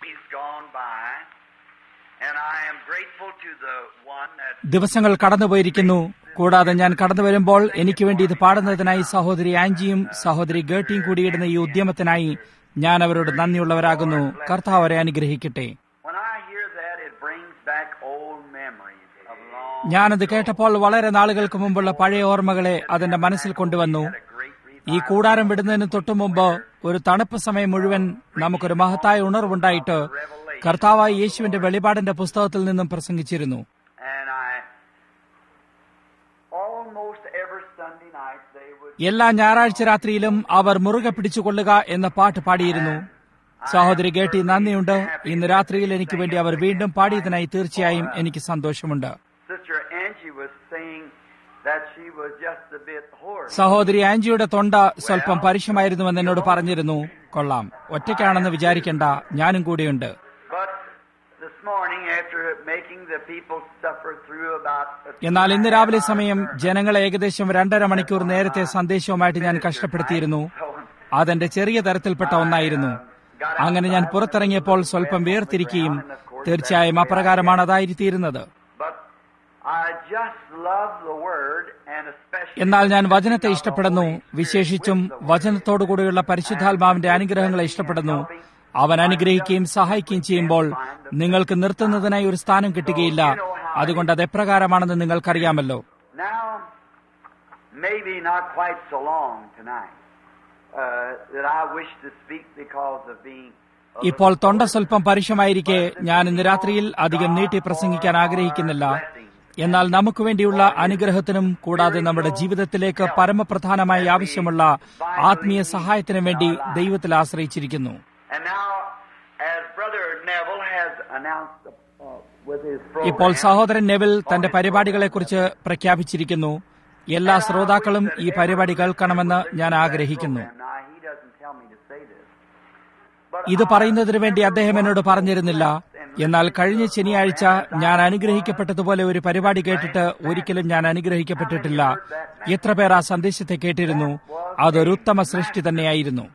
He's gone by, and I am grateful to the one that ദിവസങ്ങൾ കടന്നുപോയിരിക്കുന്നു കൂടാതെ ഞാൻ കടന്നു വരുമ്പോൾ എനിക്ക് വേണ്ടി ഇത് പാടുന്നതിനായി സഹോദരി ആൻജിയും സഹോദരി ഗേട്ടിയും കൂടിയിടുന്ന ഈ ഉദ്യമത്തിനായി ഞാൻ അവരോട് നന്ദിയുള്ളവരാകുന്നു കർത്താവ് അവരെ അനുഗ്രഹിക്കട്ടെ when I hear that, it brings back old memories of long. ഞാനത് കേട്ടപ്പോൾ വളരെ നാളുകൾക്ക് മുമ്പുള്ള പഴയ ഓർമ്മകളെ അതെന്റെ മനസ്സിൽ കൊണ്ടുവന്നു a great revival. ഈ കൂടാരം വിടുന്നതിന് തൊട്ടു മുമ്പ് ഒരു തണുപ്പ് സമയം മുഴുവൻ നമുക്കൊരു മഹത്തായ ഉണർവുണ്ടായിട്ട് കർത്താവായ യേശുവിന്റെ വെളിപാടിന്റെ പുസ്തകത്തിൽ നിന്നും പ്രസംഗിച്ചിരുന്നു And I, almost every Sunday night, they would. എല്ലാ ഞായറാഴ്ച രാത്രിയിലും അവർ മുറുകെ പിടിച്ചുകൊള്ളുക എന്ന പാട്ട് പാടിയിരുന്നു സഹോദരി ഗേട്ടി നന്ദിയുണ്ട് ഇന്ന് രാത്രിയിൽ എനിക്ക് വേണ്ടി അവർ വീണ്ടും പാടിയതിനായി തീർച്ചയായും എനിക്ക് സന്തോഷമുണ്ട് Sister Angie was saying that she was just a bit hoarse. സഹോദരി ആൻജിയുടെ തൊണ്ട സ്വല്പം പരുഷമായിരുന്നുവെന്ന് എന്നോട് പറഞ്ഞിരുന്നു കൊള്ളാം ഒറ്റയ്ക്കാണെന്ന് വിചാരിക്കേണ്ട ഞാനും കൂടിയുണ്ട് But this morning, after making the people suffer through about a എന്നാൽ ഇന്ന് രാവിലെ സമയം ജനങ്ങളെ ഏകദേശം രണ്ടര മണിക്കൂർ നേരത്തെ സന്ദേശവുമായിട്ട് ഞാൻ കഷ്ടപ്പെടുത്തിയിരുന്നു അതെന്റെ ചെറിയ തരത്തിൽപ്പെട്ട ഒന്നായിരുന്നു അങ്ങനെ ഞാൻ പുറത്തിറങ്ങിയപ്പോൾ സ്വല്പം വേർതിരിക്കുകയും തീർച്ചയായും അപ്രകാരമാണ് അതായിത്തീരുന്നത് But I just love the word and especially എന്നാൽ ഞാൻ വചനത്തെ ഇഷ്ടപ്പെടുന്നു വിശേഷിച്ചും വചനത്തോടുകൂടിയുള്ള പരിശുദ്ധാത്മാവിന്റെ അനുഗ്രഹങ്ങളെ ഇഷ്ടപ്പെടുന്നു അവൻ അനുഗ്രഹിക്കുകയും സഹായിക്കുകയും ചെയ്യുമ്പോൾ നിങ്ങൾക്ക് നിർത്തുന്നതിനായി ഒരു സ്ഥാനം കിട്ടുകയില്ല അതുകൊണ്ട് അത് എപ്രകാരമാണെന്ന് നിങ്ങൾക്കറിയാമല്ലോ now, maybe not quite so long tonight, uh, that I wish to speak because of being. a ഇപ്പോൾ little തൊണ്ട hoarse. സ്വല്പം പരുഷമായിരിക്കെ ഞാൻ ഇന്ന് രാത്രിയിൽ അധികം നീട്ടി പ്രസംഗിക്കാൻ ആഗ്രഹിക്കുന്നില്ല എന്നാൽ നമുക്ക് വേണ്ടിയുള്ള അനുഗ്രഹത്തിനും കൂടാതെ നമ്മുടെ ജീവിതത്തിലേക്ക് പരമപ്രധാനമായി ആവശ്യമുള്ള ആത്മീയ സഹായത്തിനും വേണ്ടി ദൈവത്തിൽ ആശ്രയിച്ചിരിക്കുന്നു And now, as Brother Neville has announced uh, with his ഇപ്പോൾ program, സഹോദരൻ നെവിൽ തന്റെ പരിപാടികളെക്കുറിച്ച് പ്രഖ്യാപിച്ചിരിക്കുന്നു എല്ലാ ശ്രോതാക്കളും ഈ പരിപാടി കേൾക്കണമെന്ന് ഞാൻ ആഗ്രഹിക്കുന്നു Now, he doesn't tell me to say this. But ഇത് പറയുന്നതിനു വേണ്ടി അദ്ദേഹം എന്നോട് പറഞ്ഞിരുന്നില്ല എന്നാൽ കഴിഞ്ഞ ശനിയാഴ്ച ഞാൻ അനുഗ്രഹിക്കപ്പെട്ടതുപോലെ ഒരു പരിപാടി കേട്ടിട്ട് ഒരിക്കലും ഞാൻ അനുഗ്രഹിക്കപ്പെട്ടിട്ടില്ല എത്ര പേർ ആ സന്ദേശത്തെ കേട്ടിരുന്നു അതൊരു ഉത്തമ സൃഷ്ടി തന്നെയായിരുന്നു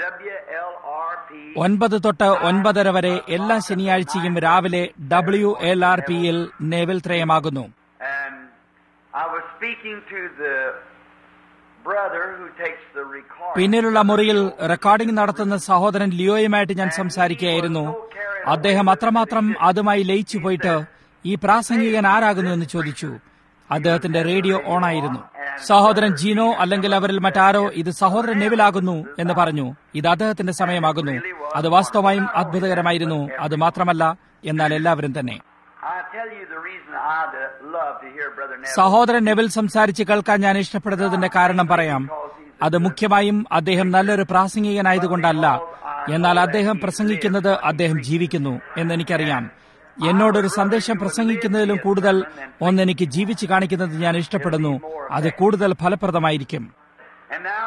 WLRP ഒൻപത് തൊട്ട് ഒൻപതര വരെ എല്ലാ ശനിയാഴ്ചയും രാവിലെ ഡബ്ല്യു എൽ ആർ പിയിൽ നേവൽ ത്രയമാകുന്നു and I was speaking to the brother who takes the recording. പിന്നിലുള്ള മുറിയിൽ റെക്കോർഡിംഗ് നടത്തുന്ന സഹോദരൻ ലിയോയുമായിട്ട് ഞാൻ സംസാരിക്കുകയായിരുന്നു അദ്ദേഹം അത്രമാത്രം അതുമായി ലയിച്ചു പോയിട്ട് ഈ പ്രാസംഗികൻ ആരാകുന്നു എന്ന് ചോദിച്ചു അദ്ദേഹത്തിന്റെ റേഡിയോ ഓണായിരുന്നു സഹോദരൻ ജീനോ അല്ലെങ്കിൽ അവരിൽ മറ്റാരോ ഇത് സഹോദരൻ നെവിലാകുന്നു എന്ന് പറഞ്ഞു ഇത് അദ്ദേഹത്തിന്റെ സമയമാകുന്നു അത് വാസ്തവമായും അത്ഭുതകരമായിരുന്നു അത് മാത്രമല്ല എന്നാൽ എല്ലാവരും തന്നെ I tell you the reason I'd uh, love to hear Brother Neville. സഹോദരൻ നെവിൽ സംസാരിച്ച് കേൾക്കാൻ ഞാൻ ഇഷ്ടപ്പെടുന്നതിന്റെ കാരണം പറയാം അത് മുഖ്യമായും അദ്ദേഹം നല്ലൊരു പ്രാസംഗികനായതുകൊണ്ടല്ല എന്നാൽ അദ്ദേഹം പ്രസംഗിക്കുന്നത് അദ്ദേഹം ജീവിക്കുന്നു എന്നെനിക്കറിയാം എന്നോടൊരു സന്ദേശം പ്രസംഗിക്കുന്നതിലും കൂടുതൽ ഒന്നെനിക്ക് ജീവിച്ചു കാണിക്കുന്നത് ഞാൻ ഇഷ്ടപ്പെടുന്നു അത് കൂടുതൽ ഫലപ്രദമായിരിക്കും And now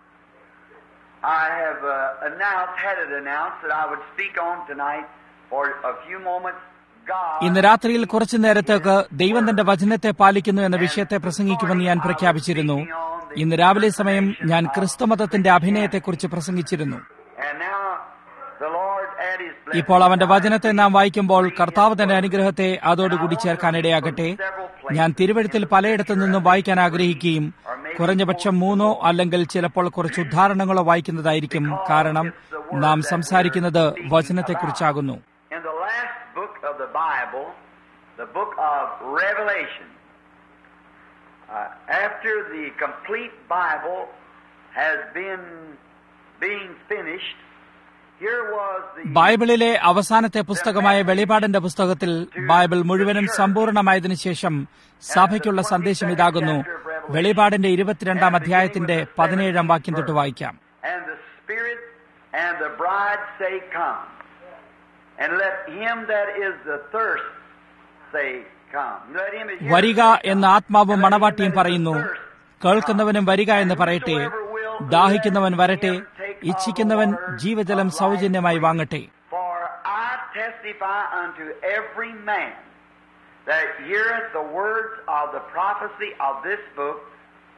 I have uh, announced, had it announced that I would speak on tonight for a few moments. God ഇന്ന് രാത്രിയിൽ കുറച്ചു നേരത്തേക്ക് ദൈവം തന്റെ വചനത്തെ പാലിക്കുന്നു എന്ന വിഷയത്തെ പ്രസംഗിക്കുമെന്ന് ഞാൻ പ്രഖ്യാപിച്ചിരുന്നു ഇന്ന് രാവിലെ സമയം ഞാൻ ക്രിസ്തുമതത്തിന്റെ അഭിനയത്തെക്കുറിച്ച് പ്രസംഗിച്ചിരുന്നു and now the Lord add His blessing. ഇപ്പോൾ അവന്റെ വചനത്തെ നാം വായിക്കുമ്പോൾ കർത്താവ് തന്റെ അനുഗ്രഹത്തെ അതോടുകൂടി ചേർക്കാനിടയാകട്ടെ ഞാൻ തിരുവഴുത്തിൽ പലയിടത്തു നിന്നും വായിക്കാൻ ആഗ്രഹിക്കുകയും കുറഞ്ഞപക്ഷം മൂന്നോ അല്ലെങ്കിൽ ചിലപ്പോൾ കുറച്ച് ഉദാഹരണങ്ങളോ വായിക്കുന്നതായിരിക്കും കാരണം നാം സംസാരിക്കുന്നത് വചനത്തെക്കുറിച്ചാകുന്നു In the last book of the Bible, the book of Revelation, uh, after the complete Bible has been being finished, here was the ബൈബിളിലെ അവസാനത്തെ പുസ്തകമായ വെളിപാടിന്റെ പുസ്തകത്തിൽ ബൈബിൾ മുഴുവനും സമ്പൂർണമായതിനു ശേഷം സഭയ്ക്കുള്ള സന്ദേശം ഇതാകുന്നു വെളിപാടിന്റെ ഇരുപത്തിരണ്ടാം അധ്യായത്തിന്റെ പതിനേഴാം വാക്യം തൊട്ട് വായിക്കാം and the Spirit and the bride say, Come. And let him that is the thirst say, Come. Let him that heareth വരിക say, Come. എന്ന് ആത്മാവും And let him മണവാട്ടിയും that is പറയുന്നു athirst കേൾക്കുന്നവനും വരിക എന്ന് പറയട്ടെ ദാഹിക്കുന്നവൻ വരട്ടെ ഇച്ഛിക്കുന്നവൻ ജീവജലം സൗജന്യമായി വാങ്ങട്ടെ For I testify unto every man that heareth the words of the prophecy of this book,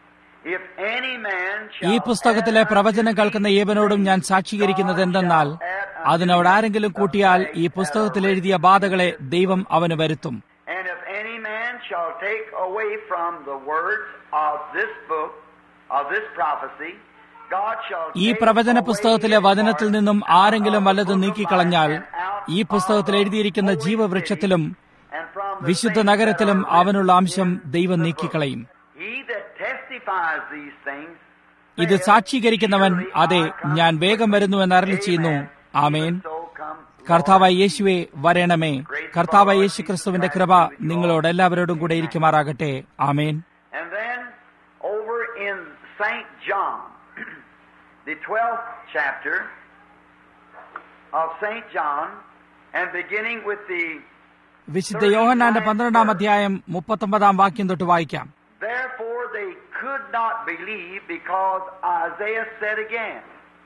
If any man ഈ shall പുസ്തകത്തിലെ പ്രവചനം കേൾക്കുന്ന ഏവനോടും ഞാൻ സാക്ഷീകരിക്കുന്നത് എന്തെന്നാൽ അതിനോട് ആരെങ്കിലും കൂട്ടിയാൽ ഈ പുസ്തകത്തിൽ എഴുതിയ ബാധകളെ ദൈവം അവന് വരുത്തും And if any man shall take away from the words of this book, of this prophecy, God shall ഈ take പ്രവചന away പുസ്തകത്തിലെ his വചനത്തിൽ part നിന്നും out ആരെങ്കിലും of the വല്ലതും book of നീക്കിക്കളഞ്ഞാൽ life and out ഈ of പുസ്തകത്തിൽ the എഴുതിയിരിക്കുന്ന holy ജീവവൃക്ഷത്തിലും city and from the വിശുദ്ധ things that നഗരത്തിലും are written അവനുള്ള അംശം in ദൈവം the book. നീക്കിക്കളയും He that testifies these things ഇത് saith, സാക്ഷീകരിക്കുന്നവൻ Surely അതെ I come ഞാൻ വേഗം വരുന്നു എന്ന് അരളി ചെയ്യുന്നു Amen. ആമേൻ Even so come, കർത്താവായ യേശുവെ വരണമേ കർത്താവായ യേശു ക്രിസ്തുവിന്റെ കൃപ നിങ്ങളോട് എല്ലാവരോടും കൂടെ ഇരിക്കുമാറാകട്ടെ ആമേൻ And then over in St. John, the 12th chapter of St. John, and beginning with the വിശുദ്ധ യോഹന്നാന്റെ പന്ത്രണ്ടാം അധ്യായം മുപ്പത്തൊമ്പതാം വാക്യം തൊട്ട് വായിക്കാം Therefore they could not believe because Isaiah said again,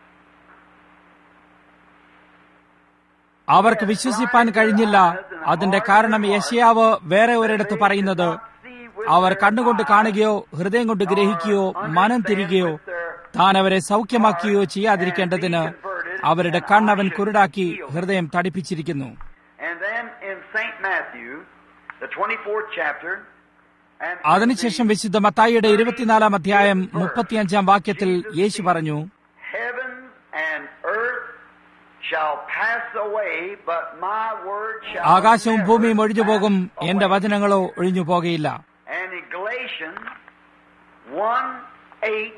അവർക്ക് വിശ്വസിപ്പാൻ കഴിഞ്ഞില്ല അതിന്റെ കാരണം യശയാവ് വേറെ ഒരിടത്ത് പറയുന്നത് അവർ കണ്ണുകൊണ്ട് കാണുകയോ ഹൃദയം കൊണ്ട് ഗ്രഹിക്കുകയോ മനം തിരികെയോ താൻ അവരെ സൗഖ്യമാക്കുകയോ ചെയ്യാതിരിക്കേണ്ടതിന് അവരുടെ കണ്ണവൻ കുരുടാക്കി ഹൃദയം തടിപ്പിച്ചിരിക്കുന്നു And then in St. Matthew, the 24th chapter, and അതിനുശേഷം വിശുദ്ധ മത്തായിയുടെ ഇരുപത്തിനാലാം അധ്യായം മുപ്പത്തിയഞ്ചാം വാക്യത്തിൽ യേശു പറഞ്ഞു Heavens and earth shall pass away, but my word shall ആകാശവും never ഭൂമിയും ഒഴിഞ്ഞു പോകും pass എന്റെ away. വചനങ്ങളോ ഒഴിഞ്ഞു പോകയില്ല And in Galatians 1 8,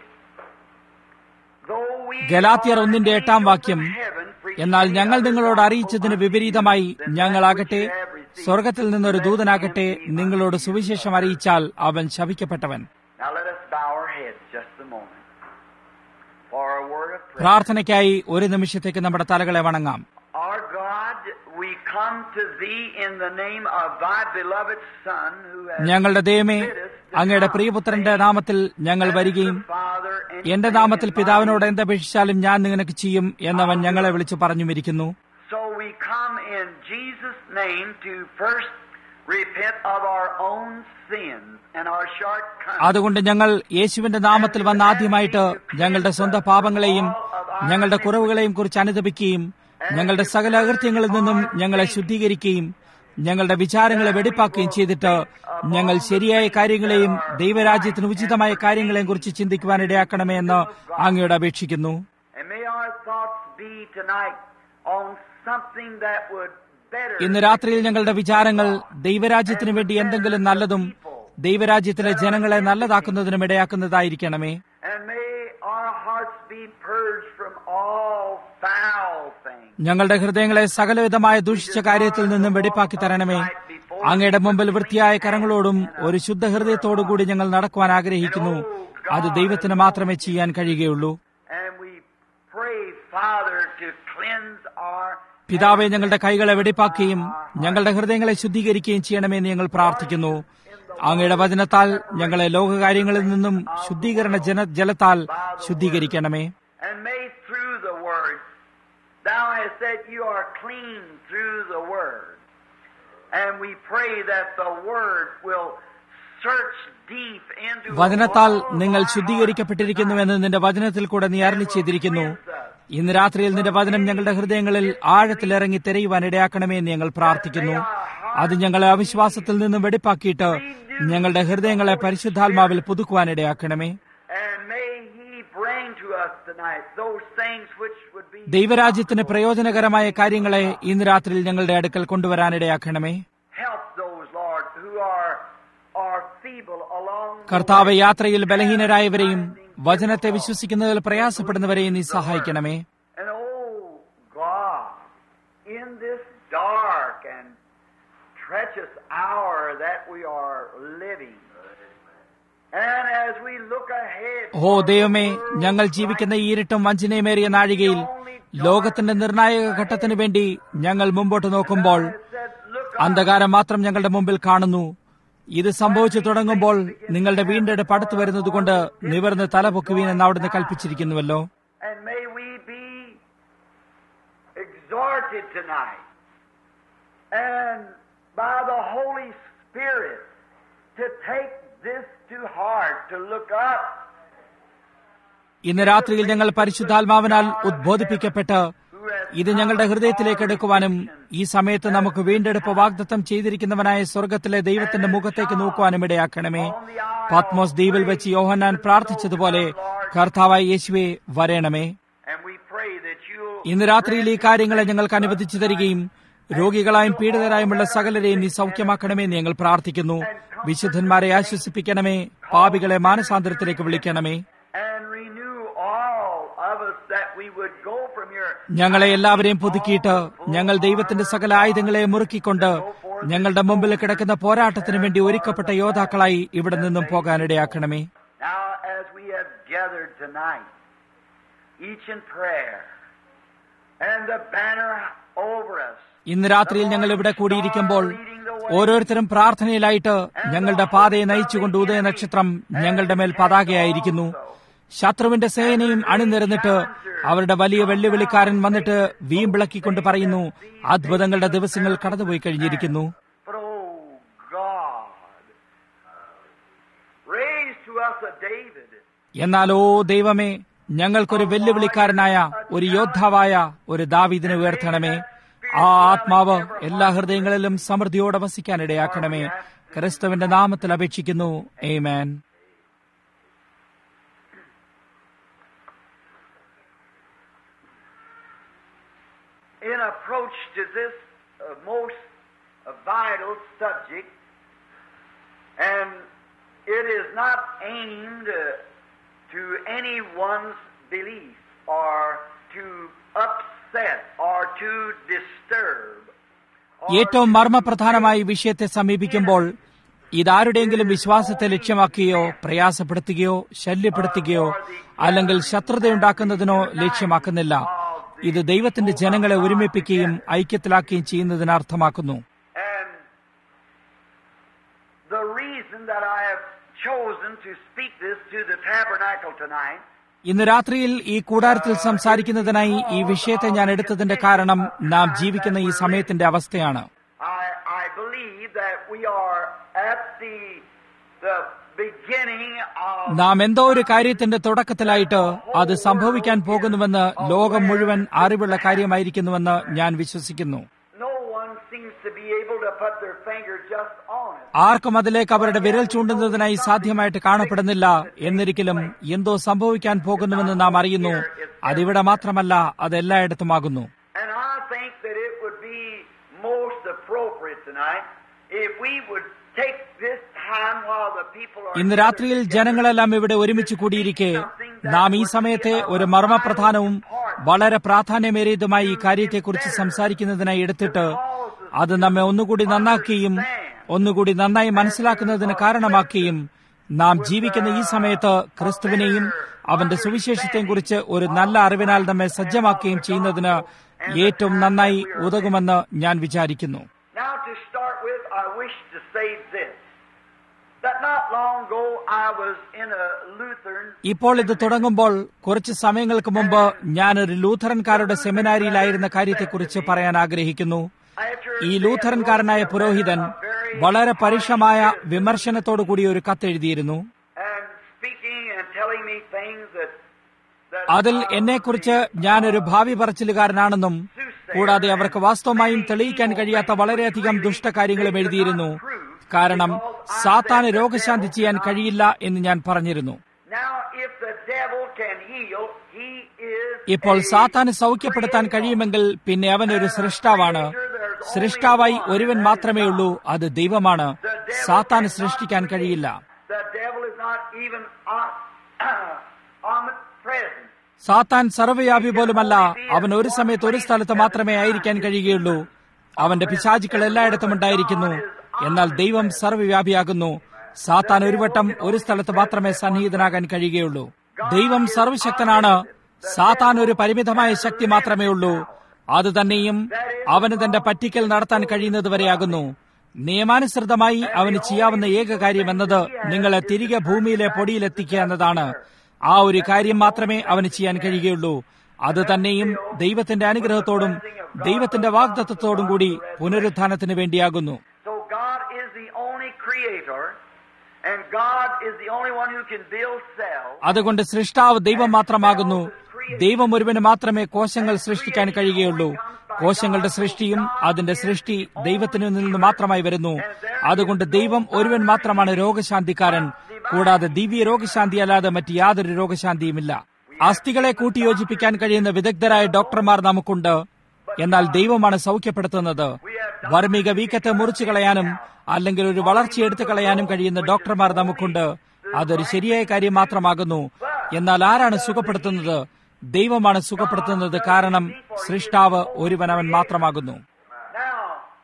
though we ഗലാത്യർ are ഒന്നിന്റെ എട്ടാം angels വാക്യം from heaven preach എന്നാൽ the ഞങ്ങൾ other നിങ്ങളോട് gospel അറിയിച്ചതിന് unto വിപരീതമായി you, then ഞങ്ങളാകട്ടെ that which you have received, സ്വർഗത്തിൽ നിന്നൊരു let ദൂതനാകട്ടെ him be നിങ്ങളോട് unto you. സുവിശേഷം അറിയിച്ചാൽ അവൻ ശപിക്കപ്പെട്ടവൻ Now let us bow our heads just a moment for a word of prayer. പ്രാർത്ഥനയ്ക്കായി ഒരു നിമിഷത്തേക്ക് നമ്മുടെ തലകളെ വണങ്ങാം Our God, we come to Thee in the name of Thy beloved Son, who has ഞങ്ങളുടെ ദൈവമേ bid us to അങ്ങയുടെ come. പ്രിയപുത്രന്റെ നാമത്തിൽ ഞങ്ങൾ വരികയും As the Father and എന്റെ Son നാമത്തിൽ in പിതാവിനോട് mine. എന്തപേക്ഷിച്ചാലും ഞാൻ നിനക്ക് ചെയ്യും എന്നവൻ ഞങ്ങളെ വിളിച്ചു പറഞ്ഞുമിരിക്കുന്നു So we come in Jesus' name to first repent of our own sins and our shortcomings. അതുകൊണ്ട് ഞങ്ങൾ യേശുവിന്റെ നാമത്തിൽ വന്ന ആദ്യമായിട്ട് ഞങ്ങളുടെ സ്വന്തം പാപങ്ങളെയും ഞങ്ങളുടെ കുറവുകളെയും കുറിച്ച് അനുദപിക്കുകയും ഞങ്ങളുടെ സകല അകൃത്യങ്ങളിൽ നിന്നും ഞങ്ങളെ ശുദ്ധീകരിക്കുകയും ഞങ്ങളുടെ വിചാരങ്ങളെ വെടിപ്പാക്കുകയും ചെയ്തിട്ട് ഞങ്ങൾ ശരിയായ കാര്യങ്ങളെയും ദൈവരാജ്യത്തിന് ഉചിതമായ കാര്യങ്ങളെയും കുറിച്ച് ചിന്തിക്കുവാൻ ഇടയാക്കണമേ എന്ന് അങ്ങയോട് അപേക്ഷിക്കുന്നു And may our thoughts be tonight on something that would better ഇന്ന് രാത്രിയിൽ ഞങ്ങളുടെ വിചാരങ്ങൾ ദൈവരാജ്യത്തിന് വേണ്ടി എന്തെങ്കിലും നല്ലതും ദൈവരാജ്യത്തിലെ ജനങ്ങളെ നല്ലതാക്കുന്നതിനും ഇടയാക്കുന്നതായിരിക്കണമേ And may our hearts be purged from all foul things. ഞങ്ങളുടെ ഹൃദയങ്ങളെ സകലവിധമായ ദൂഷിച്ച കാര്യത്തിൽ നിന്നും വെടിപ്പാക്കി തരണമേ അങ്ങയുടെ മുമ്പിൽ വൃത്തിയായ കരങ്ങളോടും ഒരു ശുദ്ധ ഹൃദയത്തോടുകൂടി ഞങ്ങൾ നടക്കുവാൻ ആഗ്രഹിക്കുന്നു അത് ദൈവത്തിന് മാത്രമേ ചെയ്യാൻ കഴിയുകയുള്ളൂ And we pray, Father, to cleanse our പിതാവെ ഞങ്ങളുടെ കൈകളെ വെടിപ്പാക്കുകയും ഞങ്ങളുടെ ഹൃദയങ്ങളെ ശുദ്ധീകരിക്കുകയും ചെയ്യണമെന്ന് ഞങ്ങൾ പ്രാർത്ഥിക്കുന്നു അങ്ങയുടെ വചനത്താൽ ഞങ്ങളെ ലോകകാര്യങ്ങളിൽ നിന്നും ശുദ്ധീകരണ ജന ജലത്താൽ ശുദ്ധീകരിക്കണമേ And may through the word, thou hast said you are clean through the word. And we pray that the word will search deep into വചനത്താൽ all നിങ്ങൾ our ശുദ്ധീകരിക്കപ്പെട്ടിരിക്കുന്നുവെന്ന് നിന്റെ വചനത്തിൽ കൂടെ നീ അരളി ചെയ്തിരിക്കുന്നു ഇന്ന് രാത്രിയിൽ നിന്റെ വചനം ഞങ്ങളുടെ ഹൃദയങ്ങളിൽ ആഴത്തിലിറങ്ങി തിരയുവാൻ ഇടയാക്കണമേ എന്ന് ഞങ്ങൾ പ്രാർത്ഥിക്കുന്നു അത് ഞങ്ങളെ അവിശ്വാസത്തിൽ നിന്നും വെടിപ്പാക്കിയിട്ട് ഞങ്ങളുടെ ഹൃദയങ്ങളെ പരിശുദ്ധാത്മാവിൽ പുതുക്കുവാൻ ഇടയാക്കണമേ And may he bring to us tonight those things which would be ദൈവരാജ്യത്തിന് പ്രയോജനകരമായ കാര്യങ്ങളെ ഇന്ന് രാത്രിയിൽ ഞങ്ങളുടെ അടുക്കൽ കൊണ്ടുവരാനിടയാക്കണമേ help those, Lord, who are are feeble along the കർത്താവ് way. യാത്രയിൽ ബലഹീനരായവരെയും വചനത്തെ വിശ്വസിക്കുന്നതിൽ പ്രയാസപ്പെടുന്നവരെയും നീ സഹായിക്കണമേ And oh God, in this dark and treacherous hour that we are living, and as we look ahead, ഓ ദൈവമേ ഞങ്ങൾ ജീവിക്കുന്ന ഈ ഇരുട്ടും വഞ്ചനയുമേറിയ നാഴികയിൽ ലോകത്തിന്റെ നിർണായക ഘട്ടത്തിനു വേണ്ടി ഞങ്ങൾ മുമ്പോട്ട് നോക്കുമ്പോൾ said, look അന്ധകാരം മാത്രം ഞങ്ങളുടെ മുമ്പിൽ കാണുന്നു ഇത് സംഭവിച്ചു തുടങ്ങുമ്പോൾ നിങ്ങളുടെ വീണ്ടെടുപ്പ് അടുത്തു വരുന്നതുകൊണ്ട് നിവർന്ന് തലപൊക്കുവീൻ എന്ന് അവിടുന്ന് കൽപ്പിച്ചിരിക്കുന്നുവല്ലോ and may we be exhorted tonight and by the Holy Spirit to take this to heart, to look up ഇന്ന് രാത്രിയിൽ ഞങ്ങൾ പരിശുദ്ധാത്മാവിനാൽ ഉദ്ബോധിപ്പിക്കപ്പെട്ട് ഇത് ഞങ്ങളുടെ ഹൃദയത്തിലേക്ക് എടുക്കുവാനും ഈ സമയത്ത് നമുക്ക് വീണ്ടെടുപ്പ് വാഗ്ദത്തം ചെയ്തിരിക്കുന്നവനായ സ്വർഗത്തിലെ ദൈവത്തിന്റെ മുഖത്തേക്ക് നോക്കുവാനും ഇടയാക്കണമേ പത്മോസ് ദ്വീപിൽ വെച്ച് യോഹന്നാൻ പ്രാർത്ഥിച്ചതുപോലെ കർത്താവായ യേശുവെ വരേണമേ And we pray that you'll ഇന്ന് രാത്രിയിൽ ഈ കാര്യങ്ങളെ ഞങ്ങൾക്ക് അനുവദിച്ചു തരികയും രോഗികളായും പീഡിതരായുമുള്ള സകലരെയും നീ സൗഖ്യമാക്കണമേ എന്ന് ഞങ്ങൾ പ്രാർത്ഥിക്കുന്നു വിശുദ്ധന്മാരെ ആശ്വസിപ്പിക്കണമേ പാപികളെ മാനസാന്തരത്തിലേക്ക് വിളിക്കണമേ and renew all of us that we would go from your ഞങ്ങളെ എല്ലാവരെയും പുതുക്കിയിട്ട് ഞങ്ങൾ ദൈവത്തിന്റെ സകല ആയുധങ്ങളെ മുറുക്കിക്കൊണ്ട് ഞങ്ങളുടെ മുമ്പിൽ കിടക്കുന്ന പോരാട്ടത്തിന് വേണ്ടി ഒരുക്കപ്പെട്ട യോദ്ധാക്കളായി ഇവിടെ നിന്നും പോകാനിടയാക്കണമേ Now, as we have gathered tonight, each in prayer, and the banner over us, ഇന്ന് രാത്രിയിൽ ഞങ്ങൾ ഇവിടെ കൂടിയിരിക്കുമ്പോൾ ഓരോരുത്തരും പ്രാർത്ഥനയിലായിട്ട് ഞങ്ങളുടെ പാതയെ നയിച്ചുകൊണ്ട് ഉദയനക്ഷത്രം ഞങ്ങളുടെ മേൽ പതാകയായിരിക്കുന്നു ശത്രുവിന്റെ സേനയും അണിനിരന്നിട്ട് അവരുടെ വലിയ വെല്ലുവിളിക്കാരൻ വന്നിട്ട് വീമ്പിളക്കിക്കൊണ്ട് പറയുന്നു അത്ഭുതങ്ങളുടെ ദിവസങ്ങൾ കടന്നുപോയി കഴിഞ്ഞിരിക്കുന്നു but oh God, raise to us a David. എന്നാൽ ഓ ദൈവമേ ഞങ്ങൾക്കൊരു വെല്ലുവിളിക്കാരനായ ഒരു യോദ്ധാവായ ഒരു ദാവീദിനെ ഉയർത്തണമേ ആ ആത്മാവ് എല്ലാ ഹൃദയങ്ങളിലും സമൃദ്ധിയോടെ വസിക്കാനിടയാക്കണമേ ക്രിസ്തുവിന്റെ നാമത്തിൽ അപേക്ഷിക്കുന്നു ഏമേൻ in approach to this uh, most uh, vital subject, and it is not aimed uh, to anyone's belief or to upset or to disturb. or ഏറ്റവും മർമ്മപ്രധാനമായ ഈ വിഷയത്തെ സമീപിക്കുമ്പോൾ ഇതാരുടെയെങ്കിലും വിശ്വാസത്തെ ലക്ഷ്യമാക്കുകയോ പ്രയാസപ്പെടുത്തുകയോ ശല്യപ്പെടുത്തുകയോ അല്ലെങ്കിൽ ശത്രുതയുണ്ടാക്കുന്നതിനോ ലക്ഷ്യമാക്കുന്നില്ല ഇത് ദൈവത്തിന്റെ ജനങ്ങളെ ഒരുമിപ്പിക്കുകയും ഐക്യത്തിലാക്കുകയും ചെയ്യുന്നതിന് അർത്ഥമാക്കുന്നു And the reason that I have chosen to speak this to the tabernacle tonight ഇന്ന് രാത്രിയിൽ ഈ കൂടാരത്തിൽ സംസാരിക്കുന്നതിനായി ഈ വിഷയത്തെ ഞാൻ എടുത്തതിന്റെ കാരണം നാം ജീവിക്കുന്ന ഈ സമയത്തിന്റെ അവസ്ഥയാണ് I, I believe that we are at the, the beginning of നാം എന്തോ ഒരു കാര്യത്തിന്റെ തുടക്കത്തിലായിട്ട് അത് സംഭവിക്കാൻ പോകുന്നുവെന്ന് ലോകം മുഴുവൻ അറിവുള്ള കാര്യമായിരിക്കുന്നുവെന്ന് ഞാൻ വിശ്വസിക്കുന്നു no one seems to be able to put their finger just on it. ആർക്കും അതിലേക്ക് അവരുടെ വിരൽ ചൂണ്ടുന്നതിനായി സാധ്യമായിട്ട് കാണപ്പെടുന്നില്ല എന്നിരിക്കലും എന്തോ സംഭവിക്കാൻ പോകുന്നുവെന്ന് നാം അറിയുന്നു അതിവിടെ മാത്രമല്ല അത് എല്ലായിടത്തുമാകുന്നു And I think that it would be most appropriate tonight if we would take this time while the people are ഇന്ന് രാത്രിയിൽ ജനങ്ങളെല്ലാം ഇവിടെ ഒരുമിച്ച് കൂടിയിരിക്കെ നാം ഈ സമയത്തെ ഒരു മർമ്മപ്രധാനവും വളരെ പ്രാധാന്യമേറിയതുമായ ഈ കാര്യത്തെക്കുറിച്ച് സംസാരിക്കുന്നതിനായി എടുത്തിട്ട് അത് നമ്മെ ഒന്നുകൂടി നന്നാക്കുകയും ഒന്നുകൂടി നന്നായി മനസ്സിലാക്കുന്നതിന് കാരണമാക്കുകയും നാം ജീവിക്കുന്ന ഈ സമയത്ത് ക്രിസ്തുവിനെയും അവന്റെ സുവിശേഷത്തെയും കുറിച്ച് ഒരു നല്ല അറിവിനാൽ നമ്മെ സജ്ജമാക്കുകയും ചെയ്യുന്നതിന് ഏറ്റവും നന്നായി ഉതകുമെന്ന് ഞാൻ വിചാരിക്കുന്നു Now, to start with, I wish to say this that not long ago I was in a Lutheran ഇപ്പോൾ ഇത് തുടങ്ങുമ്പോൾ കുറച്ച് സമയങ്ങൾക്ക് മുമ്പ് ഞാനൊരു ലൂഥറൻകാരുടെ സെമിനാരിയിലായിരുന്ന കാര്യത്തെക്കുറിച്ച് പറയാൻ ആഗ്രഹിക്കുന്നു after ഈ ലൂഥറൻകാരനായ പുരോഹിതൻ വളരെ പരുഷമായ വിമർശനത്തോടു കൂടി ഒരു കത്തെഴുതിയിരുന്നു and speaking and telling me things that, that അതിൽ എന്നെക്കുറിച്ച് ഞാനൊരു ഭാവി പറച്ചിലുകാരനാണെന്നും കൂടാതെ അവർക്ക് വാസ്തവമായും തെളിയിക്കാൻ കഴിയാത്ത വളരെയധികം ദുഷ്ടകാര്യങ്ങളും എഴുതിയിരുന്നു കാരണം സാത്താന് രോഗശാന്തി ചെയ്യാൻ കഴിയില്ല എന്ന് ഞാൻ പറഞ്ഞിരുന്നു now if the devil can heal, he is ഇപ്പോൾ സാത്താന് സൗഖ്യപ്പെടുത്താൻ കഴിയുമെങ്കിൽ പിന്നെ അവൻ ഒരു സൃഷ്ടാവാണ് സൃഷ്ടാവായി ഒരുവൻ മാത്രമേ ഉള്ളൂ അത് ദൈവമാണ് സാത്താന് സൃഷ്ടിക്കാൻ കഴിയില്ല the devil is not even om- omnipresent. സാത്താൻ സർവ്വവ്യാപി പോലുമല്ല അവൻ ഒരു സമയത്ത് ഒരു സ്ഥലത്ത് മാത്രമേ ആയിരിക്കാൻ കഴിയുകയുള്ളൂ അവന്റെ പിശാചുക്കൾ എല്ലായിടത്തും ഉണ്ടായിരിക്കുന്നു എന്നാൽ ദൈവം സർവ്വവ്യാപിയാകുന്നു സാത്താൻ ഒരു വട്ടം ഒരു സ്ഥലത്ത് മാത്രമേ സന്നിഹിതനാകാൻ കഴിയുകയുള്ളൂ ദൈവം സർവശക്തനാണ് സാത്താൻ ഒരു പരിമിതമായ ശക്തി മാത്രമേ ഉള്ളൂ അത് തന്നെയും അവന് തന്റെ പറ്റിക്കൽ നടത്താൻ കഴിയുന്നത് വരെയാകുന്നു നിയമാനുസൃതമായി അവന് ചെയ്യാവുന്ന ഏക കാര്യം എന്നത് നിങ്ങളെ തിരികെ ഭൂമിയിലെ പൊടിയിലെത്തിക്കുക എന്നതാണ് ആ ഒരു കാര്യം മാത്രമേ അവന് ചെയ്യാൻ കഴിയുകയുള്ളൂ അത് തന്നെയും ദൈവത്തിന്റെ അനുഗ്രഹത്തോടും ദൈവത്തിന്റെ വാഗ്ദത്വത്തോടും കൂടി പുനരുത്ഥാനത്തിന് വേണ്ടിയാകുന്നു So God is the only creator And God is the only one who can build cells. അതുകൊണ്ട് സൃഷ്ടാവ് ദൈവം മാത്രമാകുന്നു ദൈവം ഒരുവന് മാത്രമേ കോശങ്ങൾ സൃഷ്ടിക്കാൻ കഴിയുകയുള്ളൂ കോശങ്ങളുടെ സൃഷ്ടിയും അതിന്റെ സൃഷ്ടി ദൈവത്തിൽ നിന്ന് മാത്രമായി വരുന്നു അതുകൊണ്ട് ദൈവം ഒരുവൻ മാത്രമാണ് രോഗശാന്തിക്കാരൻ കൂടാതെ ദിവ്യ രോഗശാന്തി അല്ലാതെ മറ്റ് യാതൊരു രോഗശാന്തിയുമില്ല അസ്ഥികളെ കൂട്ടിയോജിപ്പിക്കാൻ കഴിയുന്ന വിദഗ്ധരായ ഡോക്ടർമാർ നമുക്കുണ്ട് എന്നാൽ ദൈവമാണ് സൗഖ്യപ്പെടുത്തുന്നത് വർമിക വീക്കത്തെ മുറിച്ചു കളയാനും അല്ലെങ്കിൽ ഒരു വളർച്ച എടുത്തു കളയാനും കഴിയുന്ന ഡോക്ടർമാർ നമുക്കുണ്ട് അതൊരു ശരിയായ കാര്യം മാത്രമാകുന്നു എന്നാൽ ആരാണ് സുഖപ്പെടുത്തുന്നത് ദൈവമാണ് സുഖപ്പെടുത്തുന്നത് കാരണം സൃഷ്ടാവ് ഒരുവനവൻ മാത്രമാകുന്നു Now,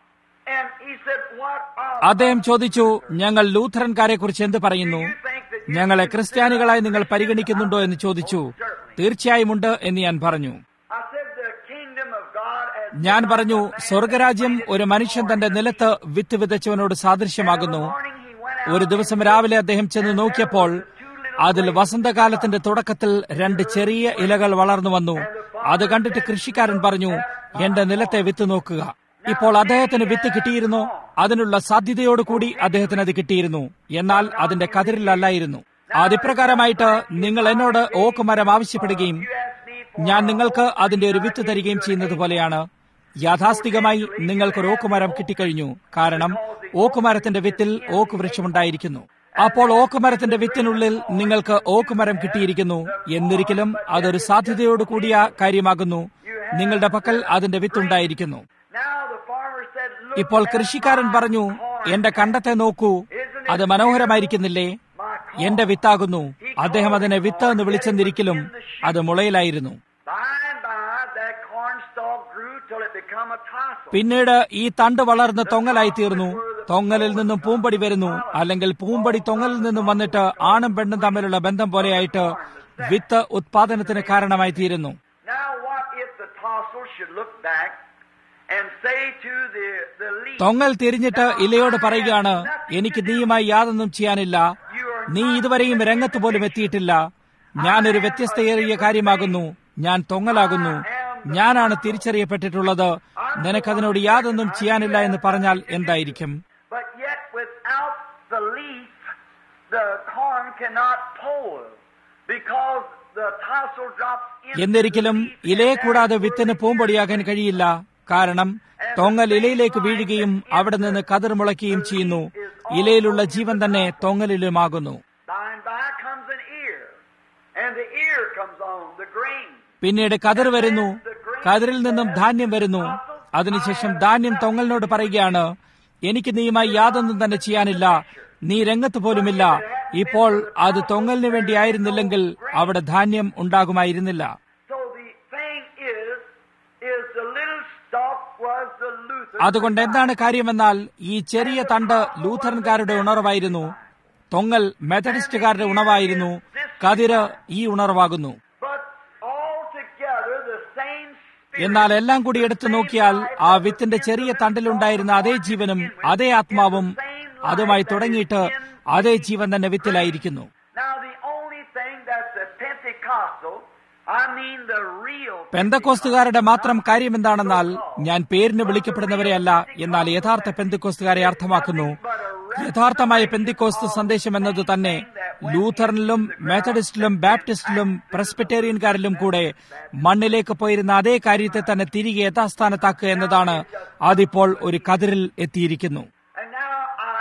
and he said, What of അദ്ദേഹം ചോദിച്ചു ഞങ്ങൾ ലൂഥറൻകാരെ കുറിച്ച് എന്ത് പറയുന്നു you think that you ഞങ്ങളെ ക്രിസ്ത്യാനികളായി നിങ്ങൾ പരിഗണിക്കുന്നുണ്ടോ എന്ന് ചോദിച്ചു തീർച്ചയായും ഉണ്ട് എന്ന് ഞാൻ പറഞ്ഞു I said the kingdom of God as ഞാൻ പറഞ്ഞു സ്വർഗരാജ്യം ഒരു മനുഷ്യൻ തന്റെ നിലത്ത് വിത്ത് വിതച്ചവനോട് സാദൃശ്യമാകുന്നു morning he went out ഒരു ദിവസം രാവിലെ അദ്ദേഹം ചെന്ന് നോക്കിയപ്പോൾ അതിൽ വസന്തകാലത്തിന്റെ തുടക്കത്തിൽ രണ്ട് ചെറിയ ഇലകൾ വളർന്നു വന്നു അത് കണ്ടിട്ട് കൃഷിക്കാരൻ പറഞ്ഞു എന്റെ നിലത്തെ വിത്ത് നോക്കുക ഇപ്പോൾ അദ്ദേഹത്തിന് വിത്ത് കിട്ടിയിരുന്നു അതിനുള്ള സാധ്യതയോടുകൂടി അദ്ദേഹത്തിന് അത് കിട്ടിയിരുന്നു എന്നാൽ അതിന്റെ കതിരിലല്ലായിരുന്നു അതിപ്രകാരമായിട്ട് നിങ്ങൾ എന്നോട് ഓക്ക് മരം ആവശ്യപ്പെടുകയും ഞാൻ നിങ്ങൾക്ക് അതിന്റെ ഒരു വിത്ത് തരികയും ചെയ്യുന്നത് പോലെയാണ് യാഥാസ്ഥികമായി നിങ്ങൾക്ക് ഒരു ഓക്കുമരം കിട്ടിക്കഴിഞ്ഞു കാരണം ഓക്കുമരത്തിന്റെ വിത്തിൽ ഓക്ക് വൃക്ഷമുണ്ടായിരിക്കുന്നു അപ്പോൾ ഓക്കുമരത്തിന്റെ വിത്തിനുള്ളിൽ നിങ്ങൾക്ക് ഓക്കുമരം കിട്ടിയിരിക്കുന്നു എന്നിരിക്കലും അതൊരു സാധ്യതയോട് കൂടിയ കാര്യമാകുന്നു നിങ്ങളുടെ പക്കൽ അതിന്റെ വിത്തുണ്ടായിരിക്കുന്നു Now the farmer said, Look ഇപ്പോൾ at കൃഷിക്കാരൻ my പറഞ്ഞു corn. എന്റെ കണ്ടത്തെ നോക്കൂ അത് മനോഹരമായിരിക്കുന്നില്ലേ My corn. എന്റെ വിത്താകുന്നു അദ്ദേഹം അതിനെ വിത്ത് എന്ന് വിളിച്ചെന്നിരിക്കലും അത് മുളയിലായിരുന്നു By and by, that corn stalk grew till it become a tassel. പിന്നീട് ഈ തണ്ട് വളർന്ന് തൊങ്ങലായി തീർന്നു തൊങ്ങലിൽ നിന്നും പൂമ്പടി വരുന്നു അല്ലെങ്കിൽ പൂമ്പടി തൊങ്ങലിൽ നിന്നും വന്നിട്ട് ആണും പെണ്ണും തമ്മിലുള്ള ബന്ധം പോലെയായിട്ട് വിത്ത് ഉത്പാദനത്തിന് കാരണമായി തീരുന്നു Now, what if the tassel should look back and say to the, the leaf, തൊങ്ങൽ തിരിഞ്ഞിട്ട് ഇലയോട് പറയുകയാണ് എനിക്ക് നീയുമായി യാതൊന്നും ചെയ്യാനില്ല നീ ഇതുവരെയും രംഗത്ത് പോലും എത്തിയിട്ടില്ല ഞാനൊരു വ്യത്യസ്തയേറിയ കാര്യമാകുന്നു ഞാൻ തൊങ്ങലാകുന്നു ഞാനാണ് തിരിച്ചറിയപ്പെട്ടിട്ടുള്ളത് നിനക്കതിനോട് യാതൊന്നും ചെയ്യാനില്ല എന്ന് പറഞ്ഞാൽ എന്തായിരിക്കും But yet, without the leaf, the corn cannot pull because the tassel drops into എന്നിരിക്കലും the leaf ഇലയെ and കൂടാതെ that's വിത്തിന് where the പൂമ്പൊടിയാകാൻ കഴിയില്ല കാരണം തൊങ്ങൽ ഇലയിലേക്ക് വീഴുകയും അവിടെ നിന്ന് കതിർ മുളയ്ക്കുകയും ചെയ്യുന്നു ഇലയിലുള്ള ജീവൻ തന്നെ തൊങ്ങലിലുമാകുന്നു By and by comes an ear, and the ear comes on the grain. പിന്നീട് കതിർ വരുന്നു കതിരിൽ നിന്നും ധാന്യം വരുന്നു അതിനുശേഷം ധാന്യം തൊങ്ങലിനോട് പറയുകയാണ് എനിക്ക് നീയുമായി യാതൊന്നും തന്നെ ചെയ്യാനില്ല നീ രംഗത്ത് പോലുമില്ല ഇപ്പോൾ അത് തൊങ്ങലിന് വേണ്ടിയായിരുന്നില്ലെങ്കിൽ അവിടെ ധാന്യം ഉണ്ടാകുമായിരുന്നില്ല So the thing is, is the little stalk was the Luther. അതുകൊണ്ട് എന്താണ് കാര്യമെന്നാൽ ഈ ചെറിയ തണ്ട് ലൂഥറൻകാരുടെ ഉണർവായിരുന്നു തൊങ്ങൽ മെത്തഡിസ്റ്റുകാരുടെ ഉണവായിരുന്നു കതിര് ഈ ഉണർവാകുന്നു But altogether the same spirit എന്നാൽ എല്ലാം കൂടി എടുത്തു നോക്കിയാൽ ആ വിത്തിന്റെ ചെറിയ തണ്ടിലുണ്ടായിരുന്ന അതേ ജീവനും അതേ ആത്മാവും അതുമായി തുടങ്ങിയിട്ട് അതേ ജീവൻ തന്നെ വിത്തിലായിരിക്കുന്നു Now the only thing that's the Pentecostal, I mean the real പെന്തക്കോസ്തുകാരുടെ മാത്രം കാര്യം എന്താണെന്നാൽ ഞാൻ പേരിന് വിളിക്കപ്പെടുന്നവരെയല്ല എന്നാൽ യഥാർത്ഥ പെന്തക്കോസ്തുകാരെ അർത്ഥമാക്കുന്നു യഥാർത്ഥമായ പെന്തിക്കോസ്തു സന്ദേശം എന്നത് തന്നെ ലൂഥറിനിലും മെത്തഡിസ്റ്റിലും ബാപ്റ്റിസ്റ്റിലും പ്രസ്ബിറ്റേറിയൻകാരിലും കൂടെ മണ്ണിലേക്ക് പോയിരുന്ന അതേ കാര്യത്തെ തന്നെ തിരികെ യഥാസ്ഥാനത്താക്കുക എന്നതാണ് അതിപ്പോൾ ഒരു കതിരിൽ എത്തിയിരിക്കുന്നു And now I,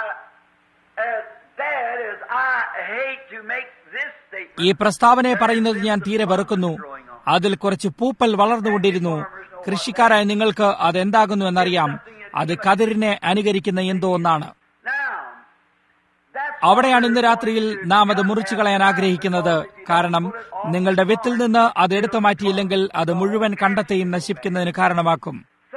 as bad as I hate to make this statement, ഈ പ്രസ്താവനയെ പറയുന്നത് ഞാൻ തീരെ വെറുക്കുന്നു അതിൽ കുറച്ച് പൂപ്പൽ വളർന്നുകൊണ്ടിരുന്നു കൃഷിക്കാരായ നിങ്ങൾക്ക് അതെന്താകുന്നു എന്നറിയാം അത് കതിരിനെ അനുകരിക്കുന്ന എന്തോ ഒന്നാണ് now, that's അവിടെയാണ് ഇന്ന് രാത്രിയിൽ നാം അത് മുറിച്ചു കളയാൻ ആഗ്രഹിക്കുന്നത് കാരണം നിങ്ങളുടെ വിത്തിൽ നിന്ന് അത് എടുത്തു മാറ്റിയില്ലെങ്കിൽ അത് മുഴുവൻ കണ്ടെത്തെയും നശിപ്പിക്കുന്നതിന് കാരണമാക്കും so.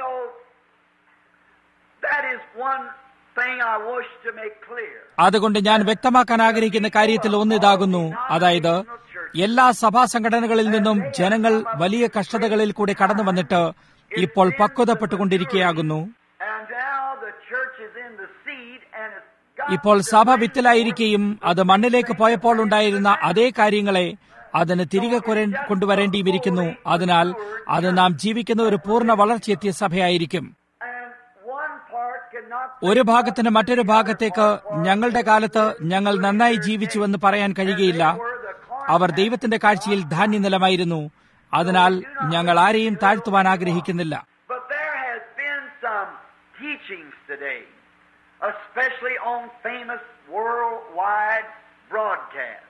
That is one thing I wish to make clear. അതുകൊണ്ട് ഞാൻ വ്യക്തമാക്കാൻ ആഗ്രഹിക്കുന്ന കാര്യത്തിൽ ഒന്നിതാകുന്നു അതായത് എല്ലാ സഭാ സംഘടനകളിൽ നിന്നും ജനങ്ങൾ വലിയ കഷ്ടതകളിൽ കൂടി കടന്നു വന്നിട്ട് ഇപ്പോൾ പക്വതപ്പെട്ടുകൊണ്ടിരിക്കുകയാകുന്നു And now the church is in the seed and it's got ഇപ്പോൾ സഭ വിത്തിലായിരിക്കുകയും അത് മണ്ണിലേക്ക് പോയപ്പോൾ ഉണ്ടായിരുന്ന അതേ കാര്യങ്ങളെ അതിന് തിരികെ കൊരേ- കൊണ്ടുവരേണ്ടിയിരിക്കുന്നു അതിനാൽ അത് നാം ജീവിക്കുന്ന ഒരു പൂർണ്ണ വളർച്ചയെത്തിയ സഭയായിരിക്കും and one part cannot ഒരു ഭാഗത്തിന് മറ്റൊരു ഭാഗത്തേക്ക് ഞങ്ങളുടെ കാലത്ത് ഞങ്ങൾ നന്നായി ജീവിച്ചുവെന്ന് പറയാൻ കഴിയുകയില്ല അവർ ദൈവത്തിന്റെ കാഴ്ചയിൽ ധാന്യനിലമായിരുന്നു അതിനാൽ ഞങ്ങൾ ആരെയും താഴ്ത്തുവാൻ ആഗ്രഹിക്കുന്നില്ല But there has been some teachings today, especially on famous worldwide broadcasts.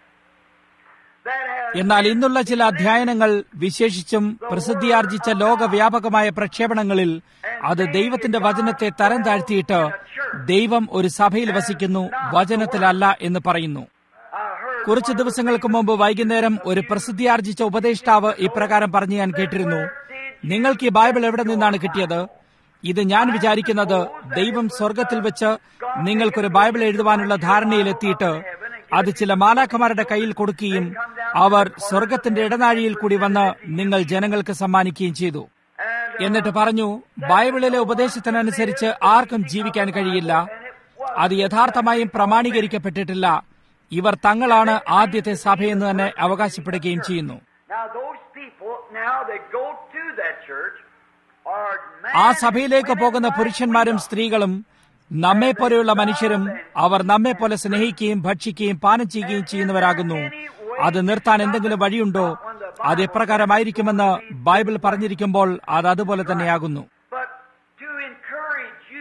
That has എന്നാൽ ഇന്നുള്ള ചില അധ്യയനങ്ങൾ വിശേഷിച്ചും പ്രസിദ്ധിയാർജിച്ച ലോകവ്യാപകമായ പ്രക്ഷേപണങ്ങളിൽ അത് ദൈവത്തിന്റെ വചനത്തെ തരം താഴ്ത്തിയിട്ട് ദൈവം ഒരു സഭയിൽ വസിക്കുന്നു വചനത്തിലല്ല എന്ന് പറയുന്നു I heard കുറച്ചു ദിവസങ്ങൾക്ക് മുമ്പ് വൈകുന്നേരം ഒരു പ്രസിദ്ധിയാർജിച്ച ഉപദേഷ്ടാവ് ഇപ്രകാരം പറഞ്ഞു ഞാൻ കേട്ടിരുന്നു നിങ്ങൾക്ക് ഈ ബൈബിൾ എവിടെ നിന്നാണ് കിട്ടിയത് ഇത് ഞാൻ വിചാരിക്കുന്നത് ദൈവം സ്വർഗത്തിൽ വെച്ച് നിങ്ങൾക്കൊരു ബൈബിൾ എഴുതുവാനുള്ള ധാരണയിലെത്തിയിട്ട് അത് ചില മാലാഖമാരുടെ കയ്യിൽ കൊടുക്കുകയും അവർ സ്വർഗത്തിന്റെ ഇടനാഴിയിൽ കൂടി വന്ന് നിങ്ങൾ ജനങ്ങൾക്ക് സമ്മാനിക്കുകയും ചെയ്തു and എന്നിട്ട് പറഞ്ഞു ബൈബിളിലെ ഉപദേശത്തിനനുസരിച്ച് ആർക്കും ജീവിക്കാൻ കഴിയില്ല അത് യഥാർത്ഥമായും പ്രമാണീകരിക്കപ്പെട്ടിട്ടില്ല ഇവർ തങ്ങളാണ് ആദ്യത്തെ സഭയെന്ന് തന്നെ അവകാശപ്പെടുകയും ചെയ്യുന്നു now those people now they go to that church are ആ men സഭയിലേക്ക് പോകുന്ന പുരുഷന്മാരും സ്ത്രീകളും നമ്മെ പോലെയുള്ള മനുഷ്യരും അവർ നമ്മെ പോലെ സ്നേഹിക്കുകയും ഭക്ഷിക്കുകയും പാനം ചെയ്യുകയും ചെയ്യുന്നവരാകുന്നു അത് നിർത്താൻ എന്തെങ്കിലും വഴിയുണ്ടോ അത് എപ്രകാരമായിരിക്കുമെന്ന് ബൈബിൾ പറഞ്ഞിരിക്കുമ്പോൾ അത് അതുപോലെ തന്നെയാകുന്നു But to encourage you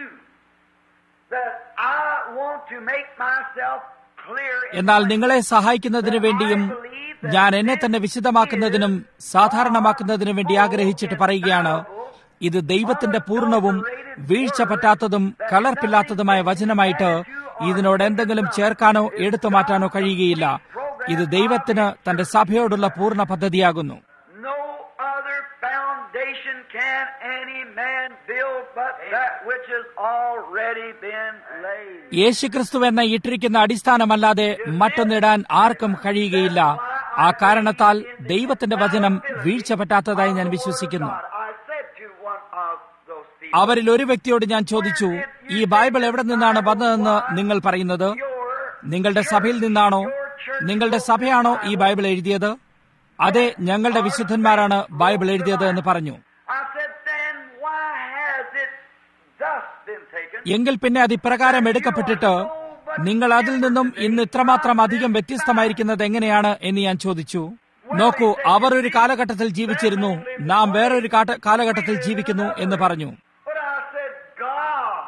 that I want to make myself clear in എന്നാൽ നിങ്ങളെ സഹായിക്കുന്നതിന് വേണ്ടിയും ഞാൻ എന്നെ തന്നെ വിശദമാക്കുന്നതിനും സാധാരണമാക്കുന്നതിനും വേണ്ടി ആഗ്രഹിച്ചിട്ട് പറയുകയാണ് ഇത് ദൈവത്തിന്റെ പൂർണ്ണവും വീഴ്ച പറ്റാത്തതും കലർപ്പില്ലാത്തതുമായ വചനമായിട്ട് ഇതിനോട് എന്തെങ്കിലും ചേർക്കാനോ എടുത്തു മാറ്റാനോ കഴിയുകയില്ല ഇത് ദൈവത്തിന് തന്റെ സഭയോടുള്ള പൂർണ്ണ പദ്ധതിയാകുന്നു no other foundation can any man build but that which has already been laid. യേശുക്രിസ്തു എന്ന ഇട്ടിരിക്കുന്ന അടിസ്ഥാനമല്ലാതെ മറ്റൊന്നിടാൻ ആർക്കും കഴിയുകയില്ല ആ കാരണത്താൽ ദൈവത്തിന്റെ വചനം വീഴ്ച പറ്റാത്തതായി ഞാൻ വിശ്വസിക്കുന്നു But I said to one of those people, അവരിൽ ഒരു വ്യക്തിയോട് ഞാൻ ചോദിച്ചു ഈ ബൈബിൾ എവിടെ നിന്നാണ് വന്നതെന്ന് നിങ്ങൾ പറയുന്നത് your, നിങ്ങളുടെ സഭയിൽ നിന്നാണോ നിങ്ങളുടെ സഭയാണോ ഈ ബൈബിൾ എഴുതിയത് അതെ ഞങ്ങളുടെ വിശുദ്ധന്മാരാണ് ബൈബിൾ എഴുതിയത് എന്ന് പറഞ്ഞു I said, then why has it thus been taken? എങ്കിൽ പിന്നെ അത് ഇപ്രകാരം എടുക്കപ്പെട്ടിട്ട് നിങ്ങൾ അതിൽ നിന്നും ഇന്ന് ഇത്രമാത്രം അധികം വ്യത്യസ്തമായിരിക്കുന്നത് എങ്ങനെയാണ് എന്ന് ഞാൻ ചോദിച്ചു നോക്കൂ അവർ ഒരു കാലഘട്ടത്തിൽ ജീവിച്ചിരുന്നു നാം വേറൊരു കാട്ട- കാലഘട്ടത്തിൽ ജീവിക്കുന്നു എന്ന് പറഞ്ഞു But I said, God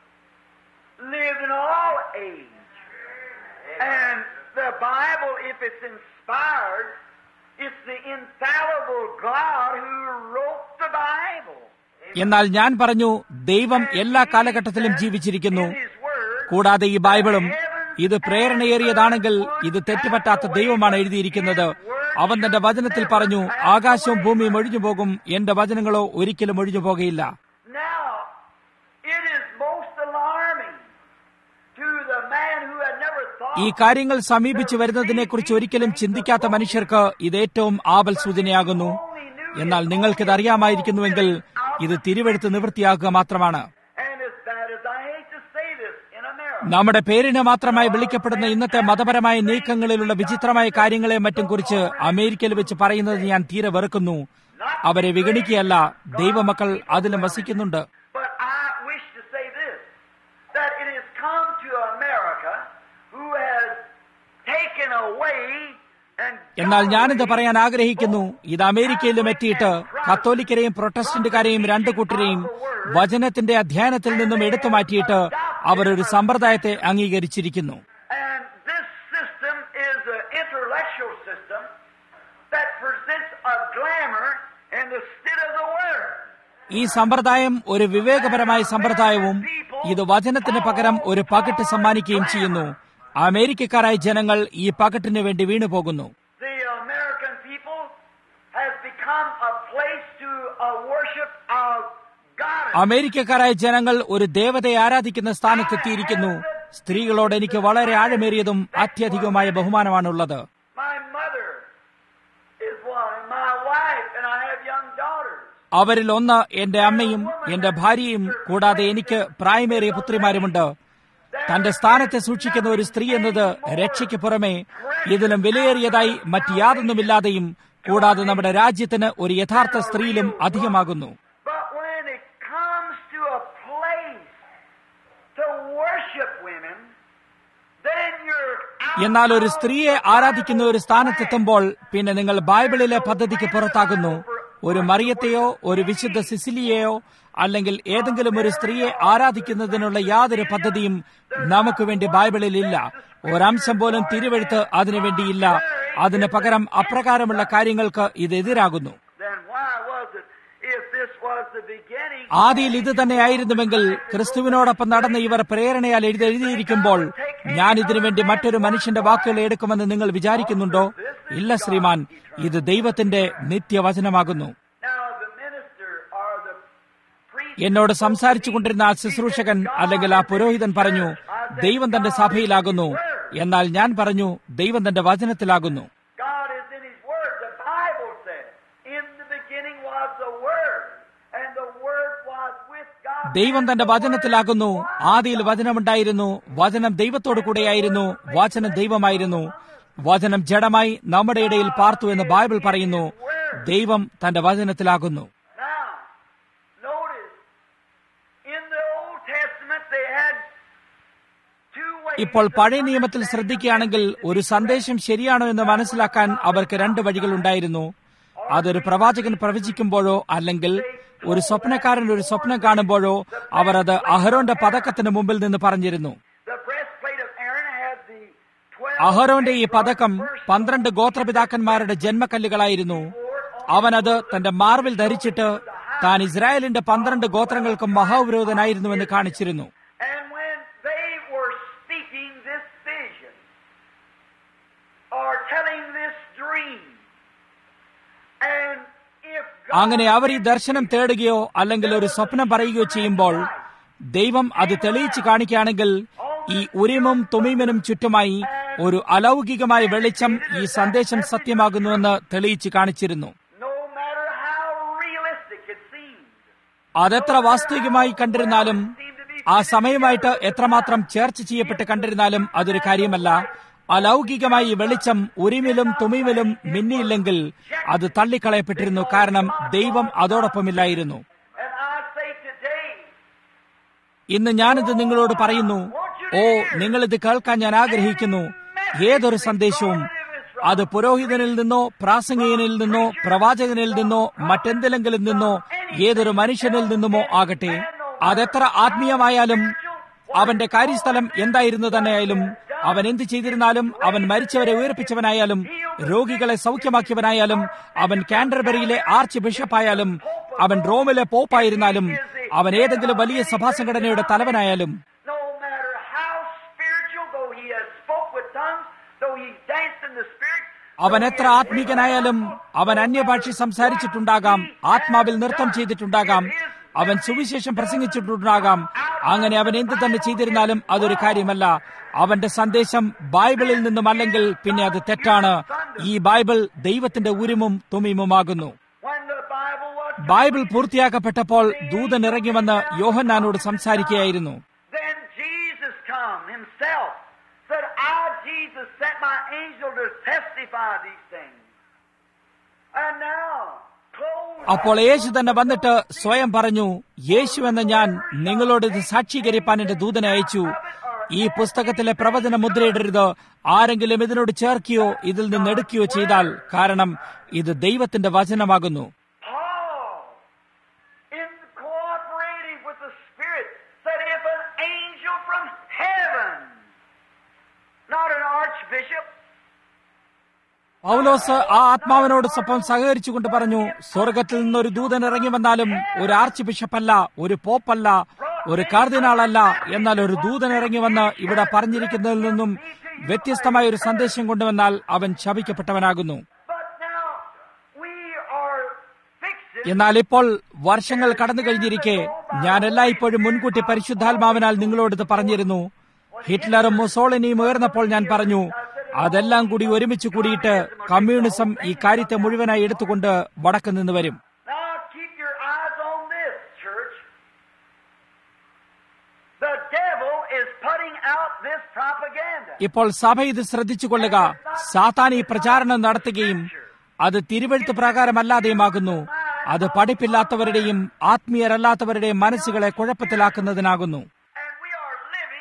lived in all age. And the Bible, if it's inspired, it's the infallible God who wrote the Bible. എന്നാൽ ഞാൻ പറഞ്ഞു ദൈവം എല്ലാ കാലഘട്ടത്തിലും ജീവിച്ചിരിക്കുന്നു In His Word, കൂടാതെ ഈ ബൈബിളും ഇത് പ്രേരണയേറിയതാണെങ്കിൽ ഇത് തെറ്റുപറ്റാത്ത ദൈവമാണ് എഴുതിയിരിക്കുന്നത് അവൻ തന്റെ വചനത്തിൽ പറഞ്ഞു ആകാശവും ഭൂമിയും ഒഴിഞ്ഞു പോകും എന്റെ വചനങ്ങളോ ഒരിക്കലും ഒഴിഞ്ഞു പോകുകയില്ല now, it is most alarming to the man who had never thought ഈ കാര്യങ്ങൾ സമീപിച്ചു വരുന്നതിനെക്കുറിച്ച് ഒരിക്കലും ചിന്തിക്കാത്ത മനുഷ്യർക്ക് ഇത് ഏറ്റവും ആപൽ സൂചനയാകുന്നു എന്നാൽ നിങ്ങൾക്കിത് അറിയാമായിരിക്കുന്നുവെങ്കിൽ ഇത് തിരുവെടുത്ത് നിവൃത്തിയാക്കുക മാത്രമാണ് And as bad as I hate to say this in America, നമ്മുടെ പേരിന് മാത്രമായി വിളിക്കപ്പെടുന്ന ഇന്നത്തെ മതപരമായ നീക്കങ്ങളിലുള്ള വിചിത്രമായ കാര്യങ്ങളെ മറ്റും കുറിച്ച് അമേരിക്കയിൽ വെച്ച് പറയുന്നത് ഞാൻ തീരെ വെറുക്കുന്നു അവരെ വിഗണിക്കുകയല്ല ദൈവമക്കൾ അതിലും വസിക്കുന്നുണ്ട് but I wish to say this that it has come to America who has taken away and എന്നാൽ ഞാനിത് പറയാൻ ആഗ്രഹിക്കുന്നു ഇത് അമേരിക്കയിലും എത്തിയിട്ട് കത്തോലിക്കരെയും പ്രൊട്ടസ്റ്റന്റുകാരെയും രണ്ടു കൂട്ടരെയും വചനത്തിന്റെ അധ്യയനത്തിൽ നിന്നും എടുത്തു മാറ്റിയിട്ട് അവർ ഒരു സമ്പ്രദായത്തെ അംഗീകരിച്ചിരിക്കുന്നു And this system is an intellectual system that presents a glamour in the state of the word. ഈ സമ്പ്രദായം ഒരു വിവേകപരമായ സമ്പ്രദായവും ഇത് വചനത്തിന് പകരം ഒരു പകട്ട് സമ്മാനിക്കുകയും ചെയ്യുന്നു അമേരിക്കക്കാരായ ജനങ്ങൾ ഈ പകട്ടിന് വേണ്ടി വീണുപോകുന്നു The American people has become a place to a worship of God. അമേരിക്കക്കാരായ ജനങ്ങൾ ഒരു ദേവതയെ ആരാധിക്കുന്ന സ്ഥാനത്തെത്തിയിരിക്കുന്നു സ്ത്രീകളോട് എനിക്ക് വളരെ ആഴമേറിയതും അത്യധികമായ ബഹുമാനമാണുള്ളത് My mother is one, and my wife, and I have young daughters. അവരിൽ ഒന്ന് എന്റെ അമ്മയും എന്റെ ഭാര്യയും കൂടാതെ എനിക്ക് പ്രായമേറിയ പുത്രിമാരുമുണ്ട് തന്റെ സ്ഥാനത്തെ സൂക്ഷിക്കുന്ന ഒരു സ്ത്രീ എന്നത് രക്ഷയ്ക്ക് പുറമെ ഇതിലും വിലയേറിയതായി മറ്റ് യാതൊന്നുമില്ലാതെയും കൂടാതെ നമ്മുടെ രാജ്യത്തിന് ഒരു യഥാർത്ഥ സ്ത്രീയിലും അധികമാകുന്നു But when it comes to a place to women, then you're out എന്നാൽ ഒരു സ്ത്രീയെ ആരാധിക്കുന്ന ഒരു സ്ഥാനത്തെത്തുമ്പോൾ പിന്നെ നിങ്ങൾ ബൈബിളിലെ പദ്ധതിക്ക് പുറത്താകുന്നു ഒരു മറിയത്തെയോ ഒരു വിശുദ്ധ സിസിലിയെയോ അല്ലെങ്കിൽ ഏതെങ്കിലും ഒരു സ്ത്രീയെ ആരാധിക്കുന്നതിനുള്ള യാതൊരു പദ്ധതിയും നമുക്ക് വേണ്ടി ബൈബിളിൽ ഇല്ല ഒരംശം പോലും തിരുവെഴുത്ത് അതിനു വേണ്ടിയില്ല അതിന് പകരം അപ്രകാരമുള്ള കാര്യങ്ങൾക്ക് ഇത് എതിരാകുന്നു then why was it if this was the beginning ആദിയിൽ ഇത് തന്നെയായിരുന്നുവെങ്കിൽ ക്രിസ്തുവിനോടൊപ്പം നടന്ന ഇവർ പ്രേരണയാൽ എഴുതെഴുതിയിരിക്കുമ്പോൾ ഞാൻ ഇതിനു വേണ്ടി മറ്റൊരു മനുഷ്യന്റെ വാക്കുകൾ എടുക്കുമെന്ന് നിങ്ങൾ വിചാരിക്കുന്നുണ്ടോ ഇല്ല ശ്രീമാൻ ഇത് ദൈവത്തിന്റെ നിത്യവചനമാകുന്നു now the minister or the priest എന്നോട് സംസാരിച്ചു കൊണ്ടിരുന്ന ആ ശുശ്രൂഷകൻ അല്ലെങ്കിൽ ആ പുരോഹിതൻ പറഞ്ഞു ദൈവം തന്റെ സഭയിലാകുന്നു എന്നാൽ ഞാൻ പറഞ്ഞു ദൈവം തന്റെ വചനത്തിലാകുന്നു God is in His Word. The Bible says, In the beginning was the Word, and the Word was with God. ദൈവം തന്റെ വചനത്തിലാകുന്നു ആദിയിൽ വചനമുണ്ടായിരുന്നു വചനം ദൈവത്തോടു കൂടെയായിരുന്നു വചനം ദൈവമായിരുന്നു വചനം ജഡമായി നമ്മുടെ ഇടയിൽ പാർത്തു എന്ന് ബൈബിൾ പറയുന്നു ദൈവം തന്റെ വചനത്തിലാകുന്നു Now, notice, in the Old Testament they had two ways. ഇപ്പോൾ പഴയ നിയമത്തിൽ ശ്രദ്ധിക്കുകയാണെങ്കിൽ ഒരു സന്ദേശം ശരിയാണോ എന്ന് മനസ്സിലാക്കാൻ അവർക്ക് രണ്ട് വഴികളുണ്ടായിരുന്നു അതൊരു പ്രവാചകൻ പ്രവചിക്കുമ്പോഴോ അല്ലെങ്കിൽ ഒരു സ്വപ്നക്കാരൻ ഒരു സ്വപ്നം കാണുമ്പോഴോ അവർ അത് അഹരോന്റെ പതക്കത്തിന് മുമ്പിൽ നിന്ന് പറഞ്ഞിരുന്നു The breastplate of Aaron had the twelve. അഹരോന്റെ ഈ പതക്കം പന്ത്രണ്ട് ഗോത്രപിതാക്കന്മാരുടെ ജന്മക്കല്ലുകളായിരുന്നു അവനത് തന്റെ മാർവിൽ ധരിച്ചിട്ട് താൻ ഇസ്രായേലിന്റെ പന്ത്രണ്ട് ഗോത്രങ്ങൾക്കും മഹാവിരോധനായിരുന്നുവെന്ന് കാണിച്ചിരുന്നു And when they were speaking this vision, or telling this dream, and if God അങ്ങനെ അവർ ഈ ദർശനം തേടുകയോ അല്ലെങ്കിൽ ഒരു സ്വപ്നം പറയുകയോ ചെയ്യുമ്പോൾ ദൈവം അത് തെളിയിച്ച് കാണിക്കുകയാണെങ്കിൽ ഈ ഉരിമും തുമീമിനും ചുറ്റുമായി ഒരു അലൗകികമായ വെളിച്ചം ഈ സന്ദേശം സത്യമാകുന്നുവെന്ന് തെളിയിച്ച് കാണിച്ചിരുന്നു no matter how realistic it seemed, അതെത്ര വാസ്തവികമായി കണ്ടിരുന്നാലും ആ സമയമായിട്ട് എത്രമാത്രം ചേർച്ച ചെയ്യപ്പെട്ട് കണ്ടിരുന്നാലും അതൊരു കാര്യമല്ല അലൗകികമായി ഈ വെളിച്ചം ഉരിമിലും തുമിമിലും മിന്നിയില്ലെങ്കിൽ അത് തള്ളിക്കളയപ്പെട്ടിരുന്നു കാരണം ദൈവം അതോടൊപ്പമില്ലായിരുന്നു and I say today, ഇന്ന് ഞാനിത് നിങ്ങളോട് പറയുന്നു ഓ നിങ്ങളിത് കേൾക്കാൻ ഞാൻ ആഗ്രഹിക്കുന്നു ഏതൊരു സന്ദേശവും അത് പുരോഹിതനിൽ നിന്നോ പ്രാസംഗികനിൽ നിന്നോ പ്രവാചകനിൽ നിന്നോ മറ്റെന്തിലെങ്കിലും നിന്നോ ഏതൊരു മനുഷ്യനിൽ നിന്നുമോ ആകട്ടെ അതെത്ര ആത്മീയമായാലും അവന്റെ കാര്യസ്ഥലം എന്തായിരുന്നു തന്നെയായാലും അവൻ എന്ത് ചെയ്തിരുന്നാലും അവൻ മരിച്ചവരെ ഉയർപ്പിച്ചവനായാലും രോഗികളെ സൗഖ്യമാക്കിയവനായാലും അവൻ കാൻഡർബറിയിലെ ആർച്ച് ബിഷപ്പായാലും അവൻ റോമിലെ പോപ്പായിരുന്നാലും അവൻ ഏതെങ്കിലും വലിയ സഭാ സംഘടനയുടെ തലവനായാലും no matter how spiritual, though he has spoke with tongues, though he danced in the spirit, അവൻ എത്ര ആത്മീകനായാലും അവൻ അന്യഭാഷ സംസാരിച്ചിട്ടുണ്ടാകാം ആത്മാവിൽ നൃത്തം ചെയ്തിട്ടുണ്ടാകാം അവൻ സുവിശേഷം പ്രസംഗിച്ചിട്ടുണ്ടാകാം അങ്ങനെ അവൻ എന്ത് തന്നെ ചെയ്തിരുന്നാലും അതൊരു കാര്യമല്ല അവന്റെ സന്ദേശം ബൈബിളിൽ നിന്നുമല്ലെങ്കിൽ പിന്നെ അത് തെറ്റാണ് ഈ ബൈബിൾ ദൈവത്തിന്റെ ഉരുമും തുമിമുമാകുന്നു when the Bible was Bible പൂർത്തിയാക്കപ്പെട്ടപ്പോൾ ദൂതൻ ഇറങ്ങി വന്ന് യോഹന്നാനോട് സംസാരിക്കുകയായിരുന്നു Then Jesus come himself, said, I, Jesus, sent my angel to testify these things. And now, close അപ്പോൾ യേശു തന്നെ വന്നിട്ട് സ്വയം പറഞ്ഞു യേശു എന്ന ഞാൻ നിങ്ങളോട് ഇത് സാക്ഷീകരിപ്പാൻ എന്റെ ദൂതനെ അയച്ചു ഈ പുസ്തകത്തിലെ പ്രവചന മുദ്രയിടരുത് ആരെങ്കിലും ഇതിനോട് ചേർക്കുകയോ ഇതിൽ നിന്ന് എടുക്കുകയോ ചെയ്താൽ കാരണം ഇത് ദൈവത്തിന്റെ വചനമാകുന്നു Paul, in cooperating with the Spirit, said, if an angel from heaven, not an archbishop, പൗലോസ് ആ ആത്മാവിനോട് സ്വപ്പം സഹകരിച്ചുകൊണ്ട് പറഞ്ഞു സ്വർഗത്തിൽ നിന്നൊരു ദൂതൻ ഇറങ്ങി വന്നാലും ഒരു ആർച്ച് ബിഷപ്പല്ല ഒരു പോപ്പല്ല ഒരു കാർദിനാളല്ല എന്നാൽ ഒരു ദൂതൻ ഇറങ്ങി വന്ന് ഇവിടെ പറഞ്ഞിരിക്കുന്നതിൽ നിന്നും വ്യത്യസ്തമായ ഒരു സന്ദേശം കൊണ്ടുവന്നാൽ അവൻ ശപിക്കപ്പെട്ടവനാകുന്നു but now we are fixing എന്നാൽ ഇപ്പോൾ വർഷങ്ങൾ കടന്നു കഴിഞ്ഞിരിക്കെ ഞാൻ എല്ലായ്പ്പോഴും മുൻകൂട്ടി പരിശുദ്ധാത്മാവിനാൽ നിങ്ങളോട് ഇത് പറഞ്ഞിരുന്നു ഹിറ്റ്ലറും മുസോളിനിയും ഉയർന്നപ്പോൾ ഞാൻ പറഞ്ഞു അതെല്ലാം കൂടി ഒരുമിച്ച് കൂടിയിട്ട് കമ്മ്യൂണിസം ഈ കാര്യത്തെ മുഴുവനായി എടുത്തുകൊണ്ട് വടക്ക് നിന്ന് വരും Now keep your eyes on this, church. The devil is putting out this propaganda. ഇപ്പോൾ സഭ ഇത് ശ്രദ്ധിച്ചു കൊള്ളുക സാത്താൻ ഈ പ്രചാരണം നടത്തുകയും അത് തിരുവഴുത്ത് പ്രകാരമല്ലാതെയുമാകുന്നു അത് പഠിപ്പില്ലാത്തവരുടെയും ആത്മീയരല്ലാത്തവരുടെയും മനസ്സുകളെ കുഴപ്പത്തിലാക്കുന്നതിനാകുന്നു And we are living in the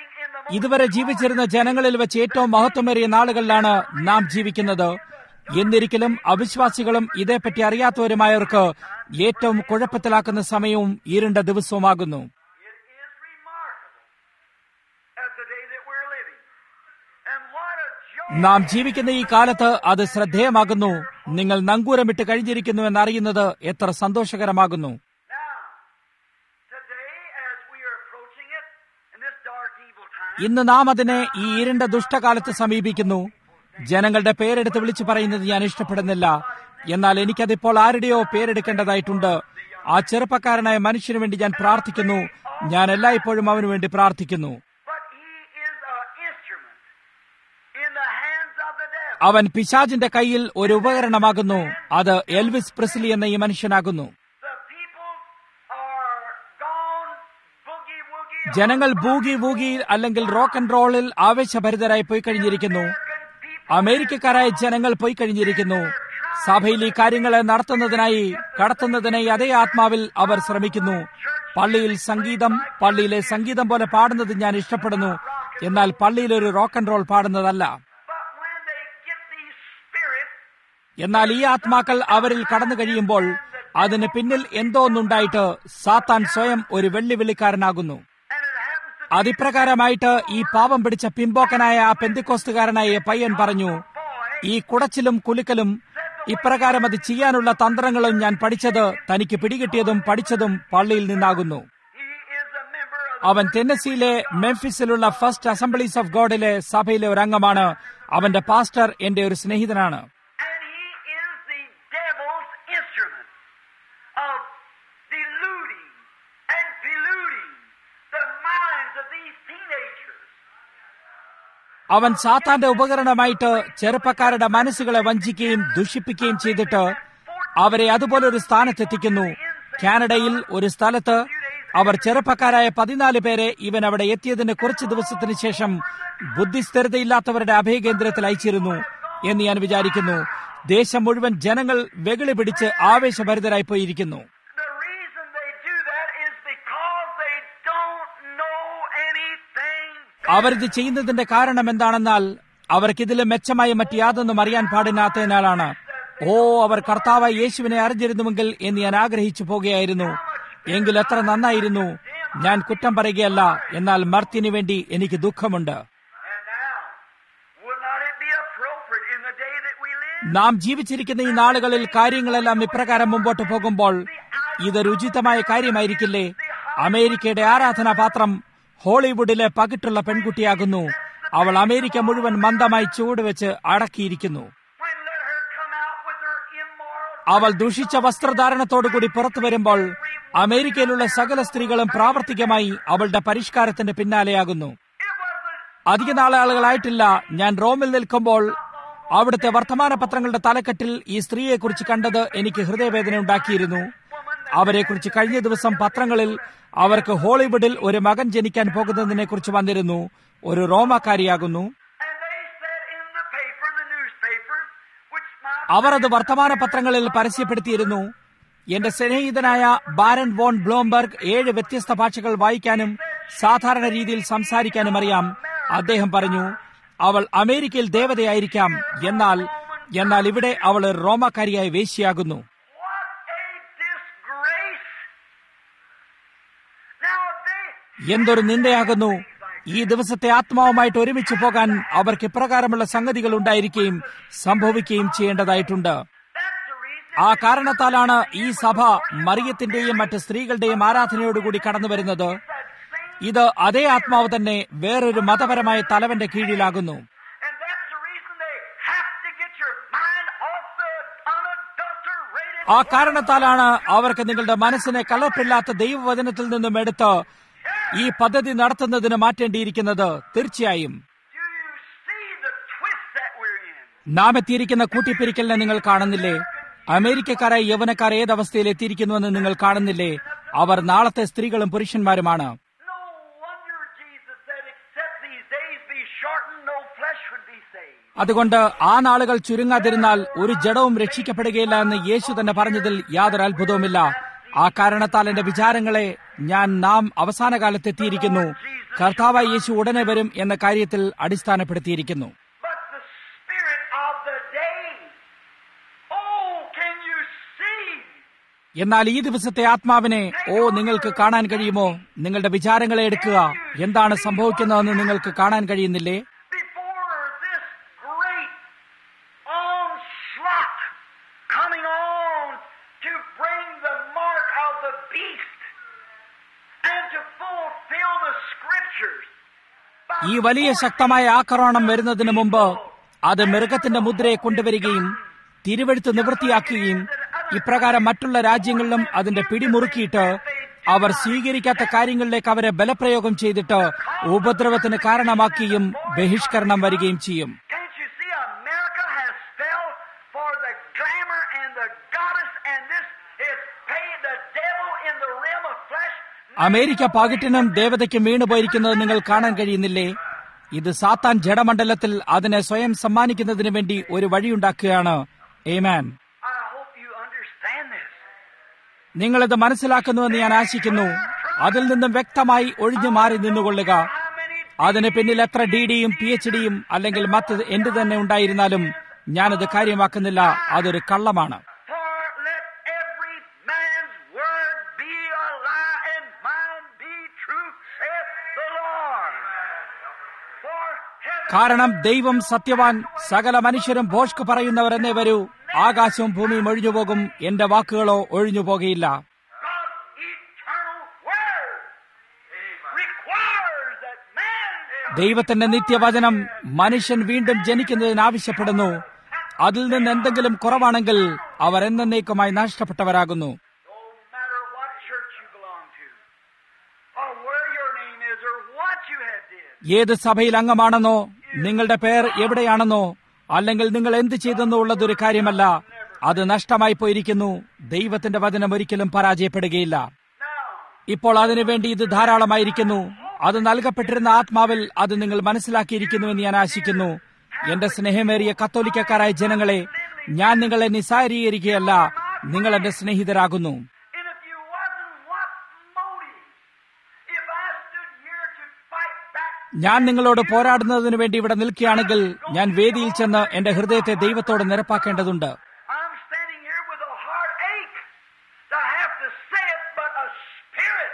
ഇതുവരെ ജീവിച്ചിരുന്ന ജനങ്ങളിൽ വെച്ച് ഏറ്റവും മഹത്വമേറിയ നാളുകളിലാണ് നാം ജീവിക്കുന്നത് എന്നിരിക്കലും അവിശ്വാസികളും ഇതേപ്പറ്റി അറിയാത്തവരുമായവർക്ക് ഏറ്റവും കുഴപ്പത്തിലാക്കുന്ന സമയവും ഇരുണ്ട ദിവസവുമാകുന്നു It is remarkable at the day that we're living. And what a joy നാം ജീവിക്കുന്ന ഈ കാലത്ത് അത് ശ്രദ്ധേയമാകുന്നു നിങ്ങൾ നങ്കൂരമിട്ട് കഴിഞ്ഞിരിക്കുന്നു എന്നറിയുന്നത് എത്ര സന്തോഷകരമാകുന്നു Now, today as we are approaching it in this dark evil time, ഇന്ന് നാം അതിനെ ഈ ഇരുണ്ട ദുഷ്ടകാലത്ത് സമീപിക്കുന്നു ജനങ്ങളുടെ പേരെടുത്ത് വിളിച്ചു പറയുന്നത് ഞാൻ ഇഷ്ടപ്പെടുന്നില്ല എന്നാൽ എനിക്കതിപ്പോൾ ആരുടെയോ പേരെടുക്കേണ്ടതായിട്ടുണ്ട് ആ ചെറുപ്പക്കാരനായ മനുഷ്യന് വേണ്ടി ഞാൻ പ്രാർത്ഥിക്കുന്നു ഞാൻ എല്ലായ്പ്പോഴും അവനു വേണ്ടി പ്രാർത്ഥിക്കുന്നു but he is an instrument in the hands of the devil. അവൻ പിശാജിന്റെ കയ്യിൽ ഒരു ഉപകരണമാകുന്നു അത് എൽവിസ് പ്രിസ്ലി എന്ന ഈ മനുഷ്യനാകുന്നു The people are gone boogie woogie. ജനങ്ങൾ ബൂഗി വൂഗി അല്ലെങ്കിൽ റോക്ക് ആൻഡ് റോളിൽ ആവേശഭരിതരായി പോയി കഴിഞ്ഞിരിക്കുന്നു അമേരിക്കക്കാരായ ജനങ്ങൾ പോയി കഴിഞ്ഞിരിക്കുന്നു സഭയിൽ ഈ കാര്യങ്ങളെ നടത്തുന്നതിനായി കടത്തുന്നതിനായി അതേ ആത്മാവിൽ അവർ ശ്രമിക്കുന്നു പള്ളിയിൽ സംഗീതം പള്ളിയിലെ സംഗീതം പോലെ പാടുന്നത് ഞാൻ ഇഷ്ടപ്പെടുന്നു എന്നാൽ പള്ളിയിൽ ഒരു റോക്ക് ആൻഡ് റോൾ പാടുന്നതല്ല But when they get these spirits, എന്നാൽ ഈ ആത്മാക്കൾ അവരിൽ കടന്നു കഴിയുമ്പോൾ അതിന് പിന്നിൽ എന്തോ ഒന്നുണ്ടായിട്ട് സാത്താൻ സ്വയം ഒരു വെള്ളിവിളിക്കാരനാകുന്നു and it happens to അതിപ്രകാരമായിട്ട് ഈ പാപം പിടിച്ച പിമ്പോക്കനായ ആ പെന്തിക്കോസ്തുകാരനായ പയ്യൻ പറഞ്ഞു ഈ കുടച്ചിലും കുലുക്കലും ഇപ്രകാരം അത് ചെയ്യാനുള്ള തന്ത്രങ്ങളും ഞാൻ പഠിച്ചത് തനിക്ക് പിടികിട്ടിയതും പഠിച്ചതും പള്ളിയിൽ നിന്നാകുന്നു he is a member of അവൻ ടെന്നസിയിലെ മെംഫിസിലുള്ള ഫസ്റ്റ് അസംബ്ലീസ് ഓഫ് ഗോഡിലെ സഭയിലെ ഒരു അംഗമാണ് അവന്റെ പാസ്റ്റർ എന്റെ ഒരു സ്നേഹിതനാണ് and he is the devil's instrument of deluding and deluding the minds of these teenagers. അവൻ സാത്താന്റെ ഉപകരണമായിട്ട് ചെറുപ്പക്കാരുടെ മനസ്സുകളെ വഞ്ചിക്കുകയും ദുഷിപ്പിക്കുകയും ചെയ്തിട്ട് അവരെ അതുപോലെ ഒരു സ്ഥാനത്തെത്തിക്കുന്നു കാനഡയിൽ ഒരു സ്ഥലത്ത് അവർ ചെറുപ്പക്കാരായ പതിനാല് പേരെ ഇവൻ അവിടെ എത്തിയതിന് കുറച്ച് ദിവസത്തിന് ശേഷം ബുദ്ധിസ്ഥിരതയില്ലാത്തവരുടെ അഭയകേന്ദ്രത്തിൽ അയച്ചിരുന്നു എന്ന് ഞാൻ വിചാരിക്കുന്നു ദേശം മുഴുവൻ ജനങ്ങൾ വെകിളി പിടിച്ച് ആവേശഭരിതരായി പോയിരിക്കുന്നു The reason they do that is because they don't know anything. അവരിത് ചെയ്യുന്നതിന്റെ കാരണം എന്താണെന്നാൽ അവർക്കിതിൽ മെച്ചമായി മറ്റ് യാതൊന്നും അറിയാൻ പാടില്ലാത്തതിനാലാണ് ഓ അവർ കർത്താവായ യേശുവിനെ അറിഞ്ഞിരുന്നുവെങ്കിൽ എന്ന് ഞാൻ ആഗ്രഹിച്ചു പോകുകയായിരുന്നു എങ്കിൽ എത്ര നന്നായിരുന്നു ഞാൻ കുറ്റം പറയുകയല്ല എന്നാൽ മർത്തിനു വേണ്ടി എനിക്ക് ദുഃഖമുണ്ട് And now, would not it be appropriate in the day that we live? നാം ജീവിച്ചിരിക്കുന്ന ഈ നാളുകളിൽ കാര്യങ്ങളെല്ലാം ഇപ്രകാരം മുമ്പോട്ട് പോകുമ്പോൾ ഇതൊരു ഉചിതമായ കാര്യമായിരിക്കില്ലേ അമേരിക്കയുടെ ആരാധനാപാത്രം ഹോളിവുഡിലെ പകിട്ടുള്ള പെൺകുട്ടിയാകുന്നു അവൾ അമേരിക്ക മുഴുവൻ മന്ദമായി ചുവടുവെച്ച് അടക്കിയിരിക്കുന്നു When let her come out with her immoral അവൾ ദുഷിച്ച വസ്ത്രധാരണത്തോടുകൂടി പുറത്തു വരുമ്പോൾ അമേരിക്കയിലുള്ള സകല സ്ത്രീകളും പ്രാവർത്തികമായി അവളുടെ പരിഷ്കാരത്തിന്റെ പിന്നാലെയാകുന്നു It was a അധിക നാളുകളായിട്ടില്ല ഞാൻ റോമിൽ നിൽക്കുമ്പോൾ അവിടുത്തെ വർത്തമാന പത്രങ്ങളുടെ തലക്കെട്ടിൽ ഈ സ്ത്രീയെക്കുറിച്ച് കണ്ടത് എനിക്ക് ഹൃദയവേദന ഉണ്ടാക്കിയിരുന്നു അവരെക്കുറിച്ച് കഴിഞ്ഞ ദിവസം പത്രങ്ങളിൽ അവർക്ക് ഹോളിവുഡിൽ ഒരു മകൻ ജനിക്കാൻ പോകുന്നതിനെ കുറിച്ച് വന്നിരുന്നു ഒരു റോമാക്കാരിയാകുന്നു And they said in the paper, the newspaper, which my അവർ അത് വർത്തമാന പത്രങ്ങളിൽ പരസ്യപ്പെടുത്തിയിരുന്നു എന്റെ സ്നേഹിതനായ ബാരൻ വോൺ ബ്ലോംബർഗ് ഏഴ് വ്യത്യസ്ത ഭാഷകൾ വായിക്കാനും സാധാരണ രീതിയിൽ സംസാരിക്കാനും അറിയാം അദ്ദേഹം പറഞ്ഞു അവൾ അമേരിക്കയിൽ ദേവതയായിരിക്കാം എന്നാൽ എന്നാൽ ഇവിടെ അവൾ ഒരു റോമാക്കാരിയായ വേശ്യയാകുന്നു what a disgrace! Now they എന്തൊരു നിന്ദയാകുന്നു ഈ ദിവസത്തെ ആത്മാവുമായിട്ട് ഒരുമിച്ച് പോകാൻ അവർക്ക് ഇപ്രകാരമുള്ള സംഗതികൾ ഉണ്ടായിരിക്കുകയും സംഭവിക്കുകയും ചെയ്യേണ്ടതായിട്ടുണ്ട് that's the reason ആ കാരണത്താലാണ് ഈ സഭ മറിയത്തിന്റെയും മറ്റ് സ്ത്രീകളുടെയും ആരാധനയോടുകൂടി കടന്നു വരുന്നത് ഇത് അതേ ആത്മാവ് തന്നെ വേറൊരു മതപരമായ തലവന്റെ കീഴിലാകുന്നു and that's the reason they have to get your mind off the unadulterated ആ കാരണത്താലാണ് അവർക്ക് നിങ്ങളുടെ മനസ്സിനെ കലർപ്പില്ലാത്ത ദൈവവചനത്തിൽ നിന്നും എടുത്ത് ഈ പദ്ധതി നടത്തുന്നതിന് മാറ്റേണ്ടിയിരിക്കുന്നത് തീർച്ചയായും Do you see the twist that we're in? നാം എത്തിയിരിക്കുന്ന കൂട്ടിപ്പിരിക്കലിനെ നിങ്ങൾ കാണുന്നില്ലേ അമേരിക്കക്കാരായ യൗവനക്കാർ ഏതവസ്ഥയിൽ എത്തിയിരിക്കുന്നുവെന്ന് നിങ്ങൾ കാണുന്നില്ലേ അവർ നാളത്തെ സ്ത്രീകളും പുരുഷന്മാരുമാണ് No wonder Jesus said, except these days be shortened, no flesh would be saved. അതുകൊണ്ട് ആ നാളുകൾ ചുരുങ്ങാതിരുന്നാൽ ഒരു ജഡവും രക്ഷിക്കപ്പെടുകയില്ല എന്ന് യേശു തന്നെ പറഞ്ഞതിൽ യാതൊരു അത്ഭുതവുമില്ല ആ കാരണത്താൽ എന്റെ വിചാരങ്ങളെ ഞാൻ നാം അവസാന കാലത്തെത്തിയിരിക്കുന്നു കർത്താവായ യേശു ഉടനെ വരും എന്ന കാര്യത്തിൽ അടിസ്ഥാനപ്പെടുത്തിയിരിക്കുന്നു but the spirit of the day. Oh, can you see? എന്നാൽ ഈ ദിവസത്തെ ആത്മാവിനെ ഓ നിങ്ങൾക്ക് കാണാൻ കഴിയുമോ നിങ്ങളുടെ വിചാരങ്ങളെ എടുക്കുക എന്താണ് സംഭവിക്കുന്നതെന്ന് നിങ്ങൾക്ക് കാണാൻ കഴിയുന്നില്ലേ Before this great onslaught coming on to bring the mark of the beast and to fulfill the scriptures. ഈ വലിയ ശക്തമായ ആക്രമണം വരുന്നതിന് മുമ്പ് അത് മൃഗത്തിന്റെ മുദ്രയെ കൊണ്ടുവരികയും തിരുവെഴുത്ത് നിവൃത്തിയാക്കുകയും ഇപ്രകാരം മറ്റുള്ള രാജ്യങ്ങളിലും അതിന്റെ പിടിമുറുക്കിയിട്ട് അവർ സ്വീകരിക്കാത്ത കാര്യങ്ങളിലേക്ക് അവരെ ബലപ്രയോഗം ചെയ്തിട്ട് ഉപദ്രവത്തിന് കാരണമാക്കുകയും ബഹിഷ്കരണം വരികയും ചെയ്യും Can't you see America has fell for the glamour and the goddess and this is paid the devil in the realm of flesh? America പകിട്ടിനും ദേവതയ്ക്കും വീണുപോയിരിക്കുന്നത് നിങ്ങൾ കാണാൻ കഴിയുന്നില്ലേ ഇത് സാത്താൻ ജഡമണ്ഡലത്തിൽ അതിനെ സ്വയം സമ്മാനിക്കുന്നതിന് വേണ്ടി ഒരു വഴിയുണ്ടാക്കുകയാണ് ഏമാൻ I hope you understand this. നിങ്ങളിത് മനസ്സിലാക്കുന്നുവെന്ന് ഞാൻ ആശിക്കുന്നു അതിൽ നിന്നും വ്യക്തമായി ഒഴിഞ്ഞു മാറി നിന്നുകൊള്ളുക How many അതിന് പിന്നിൽ എത്ര ഡി ഡിയും പി എച്ച് ഡിയും അല്ലെങ്കിൽ മറ്റ് എന്ത് തന്നെ ഉണ്ടായിരുന്നാലും ഞാനത് കാര്യമാക്കുന്നില്ല അതൊരു കള്ളമാണ് For let every man's word be a lie and mine be true, saith the Lord. For heaven കാരണം ദൈവം സത്യവാൻ സകല മനുഷ്യരും ഭോഷ്ക് പറയുന്നവർ എന്നേ വരൂ ആകാശവും ഭൂമിയും ഒഴിഞ്ഞുപോകും എന്റെ വാക്കുകളോ ഒഴിഞ്ഞുപോകയില്ല God's eternal word requires that man ദൈവത്തിന്റെ നിത്യവചനം മനുഷ്യൻ വീണ്ടും ജനിക്കുന്നതിന് ആവശ്യപ്പെടുന്നു അതിൽ നിന്ന് എന്തെങ്കിലും കുറവാണെങ്കിൽ അവർ എന്നേക്കുമായി നഷ്ടപ്പെട്ടവരാകുന്നു no matter what church you belong to, or where your name is, or what you have did, ഏത് സഭയിൽ അംഗമാണെന്നോ നിങ്ങളുടെ പേർ എവിടെയാണെന്നോ അല്ലെങ്കിൽ നിങ്ങൾ എന്ത് ചെയ്തെന്നോ ഉള്ളതൊരു കാര്യമല്ല അത് നഷ്ടമായി പോയിരിക്കുന്നു ദൈവത്തിന്റെ വചനം ഒരിക്കലും പരാജയപ്പെടുകയില്ല now ഇപ്പോൾ അതിനുവേണ്ടി ഇത് ധാരാളമായിരിക്കുന്നു അത് നൽകപ്പെട്ടിരുന്ന ആത്മാവിൽ അത് നിങ്ങൾ മനസ്സിലാക്കിയിരിക്കുന്നുവെന്ന് ഞാൻ ആശിക്കുന്നു എന്റെ സ്നേഹമേറിയ കത്തോലിക്കക്കാരായ ജനങ്ങളെ ഞാൻ നിങ്ങളെ നിസാരീകരിക്കുകയല്ല നിങ്ങൾ എന്റെ സ്നേഹിതരാകുന്നു And if you wasn't, what motive? If I stood here to fight back, ഞാൻ നിങ്ങളോട് പോരാടുന്നതിന് വേണ്ടി ഇവിടെ നിൽക്കുകയാണെങ്കിൽ ഞാൻ വേദിയിൽ ചെന്ന് എന്റെ ഹൃദയത്തെ ദൈവത്തോട് നിരപ്പാക്കേണ്ടതുണ്ട് I'm standing here with a heartache to have to say it, but a spirit.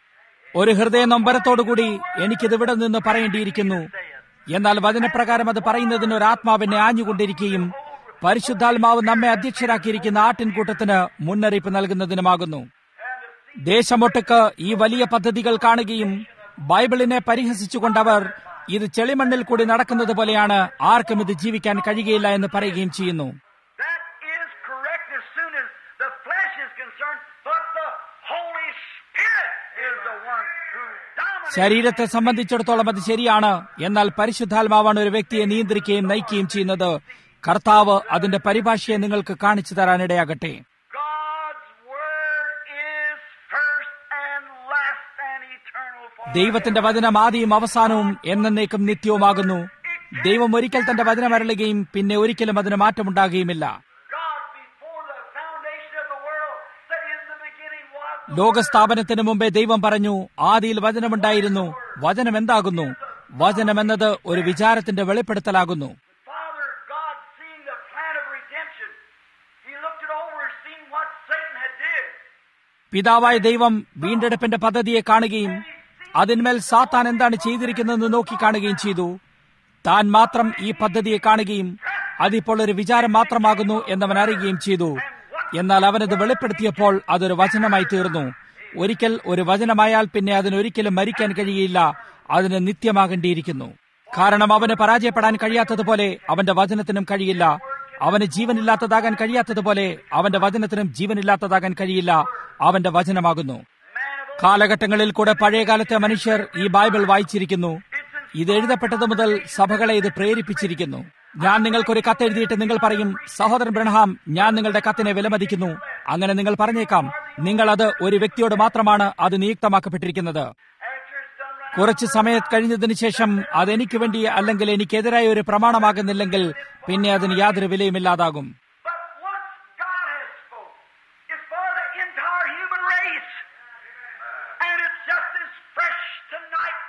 ഒരു ഹൃദയ നൊമ്പരത്തോടുകൂടി എനിക്കിത് ഇവിടെ നിന്ന് പറയേണ്ടിയിരിക്കുന്നു എന്നാൽ വചനപ്രകാരം അത് പറയുന്നതിന് ഒരു ആത്മാവിനെ ആഞ്ഞുകൊണ്ടിരിക്കുകയും പരിശുദ്ധാത്മാവ് നമ്മെ അധ്യക്ഷരാക്കിയിരിക്കുന്ന ആട്ടിൻകൂട്ടത്തിന് മുന്നറിയിപ്പ് നൽകുന്നതിനുമാകുന്നു ദേശമൊട്ടുക്ക് ഈ വലിയ പദ്ധതികൾ കാണുകയും ബൈബിളിനെ പരിഹസിച്ചുകൊണ്ടവർ ഇത് ചെളിമണ്ണിൽ കൂടി നടക്കുന്നത് പോലെയാണ് ആർക്കും ഇത് ജീവിക്കാൻ കഴിയുകയില്ല എന്ന് പറയുകയും ചെയ്യുന്നു That is correct as soon as the flesh is concerned, but the Holy Spirit is the one who dominates. ശരീരത്തെ സംബന്ധിച്ചിടത്തോളം അത് ശരിയാണ് എന്നാൽ പരിശുദ്ധാത്മാവാണ് ഒരു വ്യക്തിയെ നിയന്ത്രിക്കുകയും നയിക്കുകയും ചെയ്യുന്നത് കർത്താവ് അതിന്റെ പരിഭാഷയെ നിങ്ങൾക്ക് കാണിച്ചു തരാനിടയാകട്ടെ God's word is first and last and eternal for ദൈവത്തിന്റെ വചനം ആദ്യം അവസാനവും എന്നേക്കും നിത്യവുമാകുന്നു ദൈവം ഒരിക്കൽ തന്റെ വചനം അരളുകയും പിന്നെ ഒരിക്കലും അതിന് മാറ്റമുണ്ടാകുകയുമില്ല God before the foundation of the world that in the beginning was the ലോകസ്ഥാപനത്തിന് മുമ്പേ ദൈവം പറഞ്ഞു ആദിയിൽ വചനമുണ്ടായിരുന്നു വചനം എന്താകുന്നു വചനം എന്നത് ഒരു വിചാരത്തിന്റെ വെളിപ്പെടുത്തലാകുന്നു Father God seeing the plan of redemption. He looked it over and seen what Satan had did. പിതാവായ ദൈവം വീണ്ടെടുപ്പിന്റെ പദ്ധതിയെ കാണുകയും അതിന്മേൽ സാത്താൻ എന്താണ് ചെയ്തിരിക്കുന്നതെന്ന് നോക്കി കാണുകയും ചെയ്തു താൻ മാത്രം ഈ പദ്ധതിയെ കാണുകയും അതിപ്പോൾ ഒരു വിചാരം മാത്രമാകുന്നു എന്നവൻ അറിയുകയും ചെയ്തു എന്നാൽ അവനത് വെളിപ്പെടുത്തിയപ്പോൾ അതൊരു വചനമായി തീർന്നു ഒരിക്കൽ ഒരു വചനമായാൽ പിന്നെ അതിനൊരിക്കലും മരിക്കാൻ കഴിയില്ല അതിന് നിത്യമാകേണ്ടിയിരിക്കുന്നു കാരണം അവന് പരാജയപ്പെടാൻ കഴിയാത്തതുപോലെ അവന്റെ വചനത്തിനും കഴിയില്ല അവന് ജീവനില്ലാത്തതാകാൻ കഴിയാത്തതുപോലെ അവന്റെ വചനത്തിനും ജീവനില്ലാത്തതാകാൻ കഴിയില്ല അവന്റെ വചനമാകുന്നു കാലഘട്ടങ്ങളിൽ കൂടെ പഴയകാലത്തെ മനുഷ്യർ ഈ ബൈബിൾ വായിച്ചിരിക്കുന്നു ഇത് എഴുതപ്പെട്ടത് മുതൽ സഭകളെ ഇത് പ്രേരിപ്പിച്ചിരിക്കുന്നു ഞാൻ നിങ്ങൾക്കൊരു കത്തെഴുതിയിട്ട് നിങ്ങൾ പറയും സഹോദരൻ ബ്രഹ്ഹാം ഞാൻ നിങ്ങളുടെ കത്തിനെ വിലമതിക്കുന്നു അങ്ങനെ നിങ്ങൾ പറഞ്ഞേക്കാം നിങ്ങൾ അത് ഒരു വ്യക്തിയോട് മാത്രമാണ് അത് നിയുക്തമാക്കപ്പെട്ടിരിക്കുന്നത് After it's done right, കുറച്ച് സമയം കഴിഞ്ഞതിന് ശേഷം അതെനിക്ക് വേണ്ടി അല്ലെങ്കിൽ എനിക്കെതിരായ ഒരു പ്രമാണമാകുന്നില്ലെങ്കിൽ പിന്നെ അതിന് യാതൊരു വിലയുമില്ലാതാകും but once God has spoken, it's for the entire human race. And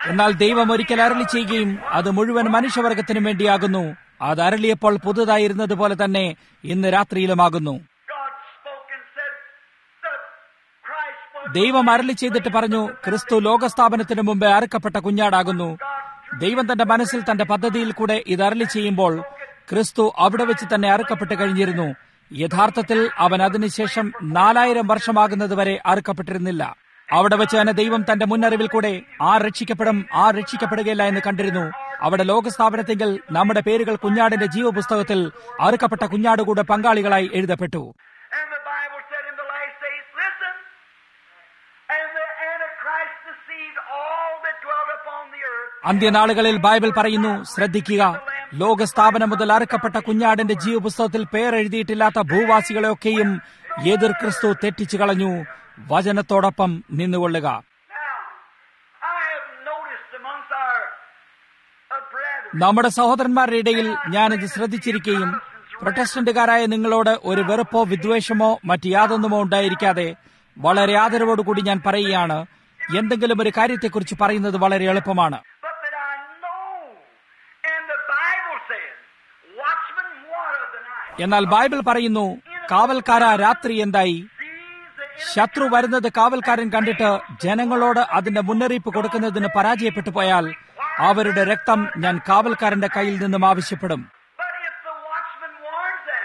എന്നാൽ ദൈവം ഒരിക്കൽ അരളി ചെയ്യുകയും അത് മുഴുവൻ മനുഷ്യവർഗത്തിനും വേണ്ടിയാകുന്നു അത് അരളിയപ്പോൾ പുതുതായിരുന്നത് പോലെ തന്നെ ഇന്ന് രാത്രിയിലുമാകുന്നു God spoke and said, the Christ was ദൈവം അരളി ചെയ്തിട്ട് പറഞ്ഞു ക്രിസ്തു ലോകസ്ഥാപനത്തിന് മുമ്പേ അറുക്കപ്പെട്ട കുഞ്ഞാടാകുന്നു ദൈവം തന്റെ മനസ്സിൽ തന്റെ പദ്ധതിയിൽ കൂടെ ഇത് അരളി ചെയ്യുമ്പോൾ ക്രിസ്തു അവിടെ വെച്ച് തന്നെ അറുക്കപ്പെട്ട് കഴിഞ്ഞിരുന്നു യഥാർത്ഥത്തിൽ അവൻ അതിനുശേഷം നാലായിരം വർഷമാകുന്നതുവരെ അറുക്കപ്പെട്ടിരുന്നില്ല അവിടെ വെച്ച് തന്നെ ദൈവം തന്റെ മുന്നറിവിൽ കൂടെ ആ രക്ഷിക്കപ്പെടും ആ രക്ഷിക്കപ്പെടുകയില്ല എന്ന് കണ്ടിരുന്നു അവിടെ ലോകസ്ഥാപനത്തെങ്കിൽ നമ്മുടെ പേരുകൾ കുഞ്ഞാടിന്റെ ജീവപുസ്തകത്തിൽ അറുക്കപ്പെട്ട കുഞ്ഞാട് കൂടെ പങ്കാളികളായി എഴുതപ്പെട്ടു And the Bible said in the last days, listen, and the Antichrist deceived all that dwelt upon the earth. അന്ത്യനാളുകളിൽ ബൈബിൾ പറയുന്നു ശ്രദ്ധിക്കുക ലോകസ്ഥാപനം മുതൽ അറുക്കപ്പെട്ട കുഞ്ഞാടിന്റെ ജീവപുസ്തകത്തിൽ പേരെഴുതിയിട്ടില്ലാത്ത ഭൂവാസികളെയൊക്കെയും എതിർ ക്രിസ്തു തെറ്റിച്ചു കളഞ്ഞു വചനത്തോടൊപ്പം നിന്നുകൊള്ളുക Now, I have noticed amongst our uh, brethren, നമ്മുടെ സഹോദരന്മാരുടെ ഇടയിൽ ഞാനിത് ശ്രദ്ധിച്ചിരിക്കുകയും പ്രൊട്ടസ്റ്റന്റുകാരായ നിങ്ങളോട് ഒരു വെറുപ്പോ വിദ്വേഷമോ മറ്റ് യാതൊന്നുമോ ഉണ്ടായിരിക്കാതെ വളരെ ആദരവോടുകൂടി ഞാൻ പറയുകയാണ് എന്തെങ്കിലും ഒരു കാര്യത്തെക്കുറിച്ച് പറയുന്നത് വളരെ എളുപ്പമാണ് but that I know, and the Bible says, watchman what of the night? എന്നാൽ ബൈബിൾ പറയുന്നു കാവൽക്കാര രാത്രി എന്തായി Sees the ശത്രു വരുന്നത് കാവൽക്കാരൻ കണ്ടിട്ട് ജനങ്ങളോട് അതിന്റെ മുന്നറിയിപ്പ് കൊടുക്കുന്നതിന് പരാജയപ്പെട്ടു പോയാൽ അവരുടെ രക്തം ഞാൻ കാവൽക്കാരന്റെ കയ്യിൽ നിന്നും ആവശ്യപ്പെടും But if the watchman warns them,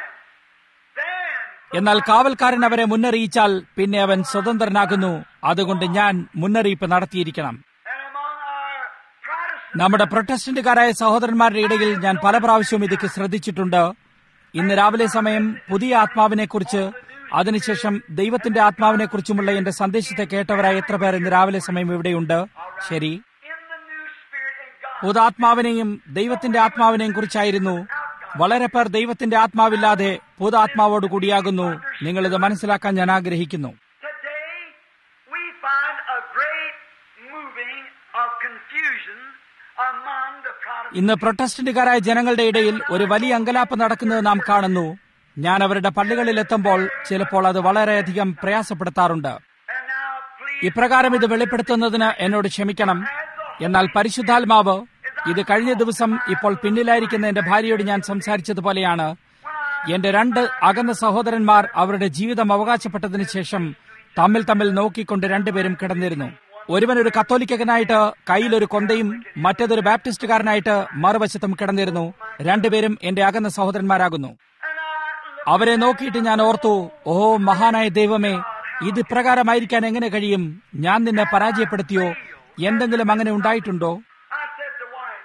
then എന്നാൽ കാവൽക്കാരൻ അവരെ മുന്നറിയിച്ചാൽ പിന്നെ അവൻ സ്വതന്ത്രനാകുന്നു അതുകൊണ്ട് ഞാൻ മുന്നറിയിപ്പ് നടത്തിയിരിക്കണം and among our Protestants, നമ്മുടെ പ്രൊട്ടസ്റ്റന്റുകാരായ സഹോദരന്മാരുടെ ഇടയിൽ ഞാൻ പല പ്രാവശ്യവും ഇതൊക്കെ ശ്രദ്ധിച്ചിട്ടുണ്ട് ഇന്ന് രാവിലെ സമയം പുതിയ ആത്മാവിനെക്കുറിച്ച് അതിനുശേഷം ദൈവത്തിന്റെ ആത്മാവിനെക്കുറിച്ചുമുള്ള എന്റെ സന്ദേശത്തെ കേട്ടവരായ എത്ര പേർ ഇന്ന് രാവിലെ സമയം ഇവിടെയുണ്ട് ശരി in the new spirit and God. പുതാത്മാവിനെയും ദൈവത്തിന്റെ ആത്മാവിനെയും കുറിച്ചായിരുന്നു വളരെ പേർ ദൈവത്തിന്റെ ആത്മാവില്ലാതെ പുതാത്മാവോട് കൂടിയാകുന്നു നിങ്ങളിത് മനസ്സിലാക്കാൻ ഞാൻ ആഗ്രഹിക്കുന്നു Today, we find a great moving of confusion among the Protestants. ഇന്ന് പ്രൊട്ടസ്റ്റന്റുകാരായ ജനങ്ങളുടെ ഇടയിൽ ഒരു വലിയ അങ്കലാപ്പ് നടക്കുന്നത് നാം കാണുന്നു ഞാൻ അവരുടെ പള്ളികളിൽ എത്തുമ്പോൾ ചിലപ്പോൾ അത് വളരെയധികം പ്രയാസപ്പെടുത്താറുണ്ട് And now, please, ഇപ്രകാരം ഇത് വെളിപ്പെടുത്തുന്നതിന് എന്നോട് ക്ഷമിക്കണം എന്നാൽ പരിശുദ്ധാത്മാവ് ഇത് കഴിഞ്ഞ ദിവസം ഇപ്പോൾ പിന്നിലായിരിക്കുന്ന എന്റെ ഭാര്യയോട് ഞാൻ സംസാരിച്ചതുപോലെയാണ് എന്റെ രണ്ട് അകന്ന സഹോദരന്മാർ അവരുടെ ജീവിതം അവകാശപ്പെട്ടതിനു ശേഷം തമ്മിൽ തമ്മിൽ നോക്കിക്കൊണ്ട് രണ്ടുപേരും കിടന്നിരുന്നു ഒരുവൻ ഒരു കത്തോലിക്കനായിട്ട് കയ്യിലൊരു കൊന്തയും മറ്റേതൊരു ബാപ്റ്റിസ്റ്റുകാരനായിട്ട് മറുവശത്തും കിടന്നിരുന്നു രണ്ടുപേരും എന്റെ അകന്ന സഹോദരന്മാരാകുന്നു and I look, അവരെ നോക്കിയിട്ട് ഞാൻ ഓർത്തു ഓ മഹാനായ ദൈവമേ ഇത് ഇപ്രകാരമായിരിക്കാൻ എങ്ങനെ കഴിയും ഞാൻ നിന്നെ പരാജയപ്പെടുത്തിയോ എന്തെങ്കിലും അങ്ങനെ ഉണ്ടായിട്ടുണ്ടോ I said to wife,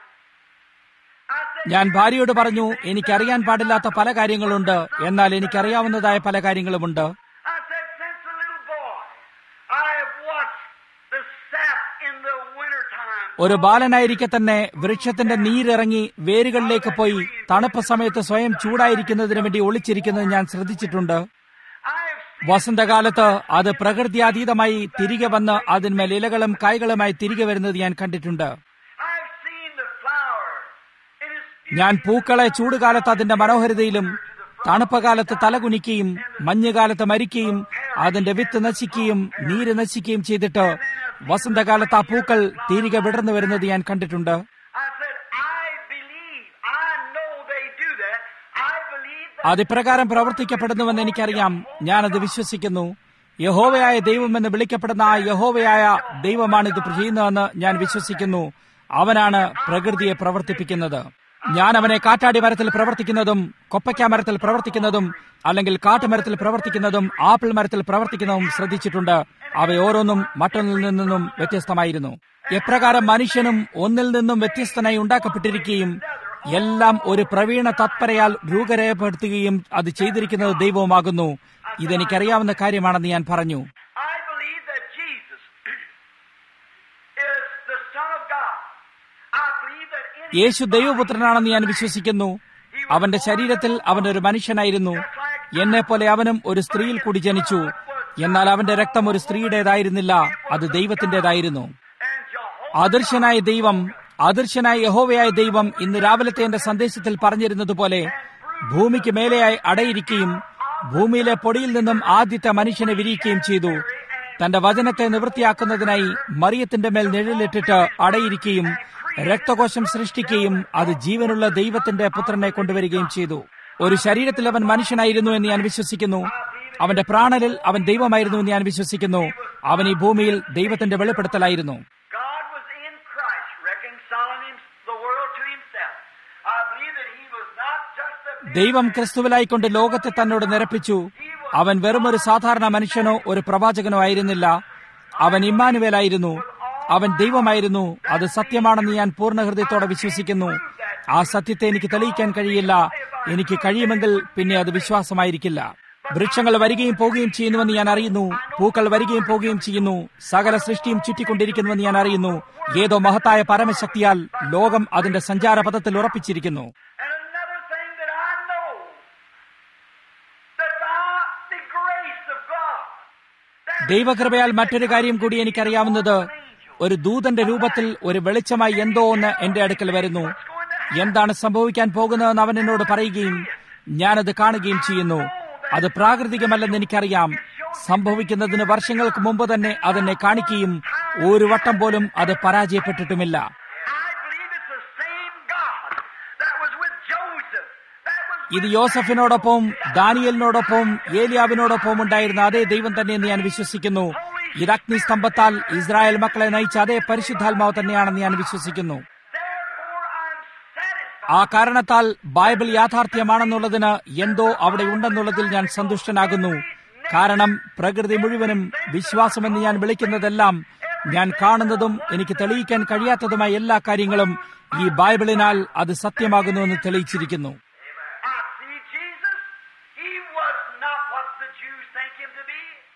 I said, ഞാൻ ഭാര്യയോട് പറഞ്ഞു എനിക്കറിയാൻ പാടില്ലാത്ത പല കാര്യങ്ങളുണ്ട് എന്നാൽ എനിക്കറിയാവുന്നതായ പല കാര്യങ്ങളുമുണ്ട് I said, since a little boy, I have watched the sap in the wintertime. ഒരു ബാലനായിരിക്കെ തന്നെ വൃക്ഷത്തിന്റെ നീരിറങ്ങി വേരുകളിലേക്ക് പോയി തണുപ്പ് സമയത്ത് സ്വയം ചൂടായിരിക്കുന്നതിന് വേണ്ടി ഒളിച്ചിരിക്കുന്നത് ഞാൻ ശ്രദ്ധിച്ചിട്ടുണ്ട് I have seen വസന്തകാലത്ത് അത് പ്രകൃത്യാതീതമായി തിരികെ വന്ന് അതിന്മേൽ ഇലകളും കായ്കളുമായി തിരികെ വരുന്നത് ഞാൻ കണ്ടിട്ടുണ്ട് I have seen the flower. It is ഞാൻ പൂക്കളെ ചൂടുകാലത്ത് അതിന്റെ മനോഹരിതയിലും തണുപ്പ് കാലത്ത് തലകുനിക്കുകയും മഞ്ഞുകാലത്ത് മരിക്കുകയും അതിന്റെ വിത്ത് നശിക്കുകയും നീര് നശിക്കുകയും ചെയ്തിട്ട് വസന്തകാലത്ത് ആ പൂക്കൾ തിരികെ വിടർന്നു വരുന്നത് ഞാൻ കണ്ടിട്ടുണ്ട് I said, I believe. I know they do that. I believe that. അതിപ്രകാരം പ്രവർത്തിക്കപ്പെടുന്നുവെന്ന് എനിക്കറിയാം ഞാനത് വിശ്വസിക്കുന്നു യഹോവയായ ദൈവമെന്ന് വിളിക്കപ്പെടുന്ന ആ യഹോവയായ ദൈവമാണ് ഇത് ചെയ്യുന്നതെന്ന് ഞാൻ വിശ്വസിക്കുന്നു അവനാണ് പ്രകൃതിയെ പ്രവർത്തിപ്പിക്കുന്നത് ഞാൻ അവനെ കാറ്റാടി മരത്തിൽ പ്രവർത്തിക്കുന്നതും കൊപ്പയ്ക്ക മരത്തിൽ പ്രവർത്തിക്കുന്നതും അല്ലെങ്കിൽ കാട്ടുമരത്തിൽ പ്രവർത്തിക്കുന്നതും ആപ്പിൾ മരത്തിൽ പ്രവർത്തിക്കുന്നതും ശ്രദ്ധിച്ചിട്ടുണ്ട് അവ ഓരോന്നും മറ്റൊന്നിൽ നിന്നും വ്യത്യസ്തമായിരുന്നു എപ്രകാരം മനുഷ്യനും ഒന്നിൽ നിന്നും വ്യത്യസ്തനായി ഉണ്ടാക്കപ്പെട്ടിരിക്കുകയും എല്ലാം ഒരു പ്രവീണ തത്പരയാൽ രൂപരേഖപ്പെടുത്തുകയും അത് ചെയ്തിരിക്കുന്നത് ദൈവവുമാകുന്നു ഇതെനിക്കറിയാവുന്ന കാര്യമാണെന്ന് ഞാൻ പറഞ്ഞു I believe that Jesus is the Son of God. I believe that in യേശു ദൈവപുത്രനാണെന്ന് ഞാൻ വിശ്വസിക്കുന്നു അവന്റെ ശരീരത്തിൽ അവൻ ഒരു മനുഷ്യനായിരുന്നു എന്നെ പോലെ അവനും ഒരു സ്ത്രീയിൽ കൂടി ജനിച്ചു എന്നാൽ അവന്റെ രക്തം ഒരു സ്ത്രീയുടേതായിരുന്നില്ല അത് ദൈവത്തിന്റേതായിരുന്നു and Jehovah അദൃശ്യനായ ദൈവം അദൃശ്യനായ യഹോവയായ ദൈവം ഇന്ന് രാവിലത്തെ എന്റെ സന്ദേശത്തിൽ പറഞ്ഞിരുന്നത് പോലെ ഭൂമിക്ക് മേലെയായി അടയിരിക്കുകയും ഭൂമിയിലെ പൊടിയിൽ നിന്നും ആദ്യത്തെ മനുഷ്യനെ വിരിയിക്കുകയും ചെയ്തു തന്റെ വചനത്തെ നിവൃത്തിയാക്കുന്നതിനായി മറിയത്തിന്റെ മേൽ നിഴലിട്ടിട്ട് അടയിരിക്കുകയും രക്തകോശം സൃഷ്ടിക്കുകയും അത് ജീവനുള്ള ദൈവത്തിന്റെ പുത്രനെ കൊണ്ടുവരികയും ചെയ്തു ഒരു ശരീരത്തിൽ അവൻ മനുഷ്യനായിരുന്നു എന്ന് ഞാൻ വിശ്വസിക്കുന്നു അവന്റെ പ്രാണലിൽ അവൻ ദൈവമായിരുന്നു എന്ന് ഞാൻ വിശ്വസിക്കുന്നു അവൻ ഈ ഭൂമിയിൽ ദൈവത്തിന്റെ വെളിപ്പെടുത്തലായിരുന്നു God was in Christ, reconciling him, the world to himself. I believe that he was not just a ദൈവം ക്രിസ്തുവിലായിക്കൊണ്ട് ലോകത്തെ തന്നോട് നിരപ്പിച്ചു അവൻ വെറുമൊരു സാധാരണ മനുഷ്യനോ ഒരു പ്രവാചകനോ ആയിരുന്നില്ല അവൻ ഇമ്മാനുവേലായിരുന്നു അവൻ ദൈവമായിരുന്നു അത് സത്യമാണെന്ന് ഞാൻ പൂർണ്ണ ഹൃദയത്തോടെ വിശ്വസിക്കുന്നു ആ സത്യത്തെ എനിക്ക് തെളിയിക്കാൻ കഴിയില്ല എനിക്ക് കഴിയുമെങ്കിൽ പിന്നെ അത് വിശ്വാസമായിരിക്കില്ല വൃക്ഷങ്ങൾ വരികയും പോവുകയും ചെയ്യുന്നുവെന്ന് ഞാൻ അറിയുന്നു പൂക്കൾ വരികയും പോവുകയും ചെയ്യുന്നു സകല സൃഷ്ടിയും ചുറ്റിക്കൊണ്ടിരിക്കുന്നുവെന്ന് ഞാൻ അറിയുന്നു ഏതോ മഹത്തായ പരമശക്തിയാൽ ലോകം അതിന്റെ സഞ്ചാരപഥത്തിൽ ഉറപ്പിച്ചിരിക്കുന്നു And another thing that I know, that by the grace of God, that ദൈവകൃപയാൽ മറ്റൊരു കാര്യം കൂടി എനിക്കറിയാവുന്നത് ഒരു ദൂതന്റെ രൂപത്തിൽ ഒരു വെളിച്ചമായി എന്തോ ഒന്ന് എന്റെ അടുക്കൽ വരുന്നു എന്താണ് സംഭവിക്കാൻ പോകുന്നതെന്ന് അവൻ എന്നോട് പറയുകയും ഞാനത് കാണുകയും ചെയ്യുന്നു അത് പ്രാകൃതികമല്ലെന്ന് എനിക്കറിയാം സംഭവിക്കുന്നതിന് വർഷങ്ങൾക്ക് മുമ്പ് തന്നെ അതെന്നെ കാണിക്കുകയും ഒരു വട്ടം പോലും അത് പരാജയപ്പെട്ടിട്ടുമില്ല I believe it's the same God that was with Joseph, that was ഇത് യോസഫിനോടൊപ്പം ദാനിയലിനോടൊപ്പം ഏലിയാവിനോടൊപ്പം ഉണ്ടായിരുന്ന അതേ ദൈവം തന്നെയെന്ന് ഞാൻ വിശ്വസിക്കുന്നു ഇത് അഗ്നിസ്തംഭത്താൽ ഇസ്രായേൽ മക്കളെ നയിച്ച അതേ പരിശുദ്ധാത്മാവ് തന്നെയാണെന്ന് ഞാൻ വിശ്വസിക്കുന്നു Therefore, I'm satisfied. ആ കാരണത്താൽ ബൈബിൾ യാഥാർത്ഥ്യമാണെന്നുള്ളതിന് എന്തോ അവിടെ ഉണ്ടെന്നുള്ളതിൽ ഞാൻ സന്തുഷ്ടനാകുന്നു കാരണം പ്രകൃതി മുഴുവനും വിശ്വാസമെന്ന് ഞാൻ വിളിക്കുന്നതെല്ലാം ഞാൻ കാണുന്നതും എനിക്ക് തെളിയിക്കാൻ കഴിയാത്തതുമായ എല്ലാ കാര്യങ്ങളും ഈ ബൈബിളിനാൽ അത് സത്യമാകുന്നുവെന്ന് തെളിയിച്ചിരിക്കുന്നു I see Jesus. He was not what the Jews think him to be.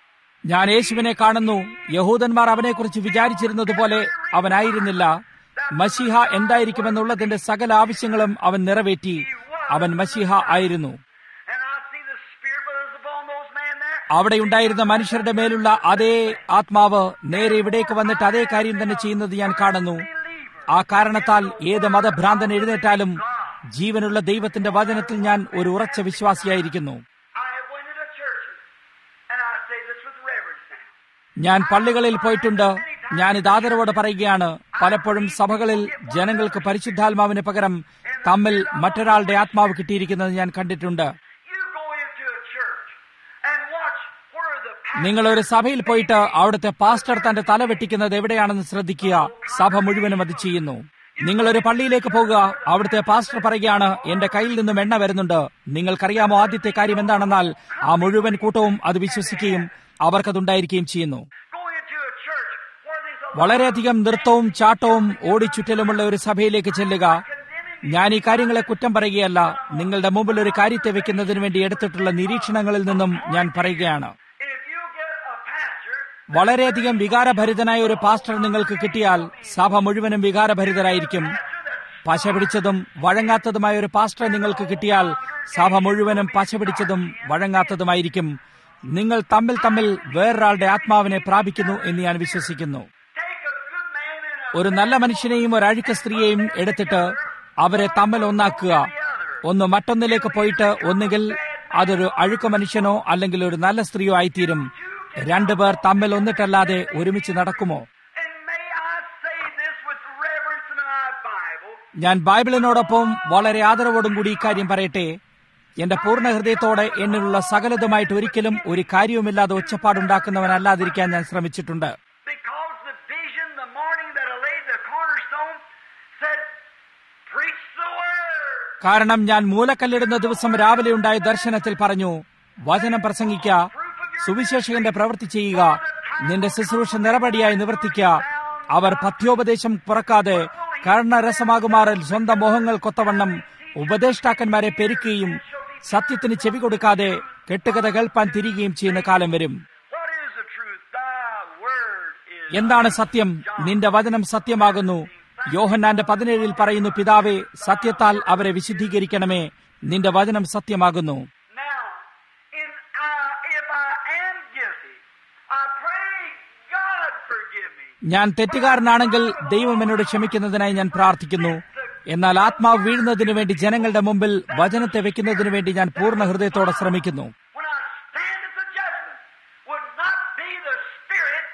ഞാൻ യേശുവിനെ കാണുന്നു യഹൂദന്മാർ അവനെക്കുറിച്ച് വിചാരിച്ചിരുന്നത് പോലെ അവനായിരുന്നില്ല മഷിഹ എന്തായിരിക്കുമെന്നുള്ളതിന്റെ സകല ആവശ്യങ്ങളും അവൻ നിറവേറ്റി അവൻ മഷിഹ ആയിരുന്നു And I see the Spirit that was upon those men there. അവിടെ ഉണ്ടായിരുന്ന മനുഷ്യരുടെ മേലുള്ള അതേ ആത്മാവ് നേരെ ഇവിടേക്ക് വന്നിട്ട് അതേ കാര്യം തന്നെ ചെയ്യുന്നത് ഞാൻ കാണുന്നു ആ കാരണത്താൽ ഏത് മതഭ്രാന്തൻ എഴുന്നേറ്റാലും ജീവനുള്ള ദൈവത്തിന്റെ വചനത്തിൽ ഞാൻ ഒരു ഉറച്ച വിശ്വാസിയായിരിക്കുന്നു I went into churches, and I say this with reverence now. ഞാൻ പള്ളികളിൽ പോയിട്ടുണ്ട് ഞാൻ ഇത് ആദരവോടെ പറയുകയാണ് പലപ്പോഴും സഭകളിൽ ജനങ്ങൾക്ക് പരിശുദ്ധാത്മാവിന് പകരം തമ്മിൽ മറ്റൊരാളുടെ ആത്മാവ് കിട്ടിയിരിക്കുന്നത് ഞാൻ കണ്ടിട്ടുണ്ട് You go into a church and watch where the pastor നിങ്ങൾ ഒരു സഭയിൽ പോയിട്ട് അവിടുത്തെ പാസ്റ്റർ തന്റെ തല വെട്ടിക്കുന്നത് എവിടെയാണെന്ന് ശ്രദ്ധിക്കുക സഭ മുഴുവനും അത് ചെയ്യുന്നു നിങ്ങൾ ഒരു പള്ളിയിലേക്ക് പോകുക അവിടുത്തെ പാസ്റ്റർ പറയുകയാണ് എന്റെ കയ്യിൽ നിന്നും എണ്ണ വരുന്നുണ്ട് നിങ്ങൾക്കറിയാമോ ആദ്യത്തെ കാര്യം എന്താണെന്നാൽ ആ മുഴുവൻ കൂട്ടവും അത് വിശ്വസിക്കുകയും അവർക്കതുണ്ടായിരിക്കുകയും ചെയ്യുന്നു go into a church where there's a വളരെയധികം നൃത്തവും ചാട്ടവും ഓടിച്ചുറ്റലുമുള്ള ഒരു സഭയിലേക്ക് ചെല്ലുക ഞാൻ ഈ കാര്യങ്ങളെ കുറ്റം പറയുകയല്ല നിങ്ങളുടെ മുമ്പിൽ ഒരു കാര്യത്തെ വെക്കുന്നതിന് വേണ്ടി എടുത്തിട്ടുള്ള നിരീക്ഷണങ്ങളിൽ നിന്നും ഞാൻ പറയുകയാണ് if you get a pastor വളരെയധികം വികാരഭരിതനായ ഒരു പാസ്റ്റർ നിങ്ങൾക്ക് കിട്ടിയാൽ സഭ മുഴുവനും വികാരഭരിതരായിരിക്കും പശ പിടിച്ചതും വഴങ്ങാത്തതുമായ ഒരു പാസ്റ്റർ നിങ്ങൾക്ക് കിട്ടിയാൽ സഭ മുഴുവനും പശ പിടിച്ചതും വഴങ്ങാത്തതുമായിരിക്കും നിങ്ങൾ തമ്മിൽ തമ്മിൽ വേറൊരാളുടെ ആത്മാവിനെ പ്രാപിക്കുന്നു എന്ന് ഞാൻ വിശ്വസിക്കുന്നു take a good man and a ഒരു നല്ല മനുഷ്യനെയും ഒരു അഴുക്ക സ്ത്രീയെയും എടുത്തിട്ട് അവരെ തമ്മിൽ ഒന്നാക്കുക ഒന്ന് മറ്റൊന്നിലേക്ക് പോയിട്ട് ഒന്നുകിൽ അതൊരു അഴുക്ക മനുഷ്യനോ അല്ലെങ്കിൽ ഒരു നല്ല സ്ത്രീയോ ആയിത്തീരും രണ്ടുപേർ തമ്മിൽ ഒന്നിട്ടല്ലാതെ ഒരുമിച്ച് നടക്കുമോ and may I say this with reverence in my Bible. ഞാൻ ബൈബിളിനോടൊപ്പം വളരെ ആദരവോടും കൂടി ഇക്കാര്യം പറയട്ടെ എന്റെ പൂർണ്ണ ഹൃദയത്തോടെ എന്നിലുള്ള സകലതുമായിട്ട് ഒരിക്കലും ഒരു കാര്യവുമില്ലാതെ ഒച്ചപ്പാടുണ്ടാക്കുന്നവനല്ലാതിരിക്കാൻ ഞാൻ ശ്രമിച്ചിട്ടുണ്ട് Because the vision the morning that I laid the cornerstone said, Preach the word. കാരണം ഞാൻ മൂലക്കല്ലിടുന്ന ദിവസം രാവിലെ ഉണ്ടായ ദർശനത്തിൽ പറഞ്ഞു വചനം പ്രസംഗിക്ക സുവിശേഷകന്റെ പ്രവൃത്തി ചെയ്യുക നിന്റെ ശുശ്രൂഷ നിറപടിയായി നിവർത്തിക്ക അവർ പഥ്യോപദേശം പുറക്കാതെ കർണരസമാകുമാറിൽ സ്വന്തം മോഹങ്ങൾ കൊത്തവണ്ണം ഉപദേഷ്ടാക്കന്മാരെ പെരുക്കുകയും സത്യത്തിന് ചെവി കൊടുക്കാതെ കെട്ടുകഥ കേൾപ്പാൻ തിരികുകയും ചെയ്യുന്ന കാലം വരും What is the truth? Thy word is. എന്താണ് സത്യം നിന്റെ വചനം സത്യമാകുന്നു യോഹന്നാന്റെ പതിനേഴിൽ പറയുന്നു പിതാവേ സത്യത്താൽ അവരെ വിശുദ്ധീകരിക്കണമേ നിന്റെ വചനം സത്യമാകുന്നു Now, in, uh, if I am guilty, I pray God forgive me. ഞാൻ തെറ്റുകാരനാണെങ്കിൽ ദൈവം എന്നോട് ക്ഷമിക്കുന്നതിനായി ഞാൻ പ്രാർത്ഥിക്കുന്നു എന്നാൽ ആത്മാവ് വീഴുന്നതിനു വേണ്ടി ജനങ്ങളുടെ മുമ്പിൽ വചനത്തെ വെക്കുന്നതിനു വേണ്ടി ഞാൻ പൂർണ്ണ ഹൃദയത്തോടെ ശ്രമിക്കുന്നു When I stand at the judgment, would not be the Spirit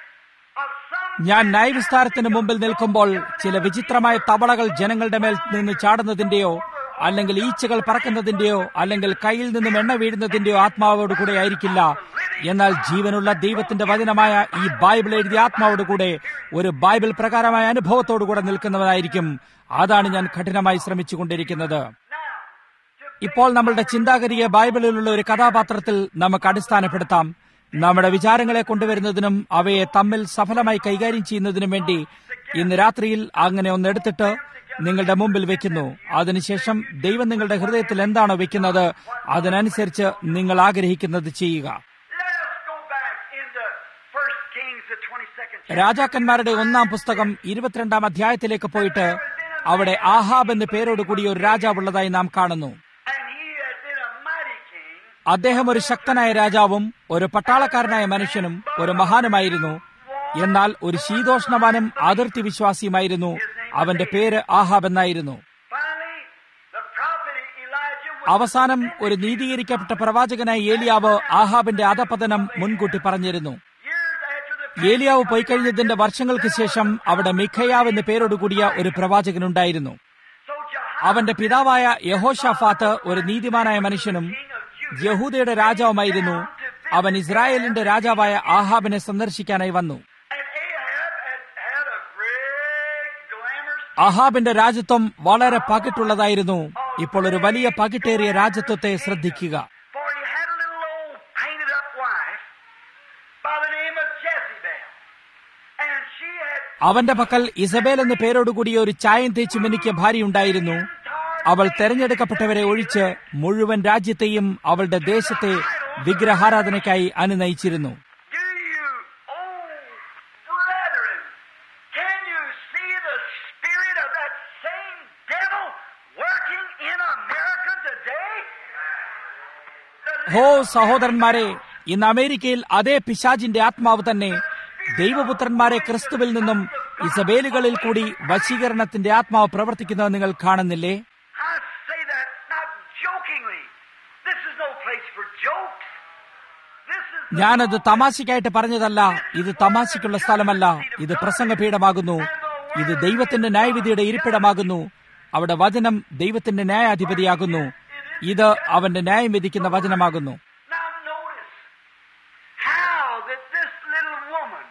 ഞാൻ ന്യായവിസ്താരത്തിന് മുമ്പിൽ നിൽക്കുമ്പോൾ ചില വിചിത്രമായ തവളകൾ ജനങ്ങളുടെ മേൽ നിന്ന് ചാടുന്നതിന്റെയോ അല്ലെങ്കിൽ ഈച്ചകൾ പറക്കുന്നതിന്റെയോ അല്ലെങ്കിൽ കയ്യിൽ നിന്നും എണ്ണ വീഴുന്നതിന്റെയോ ആത്മാവോട് കൂടെ ആയിരിക്കില്ല എന്നാൽ ജീവനുള്ള ദൈവത്തിന്റെ വചനമായ ഈ ബൈബിൾ എഴുതിയ ആത്മാവോട് കൂടെ ഒരു ബൈബിൾ പ്രകാരമായ അനുഭവത്തോടു കൂടെ നിൽക്കുന്നവനായിരിക്കും അതാണ് ഞാൻ കഠിനമായി ശ്രമിച്ചുകൊണ്ടിരിക്കുന്നത് ഇപ്പോൾ നമ്മളുടെ ചിന്താഗതിയെ ബൈബിളിലുള്ള ഒരു കഥാപാത്രത്തിൽ നമുക്ക് അടിസ്ഥാനപ്പെടുത്താം നമ്മുടെ വിചാരങ്ങളെ കൊണ്ടുവരുന്നതിനും അവയെ തമ്മിൽ സഫലമായി കൈകാര്യം ചെയ്യുന്നതിനും വേണ്ടി ഇന്ന് രാത്രിയിൽ അങ്ങനെ ഒന്നെടുത്തിട്ട് നിങ്ങളുടെ മുമ്പിൽ വെക്കുന്നു അതിനുശേഷം ദൈവം നിങ്ങളുടെ ഹൃദയത്തിൽ എന്താണോ വെക്കുന്നത് അതിനനുസരിച്ച് നിങ്ങൾ ആഗ്രഹിക്കുന്നത് ചെയ്യുക Let us go back into 1 Kings, the 22nd chapter. രാജാക്കന്മാരുടെ ഒന്നാം പുസ്തകം ഇരുപത്തിരണ്ടാം അധ്യായത്തിലേക്ക് പോയിട്ട് അവിടെ ആഹാബ് എന്ന് പേരോടുകൂടി ഒരു രാജാവുള്ളതായി നാം കാണുന്നു And he had been a mighty king. അദ്ദേഹം ഒരു ശക്തനായ രാജാവും ഒരു പട്ടാളക്കാരനായ മനുഷ്യനും ഒരു മഹാനുമായിരുന്നു എന്നാൽ ഒരു ശീതോഷ്ണവാനും അതിർത്തി വിശ്വാസിയുമായിരുന്നു അവന്റെ പേര് ആഹാബ് എന്നായിരുന്നു Finally, the prophet Elijah was അവസാനം ഒരു നീതീകരിക്കപ്പെട്ട പ്രവാചകനായ ഏലിയാവ് ആഹാബിന്റെ അധപതനം മുൻകൂട്ടി പറഞ്ഞിരുന്നു years after the ഏലിയാവ് പോയി കഴിഞ്ഞതിന്റെ വർഷങ്ങൾക്ക് ശേഷം അവിടെ മിഖയാവ് എന്ന പേരോടുകൂടിയ ഒരു പ്രവാചകനുണ്ടായിരുന്നു so Jehoiakim, അവന്റെ പിതാവായ യഹോഷാഫാത്ത് ഒരു നീതിമാനായ മനുഷ്യനും യഹൂദയുടെ രാജാവുമായിരുന്നു അവൻ ഇസ്രായേലിന്റെ രാജാവായ ആഹാബിനെ സന്ദർശിക്കാനായി വന്നു and Ahab had had a great glamorous ആഹാബിന്റെ രാജ്യത്വം വളരെ പകിട്ടുള്ളതായിരുന്നു ഇപ്പോൾ ഒരു വലിയ പകിട്ടേറിയ രാജ്യത്വത്തെ ശ്രദ്ധിക്കുക For he had a little old painted up wife by the name of Jezebel. And she had അവന്റെ പക്കൽ ഇസബേൽ എന്ന പേരോടുകൂടിയ ഒരു ചായം തേച്ചു മിനിക്കിയ ഭാര്യയുണ്ടായിരുന്നു അവൾ തെരഞ്ഞെടുക്കപ്പെട്ടവരെ ഒഴിച്ച് മുഴുവൻ രാജ്യത്തെയും അവളുടെ ദേശത്തെ വിഗ്രഹാരാധനയ്ക്കായി അനുനയിച്ചിരുന്നു Do you, oh brethren, can you see the spirit of that same devil working in America today? The ഹോ സഹോദരന്മാരെ ഇന്ന് അമേരിക്കയിൽ അതേ പിശാജിന്റെ ആത്മാവ് തന്നെ ദൈവപുത്രന്മാരെ ക്രിസ്തുവിൽ നിന്നും ഇസബേലുകളിൽ കൂടി വശീകരണത്തിന്റെ ആത്മാവ് പ്രവർത്തിക്കുന്നത് നിങ്ങൾ കാണുന്നില്ലേ I say that not jokingly. This is no place for jokes. This is the ഞാനത് തമാശയ്ക്കായിട്ട് പറഞ്ഞതല്ല ഇത് തമാശയ്ക്കുള്ള സ്ഥലമല്ല ഇത് പ്രസംഗപീഠമാകുന്നു ഇത് ദൈവത്തിന്റെ ന്യായവിധിയുടെ ഇരിപ്പിടമാകുന്നു അവിടെ വചനം ദൈവത്തിന്റെ ന്യായാധിപതിയാകുന്നു ഇത് അവന്റെ ന്യായം വിധിക്കുന്ന വചനമാകുന്നു Now notice how that this little woman,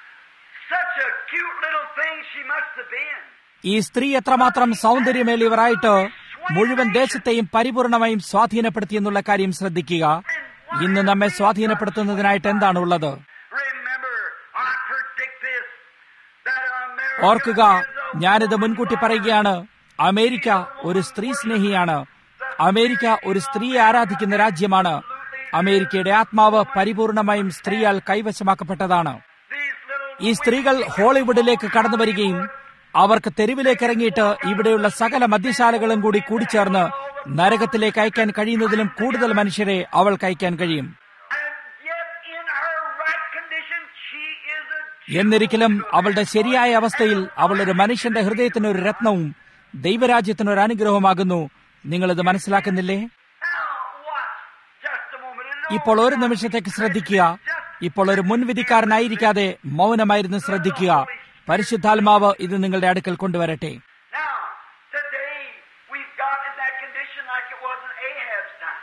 such a cute little thing she must have been, ഈ സ്ത്രീ എത്രമാത്രം സൗന്ദര്യമേറിയവരായിട്ട് മുഴുവൻ ദേശത്തെയും പരിപൂർണമായും സ്വാധീനപ്പെടുത്തി എന്നുള്ള കാര്യം ശ്രദ്ധിക്കുക ഇന്ന് നമ്മെ സ്വാധീനപ്പെടുത്തുന്നതിനായിട്ട് എന്താണ് ഉള്ളത് remember, I predict this, that America ഓർക്കുക is a ഞാനിത് മുൻകൂട്ടി പറയുകയാണ് അമേരിക്ക ഒരു സ്ത്രീ സ്നേഹിയാണ് അമേരിക്ക ഒരു സ്ത്രീയെ ആരാധിക്കുന്ന രാജ്യമാണ് അമേരിക്കയുടെ ആത്മാവ് പരിപൂർണമായും സ്ത്രീയാൽ കൈവശമാക്കപ്പെട്ടതാണ് these little ഈ സ്ത്രീകൾ ഹോളിവുഡിലേക്ക് കടന്നു വരികയും അവർക്ക് തെരുവിലേക്ക് ഇറങ്ങിയിട്ട് ഇവിടെയുള്ള സകല മദ്യശാലകളും കൂടി കൂടിച്ചേർന്ന് നരകത്തിലേക്ക് അയക്കാൻ കഴിയുന്നതിലും കൂടുതൽ മനുഷ്യരെ അവൾക്ക് അയക്കാൻ കഴിയും and yet in her right condition she is a എന്നിരിക്കലും അവളുടെ ശരിയായ അവസ്ഥയിൽ അവൾ ഒരു മനുഷ്യന്റെ ഹൃദയത്തിന് ഒരു രത്നവും ദൈവരാജ്യത്തിന് ഒരു അനുഗ്രഹമാകുന്നു നിങ്ങളിത് മനസ്സിലാക്കുന്നില്ലേ now watch just a moment and ഇപ്പോൾ ഒരു നിമിഷത്തേക്ക് ശ്രദ്ധിക്കുക ഇപ്പോൾ ഒരു മുൻവിധിക്കാരനായിരിക്കാതെ മൗനമായിരുന്നു ശ്രദ്ധിക്കുക പരിശുദ്ധാത്മാവ് ഇത് നിങ്ങളുടെ അടുക്കൽ കൊണ്ടുവരട്ടെ now today we've got in that condition like it was in Ahab's time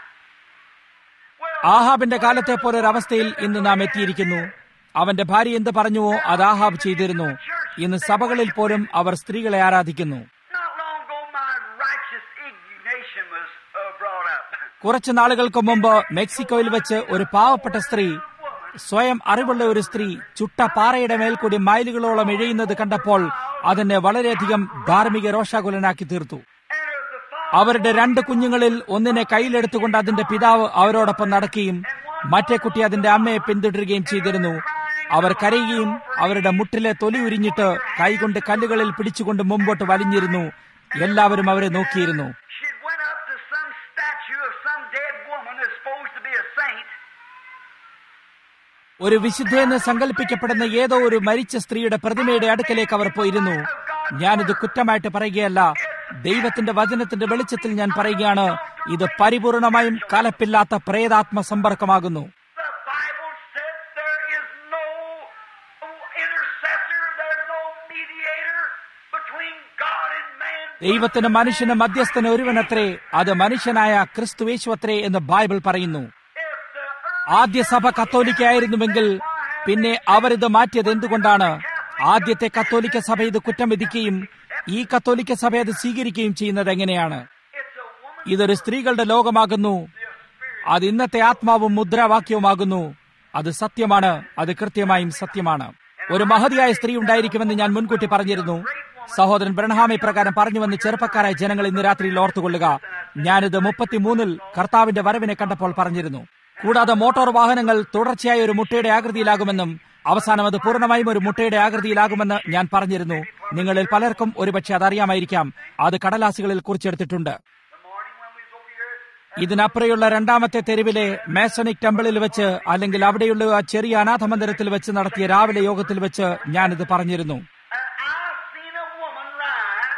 well ആഹാബിന്റെ കാലത്തെ പോലെ ഒരു അവസ്ഥയിൽ ഇന്ന് നാം എത്തിയിരിക്കുന്നു അവന്റെ ഭാര്യ എന്ത് പറഞ്ഞുവോ അത് ആഹാബ് ചെയ്തിരുന്നു ഇന്ന് സഭകളിൽ പോലും അവർ സ്ത്രീകളെ ആരാധിക്കുന്നു not long ago my righteous indignation was uh, brought up കുറച്ചു നാളുകൾക്ക് മുമ്പ് മെക്സിക്കോയിൽ വെച്ച് ഒരു പാവപ്പെട്ട സ്ത്രീ സ്വയം അറിവുള്ള ഒരു സ്ത്രീ ചുട്ട പാറയുടെ മേൽ കൂടി മൈലുകളോളം ഇഴയുന്നത് കണ്ടപ്പോൾ അതിനെ വളരെയധികം ധാർമ്മിക രോഷാകുലനാക്കി തീർത്തു and as the father അവരുടെ രണ്ട് കുഞ്ഞുങ്ങളിൽ ഒന്നിനെ കയ്യിലെടുത്തുകൊണ്ട് അതിന്റെ പിതാവ് അവരോടൊപ്പം നടക്കുകയും മറ്റേ കുട്ടി അതിന്റെ അമ്മയെ പിന്തുടരുകയും ചെയ്തിരുന്നു അവർ കരയുകയും അവരുടെ മുട്ടിലെ തൊലി ഉരിഞ്ഞിട്ട് കൈകൊണ്ട് കല്ലുകളിൽ പിടിച്ചുകൊണ്ട് മുമ്പോട്ട് വലിഞ്ഞിരുന്നു എല്ലാവരും അവരെ നോക്കിയിരുന്നു she went up to some statue of some dead woman that's supposed to be a saint ഒരു വിശുദ്ധയെന്ന് സങ്കല്പിക്കപ്പെടുന്ന ഏതോ ഒരു മരിച്ച സ്ത്രീയുടെ പ്രതിമയുടെ അടുക്കലേക്ക് അവർ പോയിരുന്നു ഞാനിത് കുറ്റമായിട്ട് പറയുകയല്ല ദൈവത്തിന്റെ വചനത്തിന്റെ വെളിച്ചത്തിൽ ഞാൻ പറയുകയാണ് ഇത് പരിപൂർണമായും കലപ്പില്ലാത്ത പ്രേതാത്മ സമ്പർക്കമാകുന്നു the Bible said there is no intercessor ദൈവത്തിന് മനുഷ്യന് മധ്യസ്ഥന് ഒരുവനത്രേ അത് മനുഷ്യനായ ക്രിസ്തുവേശുവത്രേ എന്ന് ബൈബിൾ പറയുന്നു If the earth ആദ്യ സഭ കത്തോലിക്കായിരുന്നുവെങ്കിൽ പിന്നെ അവരിത് മാറ്റിയത് എന്തുകൊണ്ടാണ് ആദ്യത്തെ കത്തോലിക്ക സഭ ഇത് കുറ്റം വിധിക്കുകയും ഈ കത്തോലിക്ക സഭ അത് സ്വീകരിക്കുകയും ചെയ്യുന്നത് എങ്ങനെയാണ് it's a woman ഇതൊരു സ്ത്രീകളുടെ ലോകമാകുന്നു അത് ഇന്നത്തെ ആത്മാവും മുദ്രാവാക്യവുമാകുന്നു അത് സത്യമാണ് അത് കൃത്യമായും സത്യമാണ് ഒരു മഹതിയായ സ്ത്രീ ഉണ്ടായിരിക്കുമെന്ന് ഞാൻ മുൻകൂട്ടി പറഞ്ഞിരുന്നു സഹോദരൻ ബ്രഹ്ഹാമി പ്രകാരം പറഞ്ഞുവന്ന് ചെറുപ്പക്കാരായ ജനങ്ങൾ ഇന്ന് രാത്രിയിൽ ഓർത്തുകൊള്ളുക ഞാനിത് മുപ്പത്തിമൂന്നിൽ കർത്താവിന്റെ വരവിനെ കണ്ടപ്പോൾ പറഞ്ഞിരുന്നു കൂടാതെ മോട്ടോർ വാഹനങ്ങൾ തുടർച്ചയായ ഒരു മുട്ടയുടെ ആകൃതിയിലാകുമെന്നും അവസാനം അത് പൂർണ്ണമായും ഒരു മുട്ടയുടെ ആകൃതിയിലാകുമെന്ന് ഞാൻ പറഞ്ഞിരുന്നു നിങ്ങളിൽ പലർക്കും ഒരുപക്ഷെ അതറിയാമായിരിക്കാം അത് കടലാസുകളിൽ കുറിച്ചെടുത്തിട്ടുണ്ട് the morning when we was over here. ഇതിനപ്പുറയുള്ള രണ്ടാമത്തെ തെരുവിലെ മേസണിക് ടെമ്പിളിൽ വെച്ച് അല്ലെങ്കിൽ അവിടെയുള്ള ആ ചെറിയ അനാഥ മന്ദിരത്തിൽ വെച്ച് നടത്തിയ രാവിലെ യോഗത്തിൽ വെച്ച് ഞാനിത് പറഞ്ഞിരുന്നു And I seen a woman rise,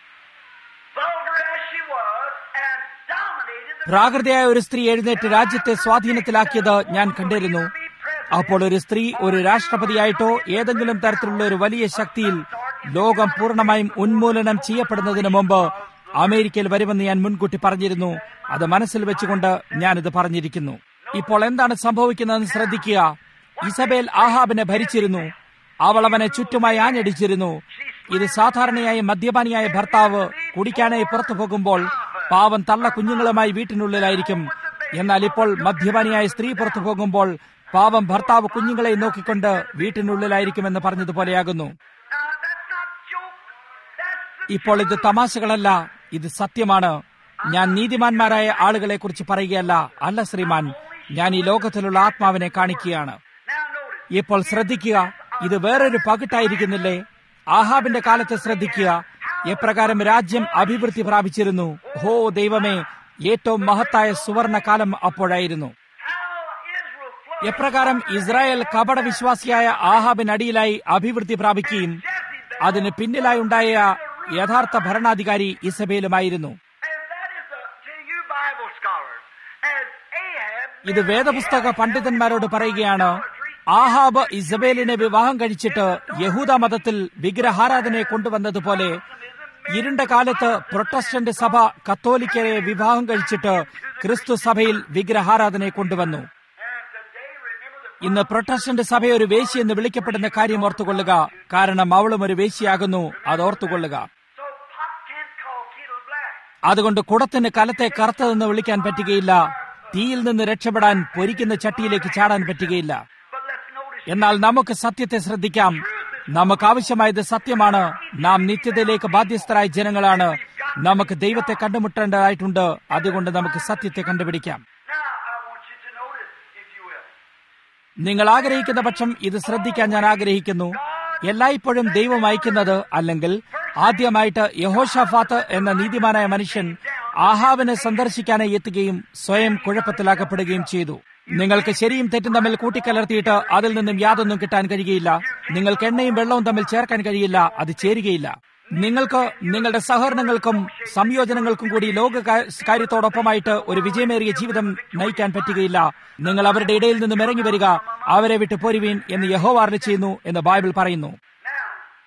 vulgar as she was, and dominated the പ്രാകൃതയായ ഒരു സ്ത്രീ എഴുന്നേറ്റ് രാജ്യത്തെ സ്വാധീനത്തിലാക്കിയത് ഞാൻ കണ്ടിരുന്നു അപ്പോൾ ഒരു സ്ത്രീ ഒരു രാഷ്ട്രപതിയായിട്ടോ ഏതെങ്കിലും തരത്തിലുള്ള ഒരു വലിയ ശക്തിയിൽ ലോകം പൂർണ്ണമായും ഉന്മൂലനം ചെയ്യപ്പെടുന്നതിന് മുമ്പ് അമേരിക്കയിൽ വരുമെന്ന് ഞാൻ മുൻകൂട്ടി പറഞ്ഞിരുന്നു അത് മനസ്സിൽ വെച്ചുകൊണ്ട് ഞാനിത് പറഞ്ഞിരിക്കുന്നു ഇപ്പോൾ എന്താണ് സംഭവിക്കുന്നതെന്ന് ശ്രദ്ധിക്കുക ഇസബേൽ ആഹാബിനെ ഭരിച്ചിരുന്നു അവൾ അവനെ ചുറ്റുമായി ആഞ്ഞടിച്ചിരുന്നു ഇത് സാധാരണയായി മദ്യപാനിയായ ഭർത്താവ് കുടിക്കാനായി പുറത്തു പോകുമ്പോൾ പാവം തള്ള കുഞ്ഞുങ്ങളുമായി വീട്ടിനുള്ളിലായിരിക്കും എന്നാൽ ഇപ്പോൾ മദ്യപാനിയായ സ്ത്രീ പുറത്തു പോകുമ്പോൾ പാവം ഭർത്താവ് കുഞ്ഞുങ്ങളെ നോക്കിക്കൊണ്ട് വീട്ടിനുള്ളിലായിരിക്കുമെന്ന് പറഞ്ഞതുപോലെയാകുന്നു Now, that's not joke. That's the ഇപ്പോൾ ഇത് തമാശകളല്ല ഇത് സത്യമാണ് ഞാൻ നീതിമാന്മാരായ ആളുകളെ കുറിച്ച് പറയുകയല്ല അല്ല ശ്രീമാൻ ഞാൻ ഈ ലോകത്തിലുള്ള ആത്മാവിനെ കാണിക്കുകയാണ് Now, notice. ഇപ്പോൾ ശ്രദ്ധിക്കുക ഇത് വേറൊരു പകിട്ടായിരിക്കുന്നില്ലേ ആഹാബിന്റെ കാലത്ത് ശ്രദ്ധിക്കുക എപ്രകാരം രാജ്യം അഭിവൃദ്ധി പ്രാപിച്ചിരുന്നു ഹോ ദൈവമേ ഏറ്റവും മഹത്തായ സുവർണ കാലം അപ്പോഴായിരുന്നു How Israel flourishing. എപ്രകാരം ഇസ്രായേൽ കപട വിശ്വാസിയായ ആഹാബിനടിയിലായി അഭിവൃദ്ധി പ്രാപിക്കുകയും അതിന് പിന്നിലായി ഉണ്ടായ യഥാർത്ഥ ഭരണാധികാരി ഇസബേലുമായിരുന്നു And that is a, to you Bible scholars, as Ahab ഇത് വേദപുസ്തക പണ്ഡിതന്മാരോട് പറയുകയാണ് ആഹാബ് ഇസബേലിനെ വിവാഹം കഴിച്ചിട്ട് യഹൂദ മതത്തിൽ വിഗ്രഹാരാധനയെ കൊണ്ടുവന്നതുപോലെ ഇരുണ്ട കാലത്ത് പ്രൊട്ടസ്റ്റന്റ് സഭ കത്തോലിക്കരെ വിവാഹം കഴിച്ചിട്ട് ക്രിസ്തു സഭയിൽ വിഗ്രഹാരാധനയെ കൊണ്ടുവന്നു and today remember the ഇന്ന് പ്രൊട്ടസ്റ്റന്റ് സഭ ഒരു വേശി എന്ന് വിളിക്കപ്പെടുന്ന കാര്യം ഓർത്തുകൊള്ളുക കാരണം അവളും ഒരു വേശിയാകുന്നു അത് ഓർത്തുകൊള്ളുക so pot can't call kettle black. അതുകൊണ്ട് കുടത്തിന് കലത്തെ കറുത്തതെന്ന് വിളിക്കാൻ പറ്റുകയില്ല തീയിൽ നിന്ന് രക്ഷപ്പെടാൻ പൊരിക്കുന്ന ചട്ടിയിലേക്ക് ചാടാൻ പറ്റുകയില്ല But let's notice എന്നാൽ നമുക്ക് സത്യത്തെ ശ്രദ്ധിക്കാം നമുക്ക് ആവശ്യമായത് സത്യമാണ് നാം നിത്യതയിലേക്ക് ബാധ്യസ്ഥരായ ജനങ്ങളാണ് നമുക്ക് ദൈവത്തെ കണ്ടുമുട്ടേണ്ടതായിട്ടുണ്ട് അതുകൊണ്ട് നമുക്ക് സത്യത്തെ കണ്ടുപിടിക്കാം now I want you to notice, if you will. നിങ്ങൾ ആഗ്രഹിക്കുന്ന പക്ഷം ഇത് ശ്രദ്ധിക്കാൻ ഞാൻ ആഗ്രഹിക്കുന്നു എല്ലായ്പ്പോഴും ദൈവം അയക്കുന്നത് അല്ലെങ്കിൽ ആദ്യമായിട്ട് യഹോഷാഫാത്ത് എന്ന നീതിമാനായ മനുഷ്യൻ ആഹാബിനെ സന്ദർശിക്കാനായി എത്തുകയും സ്വയം കുഴപ്പത്തിലാക്കപ്പെടുകയും ചെയ്തു നിങ്ങൾക്ക് ശരിയും തെറ്റും തമ്മിൽ കൂട്ടിക്കലർത്തിയിട്ട് അതിൽ നിന്നും യാതൊന്നും കിട്ടാൻ കഴിയുകയില്ല നിങ്ങൾക്ക് എണ്ണയും വെള്ളവും തമ്മിൽ ചേർക്കാൻ കഴിയില്ല അത് ചേരുകയില്ല നിങ്ങൾക്ക് നിങ്ങളുടെ സഹകരണങ്ങൾക്കും സംയോജനങ്ങൾക്കും കൂടി ലോക കാ- കാര്യത്തോടൊപ്പമായിട്ട് ഒരു വിജയമേറിയ ജീവിതം നയിക്കാൻ പറ്റുകയില്ല നിങ്ങൾ അവരുടെ ഇടയിൽ നിന്നും ഇറങ്ങി വരിക അവരെ വിട്ട് പോരുവീൻ എന്ന് യഹോവ അരുളി ചെയ്യുന്നു എന്ന് ബൈബിൾ പറയുന്നു Now,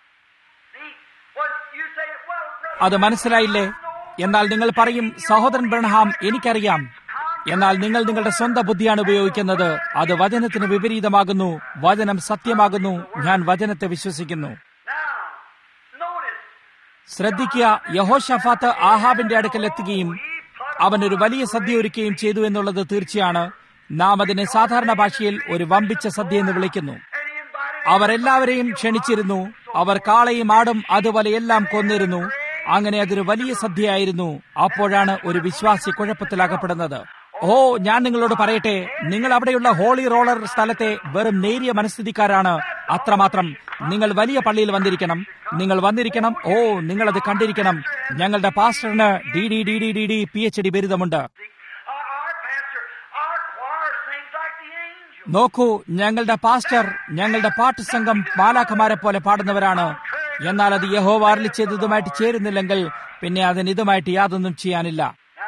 see, what you say, well, brother, അത് മനസ്സിലായില്ലേ എന്നാൽ നിങ്ങൾ പറയും സഹോദരൻ ബ്രഹ്ഹാം എനിക്കറിയാം എന്നാൽ നിങ്ങൾ നിങ്ങളുടെ സ്വന്തം ബുദ്ധിയാണ് ഉപയോഗിക്കുന്നത് അത് വചനത്തിന് വിപരീതമാകുന്നു വചനം സത്യമാകുന്നു ഞാൻ വചനത്തെ വിശ്വസിക്കുന്നു now, notice, ശ്രദ്ധിക്കുക യഹോഷഫാത്ത് ആഹാബിന്റെ അടുക്കൽ എത്തുകയും അവൻ ഒരു വലിയ സദ്യ ഒരുക്കുകയും ചെയ്തു എന്നുള്ളത് തീർച്ചയാണ് നാം അതിനെ സാധാരണ ഭാഷയിൽ ഒരു വമ്പിച്ച സദ്യ എന്ന് വിളിക്കുന്നു and he invited അവർ എല്ലാവരെയും ക്ഷണിച്ചിരുന്നു അവർ കാളയും ആടും അതുപോലെ എല്ലാം കൊന്നിരുന്നു അങ്ങനെ അതൊരു വലിയ സദ്യയായിരുന്നു അപ്പോഴാണ് ഒരു വിശ്വാസി കുഴപ്പത്തിലാക്കപ്പെടുന്നത് ഓ ഞാൻ നിങ്ങളോട് പറയട്ടെ നിങ്ങൾ അവിടെയുള്ള ഹോളി റോളർ സ്ഥലത്തെ വെറും നേരിയ മനസ്ഥിതിക്കാരാണ് അത്രമാത്രം നിങ്ങൾ വലിയ പള്ളിയിൽ വന്നിരിക്കണം നിങ്ങൾ വന്നിരിക്കണം ഓ നിങ്ങളത് കണ്ടിരിക്കണം ഞങ്ങളുടെ പാസ്റ്ററിന് D D D D D D P H D ബിരുദമുണ്ട് our, our pastor, our choir sings like the angels. നോക്കൂ ഞങ്ങളുടെ പാസ്റ്റർ ഞങ്ങളുടെ പാട്ട് സംഘം മാലാഖമാരെ പോലെ പാടുന്നവരാണ് എന്നാൽ അത് യഹോവ അരുളി ചെയ്തതുമായിട്ട് ചേരുന്നില്ലെങ്കിൽ പിന്നെ അതിന് ഇതുമായിട്ട് യാതൊന്നും ചെയ്യാനില്ല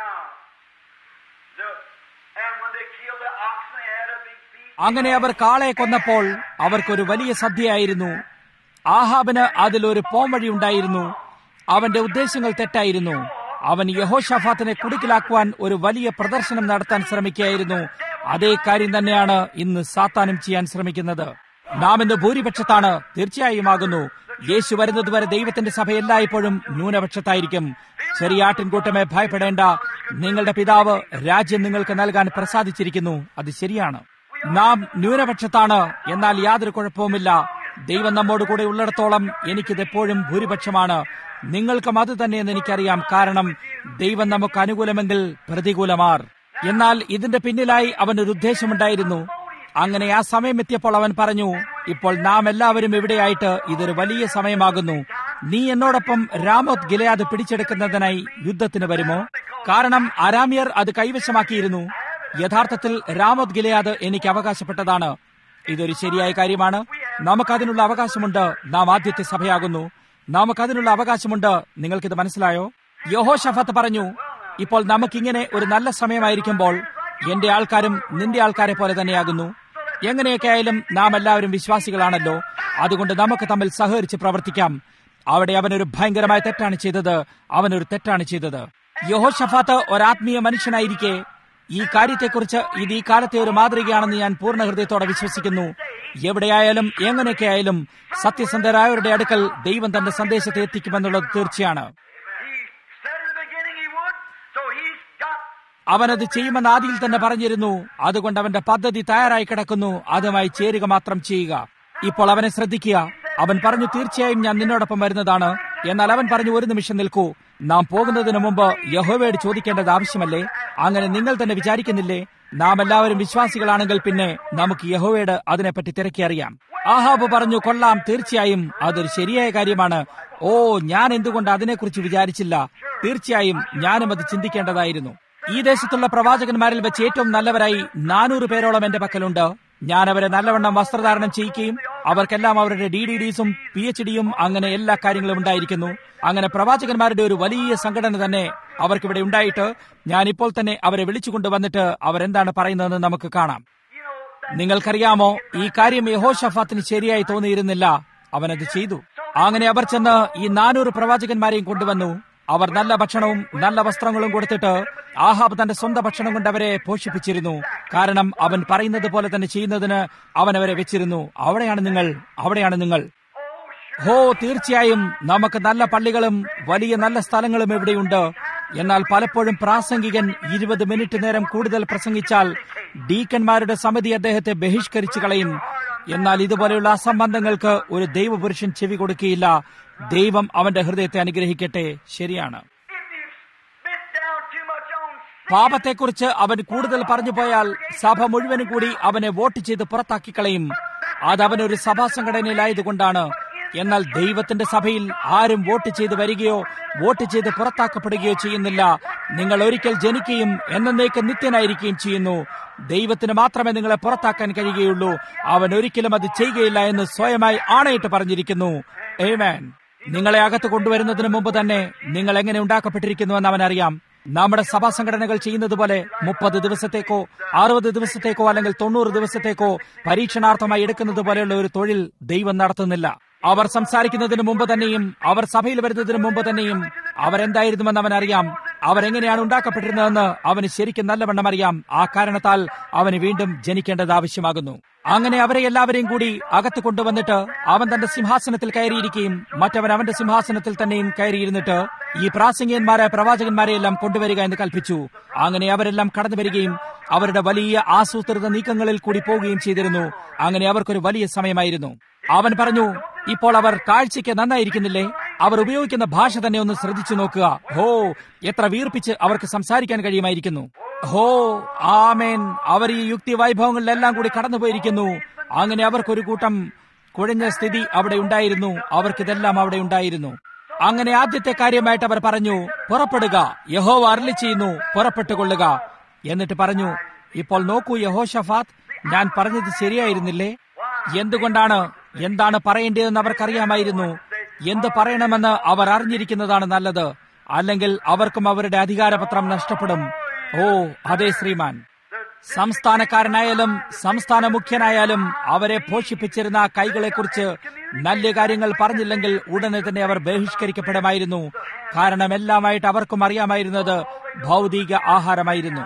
Now, the, and when they killed the ox, they had a big feast. അങ്ങനെ അവർ കാളയെ കൊന്നപ്പോൾ അവർക്കൊരു വലിയ സദ്യയായിരുന്നു ആഹാബിന് അതിലൊരു പോംവഴി ഉണ്ടായിരുന്നു അവന്റെ ഉദ്ദേശങ്ങൾ തെറ്റായിരുന്നു അവൻ യഹോഷഫാത്തിനെ കുടുക്കിലാക്കുവാൻ ഒരു വലിയ പ്രദർശനം നടത്താൻ ശ്രമിക്കുകയായിരുന്നു അതേ കാര്യം തന്നെയാണ് ഇന്ന് സാത്താനും ചെയ്യാൻ ശ്രമിക്കുന്നത് നാം ഇന്ന് ഭൂരിപക്ഷത്താണ് തീർച്ചയായും ആകുന്നു യേശു വരുന്നതുവരെ ദൈവത്തിന്റെ സഭ എല്ലായ്പ്പോഴും ന്യൂനപക്ഷത്തായിരിക്കും ചെറിയ ആട്ടിൻകൂട്ടമേ ഭയപ്പെടേണ്ട നിങ്ങളുടെ പിതാവ് രാജ്യം നിങ്ങൾക്ക് നൽകാൻ പ്രസാദിച്ചിരിക്കുന്നു അത് ശരിയാണ് നാം ന്യൂനപക്ഷത്താണ് എന്നാൽ യാതൊരു കുഴപ്പവുമില്ല ദൈവം നമ്മോട് കൂടെ ഉള്ളിടത്തോളം എനിക്കിത് എപ്പോഴും ഭൂരിപക്ഷമാണ് നിങ്ങൾക്കും അത് തന്നെയെന്ന് എനിക്കറിയാം കാരണം ദൈവം നമുക്ക് അനുകൂലമെങ്കിൽ പ്രതികൂലമാർ എന്നാൽ ഇതിന്റെ പിന്നിലായി അവനൊരു ഉദ്ദേശമുണ്ടായിരുന്നു അങ്ങനെ ആ സമയം എത്തിയപ്പോൾ അവൻ പറഞ്ഞു ഇപ്പോൾ നാം എല്ലാവരും ഇവിടെയായിട്ട് ഇതൊരു വലിയ സമയമാകുന്നു നീ എന്നോടൊപ്പം രാമോത് ഗിലയാദ് പിടിച്ചെടുക്കുന്നതിനായി യുദ്ധത്തിന് വരുമോ കാരണം അരാമിയർ അത് കൈവശമാക്കിയിരുന്നു യഥാർത്ഥത്തിൽ രാമോത് ഗിലയാദ് എനിക്ക് അവകാശപ്പെട്ടതാണ് ഇതൊരു ശരിയായ കാര്യമാണ് നമുക്കതിനുള്ള അവകാശമുണ്ട് നാം ആദ്യത്തെ സഭയാകുന്നു നമുക്കതിനുള്ള അവകാശമുണ്ട് നിങ്ങൾക്കിത് മനസ്സിലായോ യോഹോ ഷഫത്ത് പറഞ്ഞു ഇപ്പോൾ നമുക്കിങ്ങനെ ഒരു നല്ല സമയമായിരിക്കുമ്പോൾ എന്റെ ആൾക്കാരും നിന്റെ ആൾക്കാരെ പോലെ തന്നെയാകുന്നു എങ്ങനെയൊക്കെ ആയാലും നാം എല്ലാവരും വിശ്വാസികളാണല്ലോ അതുകൊണ്ട് നമുക്ക് തമ്മിൽ സഹകരിച്ച് പ്രവർത്തിക്കാം അവിടെ അവനൊരു ഭയങ്കരമായ തെറ്റാണ് ചെയ്തത് അവനൊരു തെറ്റാണ് ചെയ്തത് യോഹോ ഷഫാത്ത് ഒരാത്മീയ മനുഷ്യനായിരിക്കെ ഈ കാര്യത്തെക്കുറിച്ച് ഇത് ഈ കാലത്തെ ഒരു മാതൃകയാണെന്ന് ഞാൻ പൂർണ്ണ ഹൃദയത്തോടെ വിശ്വസിക്കുന്നു എവിടെയായാലും എങ്ങനെയൊക്കെ ആയാലും സത്യസന്ധരായവരുടെ അടുക്കൽ ദൈവം തന്റെ സന്ദേശത്തെ എത്തിക്കുമെന്നുള്ളത് തീർച്ചയാണ് He said in the beginning he would, so he's got അവനത് ചെയ്യുമെന്ന് ആദിയിൽ തന്നെ പറഞ്ഞിരുന്നു അതുകൊണ്ട് അവന്റെ പദ്ധതി തയ്യാറായി കിടക്കുന്നു അതുമായി ചേരുക മാത്രം ചെയ്യുക ഇപ്പോൾ അവനെ ശ്രദ്ധിക്കുക അവൻ പറഞ്ഞു തീർച്ചയായും ഞാൻ നിന്നോടൊപ്പം വരുന്നതാണ് എന്നാൽ അവൻ പറഞ്ഞു ഒരു നിമിഷം നിൽക്കൂ നാം പോകുന്നതിന് മുമ്പ് യഹോവയോട് ചോദിക്കേണ്ടത് ആവശ്യമല്ലേ അങ്ങനെ നിങ്ങൾ തന്നെ വിചാരിക്കുന്നില്ലേ നാം എല്ലാവരും വിശ്വാസികളാണെങ്കിൽ പിന്നെ നമുക്ക് യഹോവയോട് അതിനെപ്പറ്റി തിരക്കി അറിയാം ആഹാബ് പറഞ്ഞു കൊള്ളാം തീർച്ചയായും അതൊരു ശരിയായ കാര്യമാണ് ഓ ഞാൻ എന്തുകൊണ്ട് അതിനെക്കുറിച്ച് വിചാരിച്ചില്ല തീർച്ചയായും ഞാനും അത് ചിന്തിക്കേണ്ടതായിരുന്നു ഈ ദേശത്തുള്ള പ്രവാചകന്മാരിൽ വെച്ച് ഏറ്റവും നല്ലവരായി നാനൂറ് പേരോളം എന്റെ പക്കലുണ്ട് ഞാൻ അവരെ നല്ലവണ്ണം വസ്ത്രധാരണം ചെയ്യിക്കുകയും അവർക്കെല്ലാം അവരുടെ ഡി ഡി ഡിസും പി എച്ച് ഡിയും അങ്ങനെ എല്ലാ കാര്യങ്ങളും ഉണ്ടായിരിക്കുന്നു അങ്ങനെ പ്രവാചകന്മാരുടെ ഒരു വലിയ സംഘടന തന്നെ അവർക്കിവിടെ ഉണ്ടായിട്ട് ഞാൻ ഇപ്പോൾ തന്നെ അവരെ വിളിച്ചുകൊണ്ട് വന്നിട്ട് അവരെന്താണ് പറയുന്നതെന്ന് നമുക്ക് കാണാം you know that നിങ്ങൾക്കറിയാമോ ഈ കാര്യം യഹോഷഫാത്തിന് ശരിയായി തോന്നിയിരുന്നില്ല അവനത് ചെയ്തു അങ്ങനെ അവർ ചെന്ന് ഈ നാനൂറ് പ്രവാചകന്മാരെയും കൊണ്ടുവന്നു അവർ നല്ല ഭക്ഷണവും നല്ല വസ്ത്രങ്ങളും കൊടുത്തിട്ട് ആഹാബ് തന്റെ സ്വന്തം ഭക്ഷണം കൊണ്ട് അവരെ പോഷിപ്പിച്ചിരുന്നു കാരണം അവൻ പറയുന്നത് പോലെ തന്നെ ചെയ്യുന്നതിന് അവൻ അവരെ വെച്ചിരുന്നു അവിടെയാണ് നിങ്ങൾ അവിടെയാണ് നിങ്ങൾ ഹോ തീർച്ചയായും നമുക്ക് നല്ല പള്ളികളും വലിയ നല്ല സ്ഥലങ്ങളും ഇവിടെയുണ്ട് എന്നാൽ പലപ്പോഴും പ്രാസംഗികൻ ഇരുപത് മിനിറ്റ് നേരം കൂടുതൽ പ്രസംഗിച്ചാൽ ഡീക്കന്മാരുടെ സമിതി അദ്ദേഹത്തെ ബഹിഷ്കരിച്ചു കളയും എന്നാൽ ഇതുപോലെയുള്ള അസംബന്ധങ്ങൾക്ക് ഒരു ദൈവപുരുഷൻ ചെവി കൊടുക്കുകയില്ല ദൈവം അവന്റെ ഹൃദയത്തെ അനുഗ്രഹിക്കട്ടെ ശരിയാണ് if you've spent down too much on sin, പാപത്തെക്കുറിച്ച് അവൻ കൂടുതൽ പറഞ്ഞു പോയാൽ സഭ മുഴുവനും കൂടി അവനെ വോട്ട് ചെയ്ത് പുറത്താക്കി കളയും അത് അവനൊരു സഭാ സംഘടനയിലായതുകൊണ്ടാണ് എന്നാൽ ദൈവത്തിന്റെ സഭയിൽ ആരും വോട്ട് ചെയ്ത് വരികയോ വോട്ട് ചെയ്ത് പുറത്താക്കപ്പെടുകയോ ചെയ്യുന്നില്ല നിങ്ങൾ ഒരിക്കൽ ജനിക്കുകയും എന്നേക്ക് നിത്യനായിരിക്കുകയും ചെയ്യുന്നു ദൈവത്തിന് മാത്രമേ നിങ്ങളെ പുറത്താക്കാൻ കഴിയുകയുള്ളൂ അവൻ ഒരിക്കലും അത് ചെയ്യുകയില്ല എന്ന് സ്വയമായി ആണയിട്ട് പറഞ്ഞിരിക്കുന്നു ഏമാൻ നിങ്ങളെ അകത്ത് കൊണ്ടുവരുന്നതിന് മുമ്പ് തന്നെ നിങ്ങൾ എങ്ങനെ ഉണ്ടാക്കപ്പെട്ടിരിക്കുന്നുവെന്ന് അവൻ അറിയാം നമ്മുടെ സഭാ സംഘടനകൾ ചെയ്യുന്നത് പോലെ മുപ്പത് ദിവസത്തേക്കോ അറുപത് ദിവസത്തേക്കോ അല്ലെങ്കിൽ തൊണ്ണൂറ് ദിവസത്തേക്കോ പരീക്ഷണാർത്ഥമായി എടുക്കുന്നത് പോലെയുള്ള ഒരു തൊഴിൽ ദൈവം നടത്തുന്നില്ല അവർ സംസാരിക്കുന്നതിന് മുമ്പ് തന്നെയും അവർ സഭയിൽ വരുന്നതിന് മുമ്പ് തന്നെയും അവരെന്തായിരുന്നുവെന്ന് അവൻ അറിയാം അവരെങ്ങനെയാണ് ഉണ്ടാക്കപ്പെട്ടിരുന്നതെന്ന് അവന് ശരിക്കും നല്ലവണ്ണം അറിയാം ആ കാരണത്താൽ അവന് വീണ്ടും ജനിക്കേണ്ടത് ആവശ്യമാകുന്നു അങ്ങനെ അവരെ എല്ലാവരെയും കൂടി അകത്ത് കൊണ്ടുവന്നിട്ട് അവൻ തന്റെ സിംഹാസനത്തിൽ കയറിയിരിക്കുകയും മറ്റവൻ അവന്റെ സിംഹാസനത്തിൽ തന്നെയും കയറിയിരുന്നിട്ട് ഈ പ്രാസംഗികന്മാരായ പ്രവാചകന്മാരെ എല്ലാം കൊണ്ടുവരിക എന്ന് കൽപ്പിച്ചു അങ്ങനെ അവരെല്ലാം കടന്നു വരികയും അവരുടെ വലിയ ആസൂത്രിത നീക്കങ്ങളിൽ കൂടി പോവുകയും ചെയ്തിരുന്നു അങ്ങനെ അവർക്കൊരു വലിയ സമയമായിരുന്നു അവൻ പറഞ്ഞു ഇപ്പോൾ അവർ കാഴ്ചയ്ക്ക് നന്നായിരിക്കുന്നില്ലേ അവർ ഉപയോഗിക്കുന്ന ഭാഷ തന്നെ ഒന്ന് ശ്രദ്ധിച്ചു നോക്കുക ഹോ എത്ര വീർപ്പിച്ച് അവർക്ക് സംസാരിക്കാൻ കഴിയുമായിരിക്കുന്നു ഹോ ആമേൻ അവർ ഈ യുക്തി വൈഭവങ്ങളിലെല്ലാം കൂടി കടന്നുപോയിരിക്കുന്നു അങ്ങനെ അവർക്കൊരു കൂട്ടം കുഴഞ്ഞ സ്ഥിതി അവിടെ ഉണ്ടായിരുന്നു അവർക്കിതെല്ലാം അവിടെ ഉണ്ടായിരുന്നു അങ്ങനെ ആദ്യത്തെ കാര്യമായിട്ട് അവർ പറഞ്ഞു പുറപ്പെടുക യഹോവ അരളി ചെയ്യുന്നു പുറപ്പെട്ടുകൊള്ളുക എന്നിട്ട് പറഞ്ഞു ഇപ്പോൾ നോക്കൂ യഹോഷഫാത്ത് ഞാൻ പറഞ്ഞത് ശരിയായിരുന്നില്ലേ എന്തുകൊണ്ടാണ് എന്താണ് പറയേണ്ടതെന്ന് അവർക്കറിയാമായിരുന്നു എന്ത് പറയണമെന്ന് അവർ അറിഞ്ഞിരിക്കുന്നതാണ് നല്ലത് അല്ലെങ്കിൽ അവർക്കും അവരുടെ അധികാരപത്രം നഷ്ടപ്പെടും ഓ അതെ ശ്രീമാൻ the സംസ്ഥാനക്കാരനായാലും സംസ്ഥാന മുഖ്യനായാലും അവരെ പോഷിപ്പിച്ചിരുന്ന കൈകളെക്കുറിച്ച് നല്ല കാര്യങ്ങൾ പറഞ്ഞില്ലെങ്കിൽ ഉടനെ തന്നെ അവർ ബഹിഷ്കരിക്കപ്പെടുമായിരുന്നു കാരണം എല്ലാമായിട്ട് അവർക്കും അറിയാമായിരുന്നത് ഭൗതിക ആഹാരമായിരുന്നു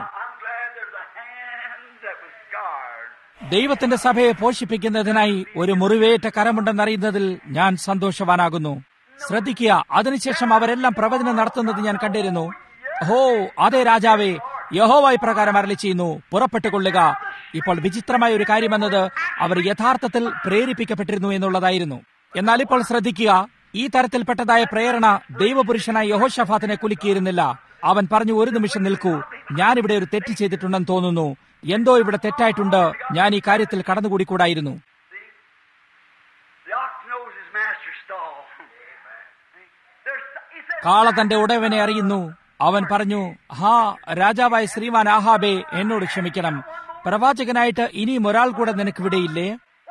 ദൈവത്തിന്റെ സഭയെ പോഷിപ്പിക്കുന്നതിനായി ഒരു മുറിവേറ്റ കരമുണ്ടെന്നറിയുന്നതിൽ ഞാൻ സന്തോഷവാനാകുന്നു ശ്രദ്ധിക്കുക അതിനുശേഷം അവരെല്ലാം പ്രവചനം നടത്തുന്നത് ഞാൻ കണ്ടിരുന്നു ഹോ അതെ രാജാവേ യഹോവായി പ്രകാരം അരളി ചെയ്യുന്നു പുറപ്പെട്ടുകൊള്ളുക ഇപ്പോൾ വിചിത്രമായ ഒരു കാര്യമെന്നത് അവർ യഥാർത്ഥത്തിൽ പ്രേരിപ്പിക്കപ്പെട്ടിരുന്നു എന്നുള്ളതായിരുന്നു എന്നാൽ ഇപ്പോൾ ശ്രദ്ധിക്കുക ഈ തരത്തിൽപ്പെട്ടതായ പ്രേരണ ദൈവപുരുഷനായ യഹോഷഫാത്തിനെ കുലുക്കിയിരുന്നില്ല അവൻ പറഞ്ഞു ഒരു നിമിഷം നിൽക്കൂ ഞാനിവിടെ ഒരു തെറ്റ് ചെയ്തിട്ടുണ്ടെന്ന് തോന്നുന്നു എന്തോ ഇവിടെ തെറ്റായിട്ടുണ്ട് ഞാൻ ഈ കാര്യത്തിൽ കടന്നുകൂടിക്കൂടായിരുന്നു കാള തന്റെ ഉടവനെ അറിയുന്നു അവൻ പറഞ്ഞു ഹാ രാജാവായ ശ്രീമാൻ ആഹാബെ എന്നോട് ക്ഷമിക്കണം പ്രവാചകനായിട്ട് ഇനിയും ഒരാൾ കൂടെ നിനക്ക് ഇവിടെയില്ലേ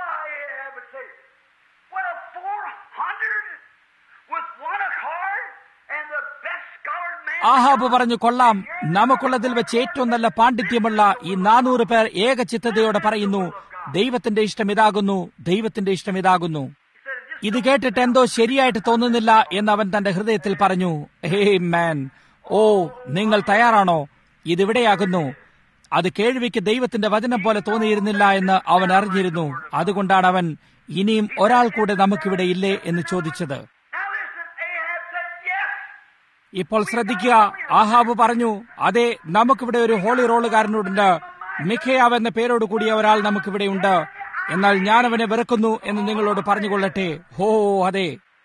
ആഹാബ് പറഞ്ഞു കൊള്ളാം നമുക്കുള്ളതിൽ വെച്ച് ഏറ്റവും നല്ല പാണ്ഡിത്യമുള്ള ഈ നാനൂറ് പേർ ഏകചിത്തതയോടെ പറയുന്നു ദൈവത്തിന്റെ ഇഷ്ടം ഇതാകുന്നു ദൈവത്തിന്റെ ഇഷ്ടം ഇതാകുന്നു ഇത് കേട്ടിട്ട് എന്തോ ശരിയായിട്ട് തോന്നുന്നില്ല എന്ന് അവൻ തന്റെ ഹൃദയത്തിൽ പറഞ്ഞു ഹേ മാൻ ഓ നിങ്ങൾ തയ്യാറാണോ ഇതിവിടെയാകുന്നു അത് കേൾവിക്ക് ദൈവത്തിന്റെ വചനം പോലെ തോന്നിയിരുന്നില്ല എന്ന് അവൻ അറിഞ്ഞിരുന്നു അതുകൊണ്ടാണ് അവൻ ഇനിയും ഒരാൾ കൂടെ നമുക്കിവിടെ ഇല്ലേ എന്ന് ചോദിച്ചത് ഇപ്പോൾ ശ്രദ്ധിക്കുക ആഹാബ് പറഞ്ഞു അതെ നമുക്കിവിടെ ഒരു ഹോളി റോളുകാരനോടുണ്ട് മിഖയാവ് എന്ന പേരോട് കൂടിയ ഒരാൾ നമുക്കിവിടെ ഉണ്ട് എന്നാൽ ഞാൻ അവനെ വെറുക്കുന്നു എന്ന് നിങ്ങളോട് പറഞ്ഞുകൊള്ളട്ടെ ഹോ അതെ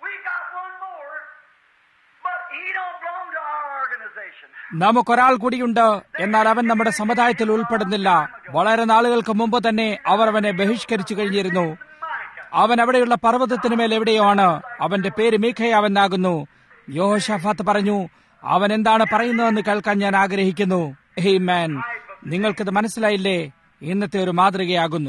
നമുക്കൊരാൾ കൂടിയുണ്ട് എന്നാൽ അവൻ നമ്മുടെ സമുദായത്തിൽ ഉൾപ്പെടുന്നില്ല വളരെ നാളുകൾക്ക് മുമ്പ് തന്നെ അവർ അവനെ ബഹിഷ്കരിച്ചു കഴിഞ്ഞിരുന്നു അവൻ അവിടെയുള്ള പർവ്വതത്തിനുമേൽ എവിടെയോ ആണ് അവന്റെ പേര് മീഖയാവെന്നാകുന്നു യോഷഫാത്ത് പറഞ്ഞു അവൻ എന്താണ് പറയുന്നതെന്ന് കേൾക്കാൻ ഞാൻ ആഗ്രഹിക്കുന്നു ഹേയ് മാൻ നിങ്ങൾക്കിത് മനസ്സിലായില്ലേ ഇന്നത്തെ ഒരു മാതൃകയാകുന്നു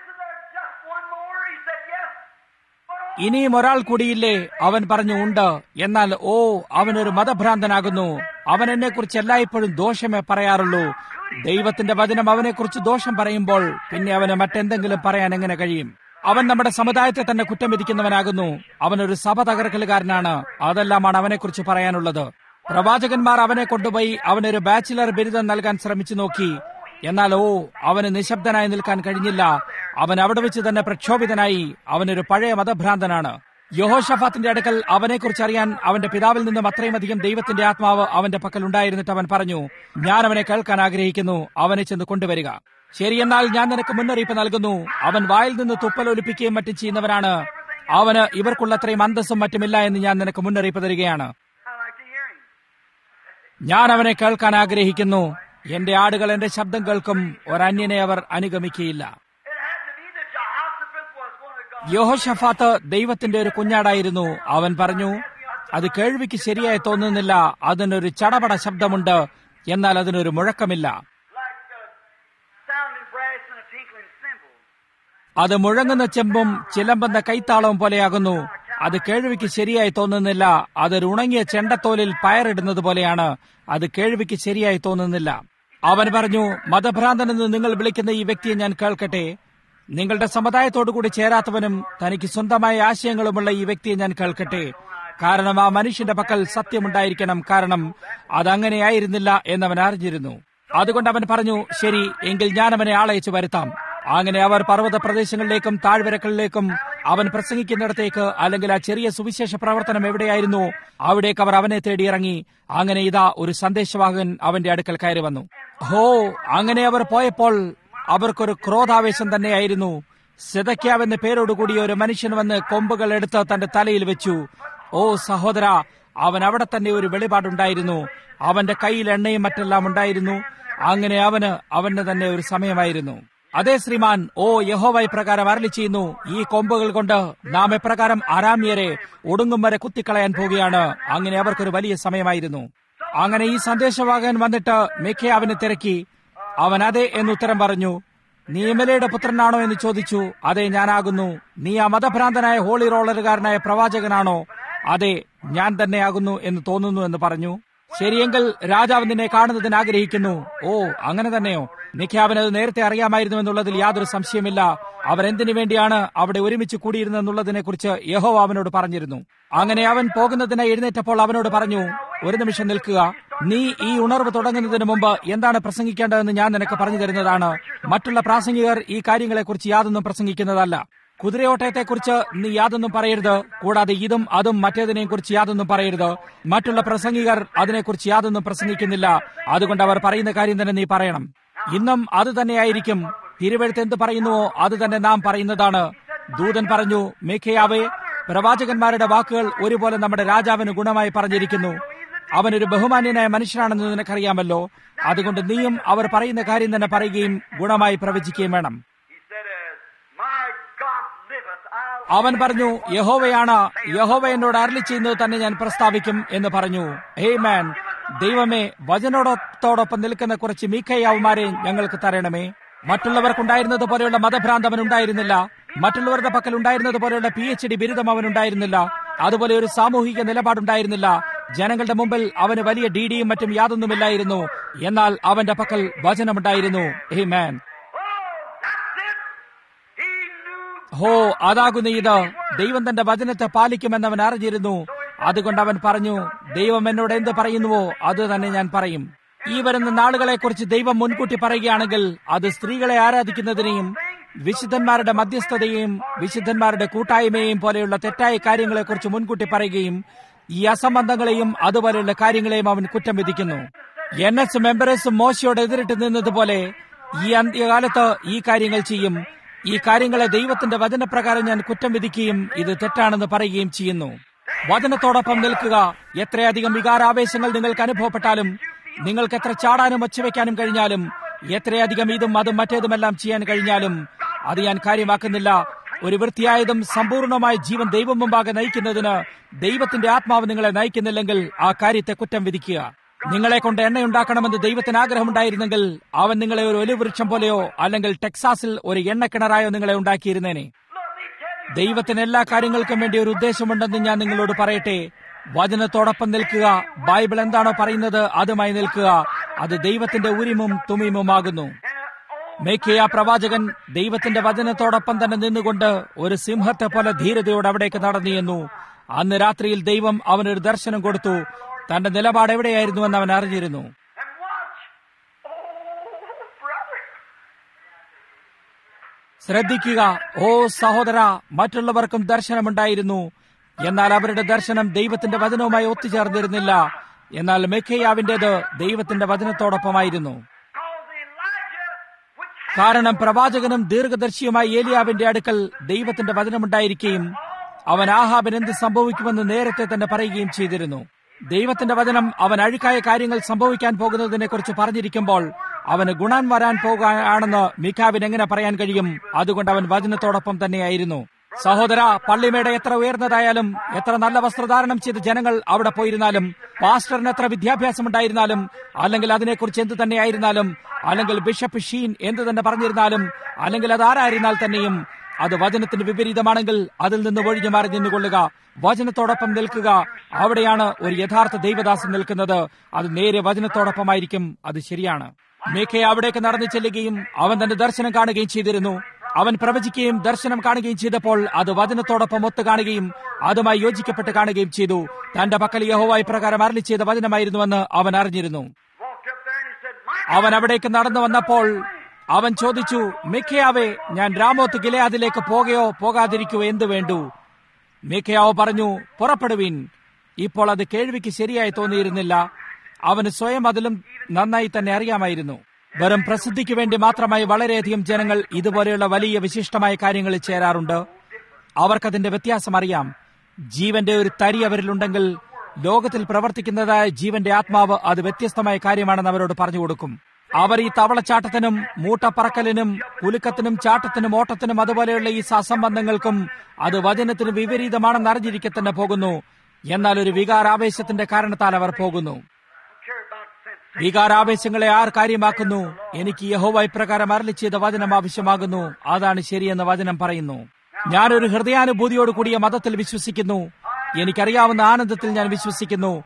ഇനിയും ഒരാൾ കൂടിയില്ലേ അവൻ പറഞ്ഞു ഉണ്ട് എന്നാൽ ഓ അവനൊരു മതഭ്രാന്തനാകുന്നു അവൻ എന്നെക്കുറിച്ച് എല്ലായ്പ്പോഴും ദോഷമേ പറയാറുള്ളൂ ദൈവത്തിന്റെ വചനം അവനെക്കുറിച്ച് ദോഷം പറയുമ്പോൾ പിന്നെ അവന് മറ്റെന്തെങ്കിലും പറയാൻ എങ്ങനെ കഴിയും അവൻ നമ്മുടെ സമുദായത്തെ തന്നെ കുറ്റം വിധിക്കുന്നവനാകുന്നു അവനൊരു സഭ തകർക്കലുകാരനാണ് അതെല്ലാമാണ് അവനെക്കുറിച്ച് പറയാനുള്ളത് പ്രവാചകന്മാർ അവനെ കൊണ്ടുപോയി അവനൊരു ബാച്ചിലർ ബിരുദം നൽകാൻ ശ്രമിച്ചു നോക്കി എന്നാൽ ഓ അവന് നിശബ്ദനായി നിൽക്കാൻ കഴിഞ്ഞില്ല അവൻ അവിടെ വെച്ച് തന്നെ പ്രക്ഷോഭിതനായി അവനൊരു പഴയ മതഭ്രാന്തനാണ് യഹോഷഫാത്തിന്റെ അടുക്കൽ അവനെക്കുറിച്ച് അറിയാൻ അവന്റെ പിതാവിൽ നിന്നും അത്രയും അധികം ദൈവത്തിന്റെ ആത്മാവ് അവന്റെ പക്കൽ ഉണ്ടായിരുന്നിട്ട് അവൻ പറഞ്ഞു ഞാൻ അവനെ കേൾക്കാൻ ആഗ്രഹിക്കുന്നു അവനെ ചെന്ന് കൊണ്ടുവരിക ശരിയെന്നാൽ ഞാൻ നിനക്ക് മുന്നറിയിപ്പ് നൽകുന്നു അവൻ വായിൽ നിന്ന് തുപ്പലൊലിപ്പിക്കുകയും മറ്റും ചെയ്യുന്നവനാണ് അവന് ഇവർക്കുള്ള അത്രയും അന്തസ്സും മറ്റുമില്ല എന്ന് ഞാൻ നിനക്ക് മുന്നറിയിപ്പ് തരികയാണ് ഞാൻ അവനെ കേൾക്കാൻ ആഗ്രഹിക്കുന്നു എന്റെ ആടുകൾ എന്റെ ശബ്ദം കേൾക്കും ഒരന്യനെ അവർ അനുഗമിക്കുകയില്ല യോഹോഷഫാത്ത് ദൈവത്തിന്റെ ഒരു കുഞ്ഞാടായിരുന്നു അവൻ പറഞ്ഞു അത് കേൾവിക്ക് ശരിയായി തോന്നുന്നില്ല അതിനൊരു ചടപട ശബ്ദമുണ്ട് എന്നാൽ അതിനൊരു മുഴക്കമില്ല അത് മുഴങ്ങുന്ന ചെമ്പും ചിലമ്പുന്ന കൈത്താളവും പോലെയാകുന്നു അത് കേൾവിക്ക് ശരിയായി തോന്നുന്നില്ല അതൊരു ഉണങ്ങിയ ചെണ്ടത്തോലിൽ പയറിടുന്നത് പോലെയാണ് അത് കേൾവിക്ക് ശരിയായി തോന്നുന്നില്ല അവൻ പറഞ്ഞു മതഭ്രാന്തനെന്ന് നിങ്ങൾ വിളിക്കുന്ന ഈ വ്യക്തിയെ ഞാൻ കേൾക്കട്ടെ നിങ്ങളുടെ സമുദായത്തോടു കൂടി ചേരാത്തവനും തനിക്ക് സ്വന്തമായ ആശയങ്ങളുമുള്ള ഈ വ്യക്തിയെ ഞാൻ കേൾക്കട്ടെ കാരണം ആ മനുഷ്യന്റെ പക്കൽ സത്യമുണ്ടായിരിക്കണം കാരണം അതങ്ങനെയായിരുന്നില്ല എന്നവൻ അറിഞ്ഞിരുന്നു അതുകൊണ്ട് അവൻ പറഞ്ഞു ശരി എങ്കിൽ ഞാൻ അവനെ ആളയച്ചു വരുത്താം അങ്ങനെ അവർ പർവ്വത പ്രദേശങ്ങളിലേക്കും താഴ്വരകളിലേക്കും അവൻ പ്രസംഗിക്കുന്നിടത്തേക്ക് അല്ലെങ്കിൽ ആ ചെറിയ സുവിശേഷ പ്രവർത്തനം എവിടെയായിരുന്നു അവിടേക്ക് അവർ അവനെ തേടിയിറങ്ങി അങ്ങനെ ഇതാ ഒരു സന്ദേശവാഹകൻ അവന്റെ അടുക്കൽ കയറി വന്നു ഹോ അങ്ങനെ അവർ പോയപ്പോൾ അവർക്കൊരു ക്രോധാവേശം തന്നെയായിരുന്നു സിതയ്ക്കാവെന്ന പേരോടുകൂടി ഒരു മനുഷ്യൻ വന്ന് കൊമ്പുകൾ എടുത്ത് തന്റെ തലയിൽ വെച്ചു ഓ സഹോദര അവൻ അവിടെ തന്നെ ഒരു വെളിപാടുണ്ടായിരുന്നു അവന്റെ കയ്യിൽ എണ്ണയും മറ്റെല്ലാം ഉണ്ടായിരുന്നു അങ്ങനെ അവന് അവന് തന്നെ ഒരു സമയമായിരുന്നു അതേ ശ്രീമാൻ ഓ യഹോവ പ്രകാരം അരളി ചെയ്യുന്നു ഈ കൊമ്പുകൾ കൊണ്ട് നാം എപ്രകാരം അരാമ്യരെ ഒടുങ്ങും വരെ കുത്തിക്കളയാൻ പോവുകയാണ് അങ്ങനെ അവർക്കൊരു വലിയ സമയമായിരുന്നു അങ്ങനെ ഈ സന്ദേശവാഹകൻ വന്നിട്ട് മെഖയാവിനെ തിരക്കി അവൻ അതെ എന്ന് ഉത്തരം പറഞ്ഞു നീ ഇമലയുടെ പുത്രനാണോ എന്ന് ചോദിച്ചു അതെ ഞാനാകുന്നു നീ ആ മതഭ്രാന്തനായ ഹോളി റോളറുകാരനായ പ്രവാചകനാണോ അതെ ഞാൻ തന്നെയാകുന്നു എന്ന് തോന്നുന്നു എന്ന് പറഞ്ഞു ശരിയെങ്കിൽ രാജാവ് നിന്നെ കാണുന്നതിന് ആഗ്രഹിക്കുന്നു ഓ അങ്ങനെ തന്നെയോ മിഖ്യാവിന് അത് നേരത്തെ അറിയാമായിരുന്നു എന്നുള്ളതിൽ യാതൊരു സംശയമില്ല അവർ എന്തിനു വേണ്ടിയാണ് അവിടെ ഒരുമിച്ച് കൂടിയിരുന്നെന്നുള്ളതിനെ കുറിച്ച് യഹോ അവനോട് പറഞ്ഞിരുന്നു അങ്ങനെ അവൻ പോകുന്നതിന് എഴുന്നേറ്റപ്പോൾ അവനോട് പറഞ്ഞു ഒരു നിമിഷം നിൽക്കുക നീ ഈ ഉണർവ് തുടങ്ങുന്നതിന് മുമ്പ് എന്താണ് പ്രസംഗിക്കേണ്ടതെന്ന് ഞാൻ നിനക്ക് പറഞ്ഞു തരുന്നതാണ് മറ്റുള്ള പ്രാസംഗികർ ഈ കാര്യങ്ങളെക്കുറിച്ച് യാതൊന്നും പ്രസംഗിക്കുന്നതല്ല കുതിരയോട്ടത്തെക്കുറിച്ച് നീ യാതൊന്നും പറയരുത് കൂടാതെ ഇതും അതും മറ്റേതിനെയും കുറിച്ച് യാതൊന്നും പറയരുത് മറ്റുള്ള പ്രസംഗികർ അതിനെക്കുറിച്ച് യാതൊന്നും പ്രസംഗിക്കുന്നില്ല അതുകൊണ്ട് അവർ പറയുന്ന കാര്യം തന്നെ നീ പറയണം ഇന്നും അത് തന്നെയായിരിക്കും തിരുവഴുത്ത് എന്ത് പറയുന്നുവോ അത് തന്നെ നാം പറയുന്നതാണ് ദൂതൻ പറഞ്ഞു മേഖയാവേ പ്രവാചകന്മാരുടെ വാക്കുകൾ ഒരുപോലെ നമ്മുടെ രാജാവിന് ഗുണമായി പറഞ്ഞിരിക്കുന്നു അവനൊരു ബഹുമാന്യനായ മനുഷ്യനാണെന്ന് നിനക്കറിയാമല്ലോ അതുകൊണ്ട് നീയും അവർ പറയുന്ന കാര്യം തന്നെ പറയുകയും ഗുണമായി പ്രവചിക്കുകയും വേണം He said, uh, My God liveth, I'll അവൻ പറഞ്ഞു യഹോവയാണ് യഹോവ എന്നോട് അരളി ചെയ്യുന്നത് തന്നെ ഞാൻ പ്രസ്താവിക്കും എന്ന് പറഞ്ഞു ഹേ മാൻ ദൈവമേ വചനോടൊത്തോടൊപ്പം നിൽക്കുന്ന കുറച്ച് മീക്കയാവുമാരെ ഞങ്ങൾക്ക് തരണമേ മറ്റുള്ളവർക്കുണ്ടായിരുന്നത് പോലെയുള്ള മതഭ്രാന്ത് അവനുണ്ടായിരുന്നില്ല മറ്റുള്ളവരുടെ പക്കൽ ഉണ്ടായിരുന്നത് പോലെയുള്ള പി എച്ച് ഡി ബിരുദം അവനുണ്ടായിരുന്നില്ല അതുപോലെ ഒരു സാമൂഹിക നിലപാടുണ്ടായിരുന്നില്ല ജനങ്ങളുടെ മുമ്പിൽ അവന് വലിയ ഡി ഡിയും മറ്റും യാതൊന്നുമില്ലായിരുന്നു എന്നാൽ അവന്റെ പക്കൽ വചനമുണ്ടായിരുന്നു ഹേ മാൻ Oh, that's it. He knew ഹോ അതാകുന്നു ഇത് ദൈവം തന്റെ വചനത്തെ പാലിക്കുമെന്ന് അവൻ അറിഞ്ഞിരുന്നു അതുകൊണ്ട് അവൻ പറഞ്ഞു ദൈവം എന്നോട് എന്ത് പറയുന്നുവോ അത് തന്നെ ഞാൻ പറയും ഈ വരുന്ന നാളുകളെക്കുറിച്ച് ദൈവം മുൻകൂട്ടി പറയുകയാണെങ്കിൽ അത് സ്ത്രീകളെ ആരാധിക്കുന്നതിനെയും വിശുദ്ധന്മാരുടെ മധ്യസ്ഥതയെയും വിശുദ്ധന്മാരുടെ കൂട്ടായ്മയെയും പോലെയുള്ള തെറ്റായ കാര്യങ്ങളെക്കുറിച്ച് മുൻകൂട്ടി പറയുകയും ഈ അസംബന്ധങ്ങളെയും അതുപോലെയുള്ള കാര്യങ്ങളെയും അവൻ കുറ്റം വിധിക്കുന്നു എൻ എസ് മെമ്പറേഴ്സും മോശയോട് എതിരിട്ട് നിന്നതുപോലെ ഈ അന്ത്യകാലത്ത് ഈ കാര്യങ്ങൾ ചെയ്യും ഈ കാര്യങ്ങളെ ദൈവത്തിന്റെ വചനപ്രകാരം ഞാൻ കുറ്റം വിധിക്കുകയും ഇത് തെറ്റാണെന്ന് പറയുകയും ചെയ്യുന്നു വചനത്തോടൊപ്പം നിൽക്കുക എത്രയധികം വികാരാവേശങ്ങൾ നിങ്ങൾക്ക് അനുഭവപ്പെട്ടാലും നിങ്ങൾക്ക് എത്ര ചാടാനും ഒച്ചവെക്കാനും കഴിഞ്ഞാലും എത്രയധികം ഇതും അതും മറ്റേതുമെല്ലാം ചെയ്യാൻ കഴിഞ്ഞാലും അത് ഞാൻ കാര്യമാക്കുന്നില്ല ഒരു വൃത്തിയായതും സമ്പൂർണമായ ജീവൻ ദൈവം മുമ്പാകെ നയിക്കുന്നതിന് ദൈവത്തിന്റെ ആത്മാവ് നിങ്ങളെ നയിക്കുന്നില്ലെങ്കിൽ ആ കാര്യത്തെ കുറ്റം വിധിക്കുക നിങ്ങളെ കൊണ്ട് എണ്ണയുണ്ടാക്കണമെന്ന് ദൈവത്തിന് ആഗ്രഹമുണ്ടായിരുന്നെങ്കിൽ അവൻ നിങ്ങളെ ഒരു ഒലിവൃക്ഷം പോലെയോ അല്ലെങ്കിൽ ടെക്സാസിൽ ഒരു എണ്ണക്കിണറായോ നിങ്ങളെ ഉണ്ടാക്കിയിരുന്നേനെ let me tell you, ദൈവത്തിന് എല്ലാ കാര്യങ്ങൾക്കും വേണ്ടി ഒരു ഉദ്ദേശമുണ്ടെന്ന് ഞാൻ നിങ്ങളോട് പറയട്ടെ വചനത്തോടൊപ്പം നിൽക്കുക ബൈബിൾ എന്താണോ പറയുന്നത് അതുമായി നിൽക്കുക അത് ദൈവത്തിന്റെ ഉരിമും തുമിമുമാകുന്നു മേക്കിയ പ്രവാചകൻ ദൈവത്തിന്റെ വചനത്തോടൊപ്പം തന്നെ നിന്നുകൊണ്ട് ഒരു സിംഹത്തെ പോലെ ധീരതയോടെ അവിടേക്ക് നടന്നിയെന്നു അന്ന് രാത്രിയിൽ ദൈവം അവനൊരു ദർശനം കൊടുത്തു തന്റെ നിലപാട് എവിടെയായിരുന്നുവെന്ന് അവൻ അറിഞ്ഞിരുന്നു and watch. Oh, brother. ശ്രദ്ധിക്കുക ഓ സഹോദര മറ്റുള്ളവർക്കും ദർശനമുണ്ടായിരുന്നു എന്നാൽ അവരുടെ ദർശനം ദൈവത്തിന്റെ വചനവുമായി ഒത്തുചേർന്നിരുന്നില്ല എന്നാൽ മെഖയാവിന്റേത് ദൈവത്തിന്റെ വചനത്തോടൊപ്പമായിരുന്നു Cause Elijah, which കാരണം പ്രവാചകനും ദീർഘദർശിയുമായ ഏലിയാവിന്റെ അടുക്കൽ ദൈവത്തിന്റെ വചനമുണ്ടായിരിക്കുകയും അവൻ ആഹാബിന് എന്ത് സംഭവിക്കുമെന്ന് നേരത്തെ തന്നെ പറയുകയും ചെയ്തിരുന്നു ദൈവത്തിന്റെ വചനം അവൻ അഴുക്കായ കാര്യങ്ങൾ സംഭവിക്കാൻ പോകുന്നതിനെ കുറിച്ച് പറഞ്ഞിരിക്കുമ്പോൾ അവന് ഗുണം വരാൻ പോകുകയാണെന്ന് മിഖാവിന് എങ്ങനെ പറയാൻ കഴിയും അതുകൊണ്ട് അവൻ വചനത്തോടൊപ്പം തന്നെയായിരുന്നു സഹോദര പള്ളിമേട എത്ര ഉയർന്നതായാലും എത്ര നല്ല വസ്ത്രധാരണം ചെയ്ത് ജനങ്ങൾ അവിടെ പോയിരുന്നാലും പാസ്റ്ററിന് എത്ര വിദ്യാഭ്യാസം ഉണ്ടായിരുന്നാലും അല്ലെങ്കിൽ അതിനെക്കുറിച്ച് എന്ത് തന്നെയായിരുന്നാലും അല്ലെങ്കിൽ ബിഷപ്പ് ഷീൻ എന്ത് തന്നെ പറഞ്ഞിരുന്നാലും അല്ലെങ്കിൽ അത് ആരായിരുന്നാൽ തന്നെയും അത് വചനത്തിന് വിപരീതമാണെങ്കിൽ അതിൽ നിന്ന് ഒഴിഞ്ഞു മാറി നിന്നുകൊള്ളുക വചനത്തോടൊപ്പം നിൽക്കുക അവിടെയാണ് ഒരു യഥാർത്ഥ ദൈവദാസൻ നിൽക്കുന്നത് അത് നേരെ വചനത്തോടൊപ്പമായിരിക്കും അത് ശരിയാണ് മേഘയെ അവിടേക്ക് നടന്നു ചെല്ലുകയും അവൻ തന്റെ ദർശനം കാണുകയും ചെയ്തിരുന്നു അവൻ പ്രവചിക്കുകയും ദർശനം കാണുകയും ചെയ്തപ്പോൾ അത് വചനത്തോടൊപ്പം ഒത്തു കാണുകയും അതുമായി യോജിക്കപ്പെട്ട് കാണുകയും ചെയ്തു തന്റെ പക്കൽ യഹോവായി പ്രകാരം അരളി ചെയ്ത വചനമായിരുന്നുവെന്ന് അവൻ അറിഞ്ഞിരുന്നു walked up there and he said, My അവൻ അവിടേക്ക് നടന്നു വന്നപ്പോൾ അവൻ ചോദിച്ചു മിഖയാവേ ഞാൻ രാമോത്ത് ഗിലയാദിലേക്ക് പോകയോ പോകാതിരിക്കുകയോ എന്തു വേണ്ടു മിഖയാവ് പറഞ്ഞു പുറപ്പെടുവിൻ ഇപ്പോൾ അത് കേൾവിക്ക് ശരിയായി തോന്നിയിരുന്നില്ല അവന് സ്വയം അതിലും നന്നായി തന്നെ അറിയാമായിരുന്നു വെറും പ്രസിദ്ധിക്ക് വേണ്ടി മാത്രമായി വളരെയധികം ജനങ്ങൾ ഇതുപോലെയുള്ള വലിയ വിശിഷ്ടമായ കാര്യങ്ങളിൽ ചേരാറുണ്ട് അവർക്കതിന്റെ വ്യത്യാസം അറിയാം ജീവന്റെ ഒരു തരി അവരിലുണ്ടെങ്കിൽ ലോകത്തിൽ പ്രവർത്തിക്കുന്നതായ ജീവന്റെ ആത്മാവ് അത് വ്യത്യസ്തമായ കാര്യമാണെന്ന് അവരോട് പറഞ്ഞു കൊടുക്കും അവർ ഈ തവളച്ചാട്ടത്തിനും മൂട്ടപ്പറക്കലിനും കുലുക്കത്തിനും ചാട്ടത്തിനും ഓട്ടത്തിനും അതുപോലെയുള്ള ഈ സസംബന്ധങ്ങൾക്കും അത് വചനത്തിന് വിപരീതമാണെന്ന് അറിഞ്ഞിരിക്കെ തന്നെ പോകുന്നു എന്നാൽ ഒരു വികാരാവേശത്തിന്റെ കാരണത്താൽ അവർ പോകുന്നു care about sense. വികാരാവേശങ്ങളെ ആർ കാര്യമാക്കുന്നു എനിക്ക് യഹോവ ഇപ്രകാരം അരളി ചെയ്ത വചനം ആവശ്യമാകുന്നു അതാണ് ശരിയെന്ന് വചനം പറയുന്നു ഞാനൊരു ഹൃദയാനുഭൂതിയോട് കൂടിയ മതത്തിൽ വിശ്വസിക്കുന്നു എനിക്കറിയാവുന്ന ആനന്ദത്തിൽ ഞാൻ വിശ്വസിക്കുന്നു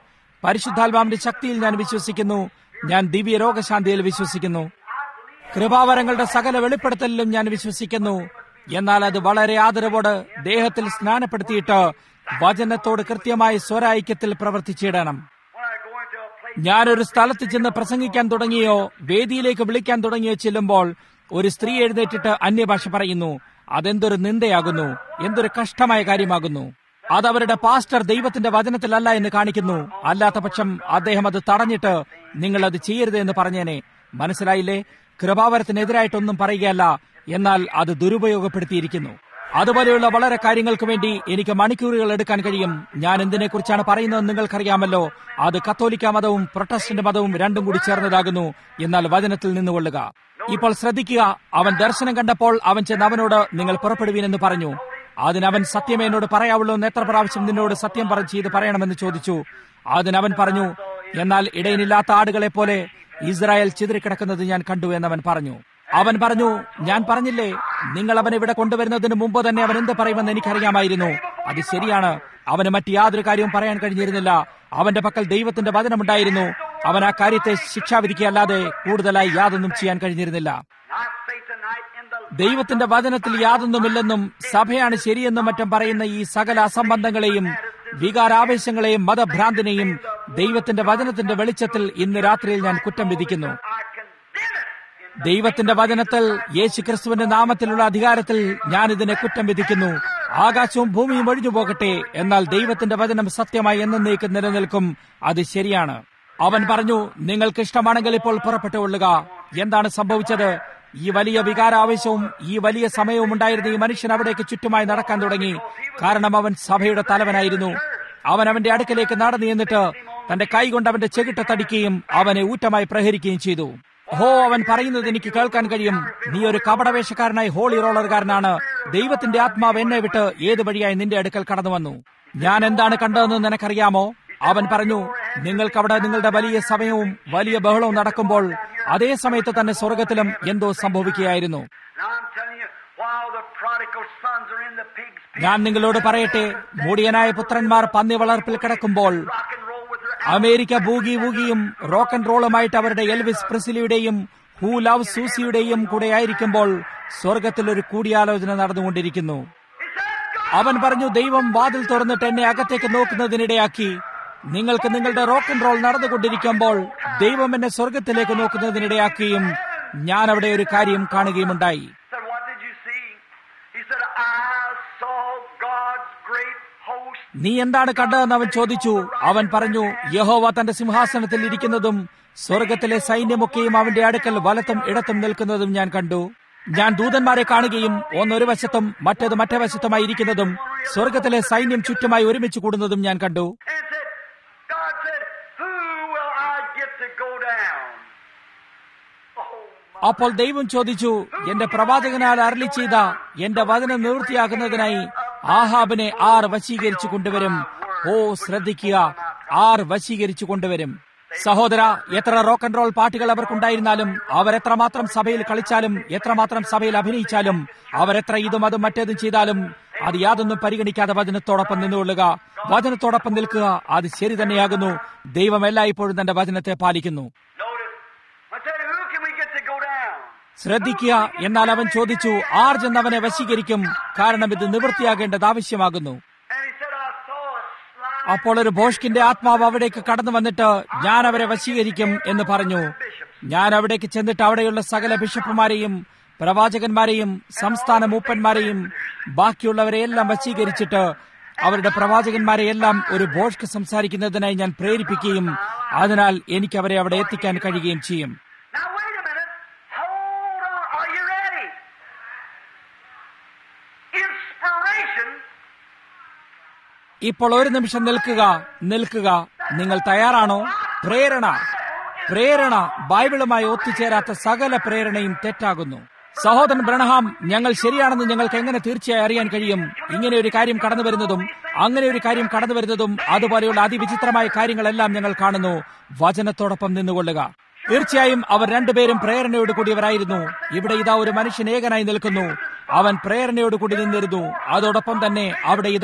പരിശുദ്ധാത്മാവിന്റെ ശക്തിയിൽ ഞാൻ വിശ്വസിക്കുന്നു ഞാൻ ദിവ്യ രോഗശാന്തിയിൽ വിശ്വസിക്കുന്നു കൃപാവരങ്ങളുടെ സകല വെളിപ്പെടുത്തലിലും ഞാൻ വിശ്വസിക്കുന്നു എന്നാൽ അത് വളരെ ആദരവോട് ദേഹത്തിൽ സ്നാനപ്പെടുത്തിയിട്ട് വചനത്തോട് കൃത്യമായ സ്വരായിക്യത്തിൽ പ്രവർത്തിച്ചിടണം When I go into a place, ഞാനൊരു സ്ഥലത്ത് ചെന്ന് പ്രസംഗിക്കാൻ തുടങ്ങിയോ വേദിയിലേക്ക് വിളിക്കാൻ തുടങ്ങിയോ ചെല്ലുമ്പോൾ ഒരു സ്ത്രീ എഴുന്നേറ്റിട്ട് അന്യഭാഷ പറയുന്നു അതെന്തൊരു നിന്ദയാകുന്നു എന്തൊരു കഷ്ടമായ കാര്യമാകുന്നു അത് അവരുടെ പാസ്റ്റർ ദൈവത്തിന്റെ വചനത്തിലല്ല എന്ന് കാണിക്കുന്നു അല്ലാത്ത പക്ഷം അദ്ദേഹം അത് തടഞ്ഞിട്ട് നിങ്ങൾ അത് ചെയ്യരുത് എന്ന് പറഞ്ഞേനെ മനസ്സിലായില്ലേ കൃപാവരത്തിനെതിരായിട്ടൊന്നും പറയുകയല്ല എന്നാൽ അത് ദുരുപയോഗപ്പെടുത്തിയിരിക്കുന്നു അതുപോലെയുള്ള വളരെ കാര്യങ്ങൾക്ക് വേണ്ടി എനിക്ക് മണിക്കൂറുകൾ എടുക്കാൻ കഴിയും ഞാൻ എന്തിനെക്കുറിച്ചാണ് പറയുന്നത് നിങ്ങൾക്കറിയാമല്ലോ അത് കത്തോലിക്ക മതവും പ്രൊട്ടസ്റ്റന്റ് മതവും രണ്ടും കൂടി ചേർന്നതാകുന്നു എന്നാൽ വചനത്തിൽ നിന്നുകൊള്ളുക ഇപ്പോൾ ശ്രദ്ധിക്കുക അവൻ ദർശനം കണ്ടപ്പോൾ അവൻ ചെന്ന് അവനോട് നിങ്ങൾ പുറപ്പെടുവീനെന്ന് പറഞ്ഞു അതിനവൻ സത്യമേ എന്നോട് പറയാവുള്ളൂ എന്ന് എത്ര പ്രാവശ്യം നിന്നോട് സത്യം പറഞ്ഞു ചെയ്ത് പറയണമെന്ന് ചോദിച്ചു അതിനവൻ പറഞ്ഞു എന്നാൽ ഇടയിനില്ലാത്ത ആടുകളെ പോലെ ഇസ്രായേൽ ചിതറിക്കിടക്കുന്നത് ഞാൻ കണ്ടു എന്നവൻ പറഞ്ഞു അവൻ പറഞ്ഞു ഞാൻ പറഞ്ഞില്ലേ നിങ്ങൾ അവനെ ഇവിടെ കൊണ്ടുവരുന്നതിന് മുമ്പ് തന്നെ അവൻ എന്ത് പറയുമെന്ന് എനിക്കറിയാമായിരുന്നു അത് ശരിയാണ് അവന് മറ്റ് യാതൊരു കാര്യവും പറയാൻ കഴിഞ്ഞിരുന്നില്ല അവന്റെ പക്കൽ ദൈവത്തിന്റെ വചനമുണ്ടായിരുന്നു അവൻ ആ കാര്യത്തെ ശിക്ഷാവിധിക്കല്ലാതെ കൂടുതലായി യാതൊന്നും ചെയ്യാൻ കഴിഞ്ഞിരുന്നില്ല I say tonight in the ദൈവത്തിന്റെ വചനത്തിൽ യാതൊന്നുമില്ലെന്നും സഭയാണ് ശരിയെന്നും മറ്റും പറയുന്ന ഈ സകല അസംബന്ധങ്ങളെയും വികാരാവേശങ്ങളെയും മതഭ്രാന്തിനെയും ദൈവത്തിന്റെ വചനത്തിന്റെ വെളിച്ചത്തിൽ ഇന്ന് രാത്രിയിൽ ഞാൻ കുറ്റം വിധിക്കുന്നു I condemn it in ദൈവത്തിന്റെ വചനത്തിൽ യേശു ക്രിസ്തുവിന്റെ നാമത്തിലുള്ള അധികാരത്തിൽ ഞാൻ ഇതിനെ കുറ്റം വിധിക്കുന്നു ആകാശവും ഭൂമിയും ഒഴിഞ്ഞു പോകട്ടെ എന്നാൽ ദൈവത്തിന്റെ വചനം സത്യമായി എന്നേക്കും നിലനിൽക്കും അത് ശരിയാണ് അവൻ പറഞ്ഞു നിങ്ങൾക്ക് ഇഷ്ടമാണെങ്കിൽ ഇപ്പോൾ പുറപ്പെട്ടുകൊള്ളുക എന്താണ് സംഭവിച്ചത് ഈ വലിയ വികാരാവേശവും ഈ വലിയ സമയവും ഉണ്ടായിരുന്ന ഈ മനുഷ്യൻ അവിടേക്ക് ചുറ്റുമായി നടക്കാൻ തുടങ്ങി കാരണം അവൻ സഭയുടെ തലവനായിരുന്നു അവൻ അവന്റെ അടുക്കലേക്ക് നടന്നു എന്നിട്ട് തന്റെ കൈ കൊണ്ട് അവന്റെ ചെകിട്ട തടിക്കുകയും അവനെ ഊറ്റമായി പ്രഹരിക്കുകയും ചെയ്തു ഹോ അവൻ പറയുന്നത് എനിക്ക് കേൾക്കാൻ കഴിയും നീ ഒരു കപടവേഷക്കാരനായി ഹോളി റോളറുകാരനാണ് ദൈവത്തിന്റെ ആത്മാവ് എന്നെ വിട്ട് ഏത് വഴിയായി നിന്റെ അടുക്കൽ കടന്നു വന്നു ഞാൻ എന്താണ് കണ്ടതെന്ന് നിനക്കറിയാമോ അവൻ പറഞ്ഞു നിങ്ങൾക്ക് അവിടെ നിങ്ങളുടെ വലിയ സമയവും വലിയ ബഹളവും നടക്കുമ്പോൾ അതേ സമയത്ത് തന്നെ സ്വർഗത്തിലും എന്തോ സംഭവിക്കുകയായിരുന്നു Now I'm telling you, while the prodigal sons are in the pig's pen, ഞാൻ നിങ്ങളോട് പറയട്ടെ മൂടിയനായ പുത്രന്മാർ പന്നി വളർപ്പിൽ കിടക്കുമ്പോൾ rock and roll with their America boogie വൂഗിയും റോക്ക് ആൻഡ് റോളുമായിട്ട് അവരുടെ എൽവിസ് പ്രിസിലിയുടെയും ഹൂ ലവ് സൂസിയുടെയും കൂടെ ആയിരിക്കുമ്പോൾ സ്വർഗത്തിൽ ഒരു കൂടിയാലോചന നടന്നുകൊണ്ടിരിക്കുന്നു He said, God, അവൻ പറഞ്ഞു ദൈവം വാതിൽ തുറന്നിട്ട് എന്നെ അകത്തേക്ക് നോക്കുന്നതിനിടയാക്കി നിങ്ങൾക്ക് നിങ്ങളുടെ റോക്ക് ആൻഡ് റോൾ നടന്നുകൊണ്ടിരിക്കുമ്പോൾ ദൈവം എന്നെ സ്വർഗത്തിലേക്ക് നോക്കുന്നതിനിടയാക്കുകയും ഞാൻ അവിടെ ഒരു കാര്യം കാണുകയുമുണ്ടായി said, what did you see? He said, I saw God's great host നീ എന്താണ് കണ്ടതെന്ന് അവൻ ചോദിച്ചു അവൻ പറഞ്ഞു യഹോവ തന്റെ സിംഹാസനത്തിൽ ഇരിക്കുന്നതും സ്വർഗത്തിലെ സൈന്യമൊക്കെയും അവന്റെ അടുക്കൽ വലത്തും ഇടത്തും നിൽക്കുന്നതും ഞാൻ കണ്ടു ഞാൻ ദൂതന്മാരെ കാണുകയും ഒന്നൊരു വശത്തും മറ്റേത് മറ്റേ വശത്തുമായി ഇരിക്കുന്നതും സ്വർഗത്തിലെ സൈന്യം ചുറ്റുമായി ഒരുമിച്ച് കൂടുന്നതും ഞാൻ കണ്ടു and said, God said, who will I get to go down? Oh, my. അപ്പോൾ ദൈവം ചോദിച്ചു എന്റെ പ്രവാചകനാൽ അരളി ചെയ്ത എന്റെ വചനം നിവൃത്തിയാക്കുന്നതിനായി ആഹാബിനെ ആർ വശീകരിച്ചു കൊണ്ടുവരും ഓ ശ്രദ്ധിക്കുക ആർ വശീകരിച്ചു കൊണ്ടുവരും സഹോദര എത്ര റോക്ക് ആൻഡ് റോൾ പാട്ടുകൾ അവർക്കുണ്ടായിരുന്നാലും അവരെത്രമാത്രം സഭയിൽ കളിച്ചാലും എത്രമാത്രം സഭയിൽ അഭിനയിച്ചാലും അവരെത്ര ഇതും അതും മറ്റേതും ചെയ്താലും അത് യാതൊന്നും പരിഗണിക്കാതെ വചനത്തോടൊപ്പം നിന്നുകൊള്ളുക വചനത്തോടൊപ്പം നിൽക്കുക അത് ശരി തന്നെയാകുന്നു ദൈവം എല്ലായ്പ്പോഴും തന്റെ വചനത്തെ പാലിക്കുന്നു Notice, I said, who can we get to go down? ശ്രദ്ധിക്കുക എന്നാൽ അവൻ ചോദിച്ചു ആർ ചെന്നവനെ വശീകരിക്കും കാരണം ഇത് നിവൃത്തിയാകേണ്ടത് ആവശ്യമാകുന്നു And he said, I saw a slide. അപ്പോൾ ഒരു ഭോഷ്കിന്റെ ആത്മാവ് അവിടേക്ക് കടന്നു വന്നിട്ട് ഞാൻ അവരെ വശീകരിക്കും എന്ന് പറഞ്ഞു ഞാൻ അവിടേക്ക് ചെന്നിട്ട് അവിടെയുള്ള സകല ബിഷപ്പുമാരെയും പ്രവാചകന്മാരെയും സംസ്ഥാന മൂപ്പന്മാരെയും ബാക്കിയുള്ളവരെയെല്ലാം വശീകരിച്ചിട്ട് അവരുടെ പ്രവാചകന്മാരെ എല്ലാം ഒരു ഭോഷ്ക്ക് സംസാരിക്കുന്നതിനായി ഞാൻ പ്രേരിപ്പിക്കുകയും അതിനാൽ എനിക്ക് അവരെ അവിടെ എത്തിക്കാൻ കഴിയുകയും ചെയ്യും Now wait a minute. Hold on. Are you ready? Inspiration ഇപ്പോൾ ഒരു നിമിഷം നിൽക്കുക നിൽക്കുക നിങ്ങൾ തയ്യാറാണോ പ്രേരണ പ്രേരണ ബൈബിളുമായി ഒത്തുചേരാത്ത സകല പ്രേരണയും തെറ്റാകുന്നു സഹോദരൻ ബ്രണഹാം ഞങ്ങൾ ശരിയാണെന്ന് ഞങ്ങൾക്ക് എങ്ങനെ തീർച്ചയായും അറിയാൻ കഴിയും ഇങ്ങനെ ഒരു കാര്യം കടന്നു വരുന്നതും അങ്ങനെ ഒരു കാര്യം കടന്നു വരുന്നതും അതുപോലെയുള്ള അതിവിചിത്രമായ കാര്യങ്ങളെല്ലാം ഞങ്ങൾ കാണുന്നു വചനത്തോടൊപ്പം നിന്നുകൊള്ളുക തീർച്ചയായും അവർ രണ്ടുപേരും പ്രേരണയോട് കൂടിയവരായിരുന്നു ഇവിടെ ഇതാ ഒരു മനുഷ്യൻ ഏകനായി നിൽക്കുന്നു അവൻ പ്രേരണയോട് കൂടി നിന്നിരുന്നു അതോടൊപ്പം തന്നെ അവിടെ ഇതാ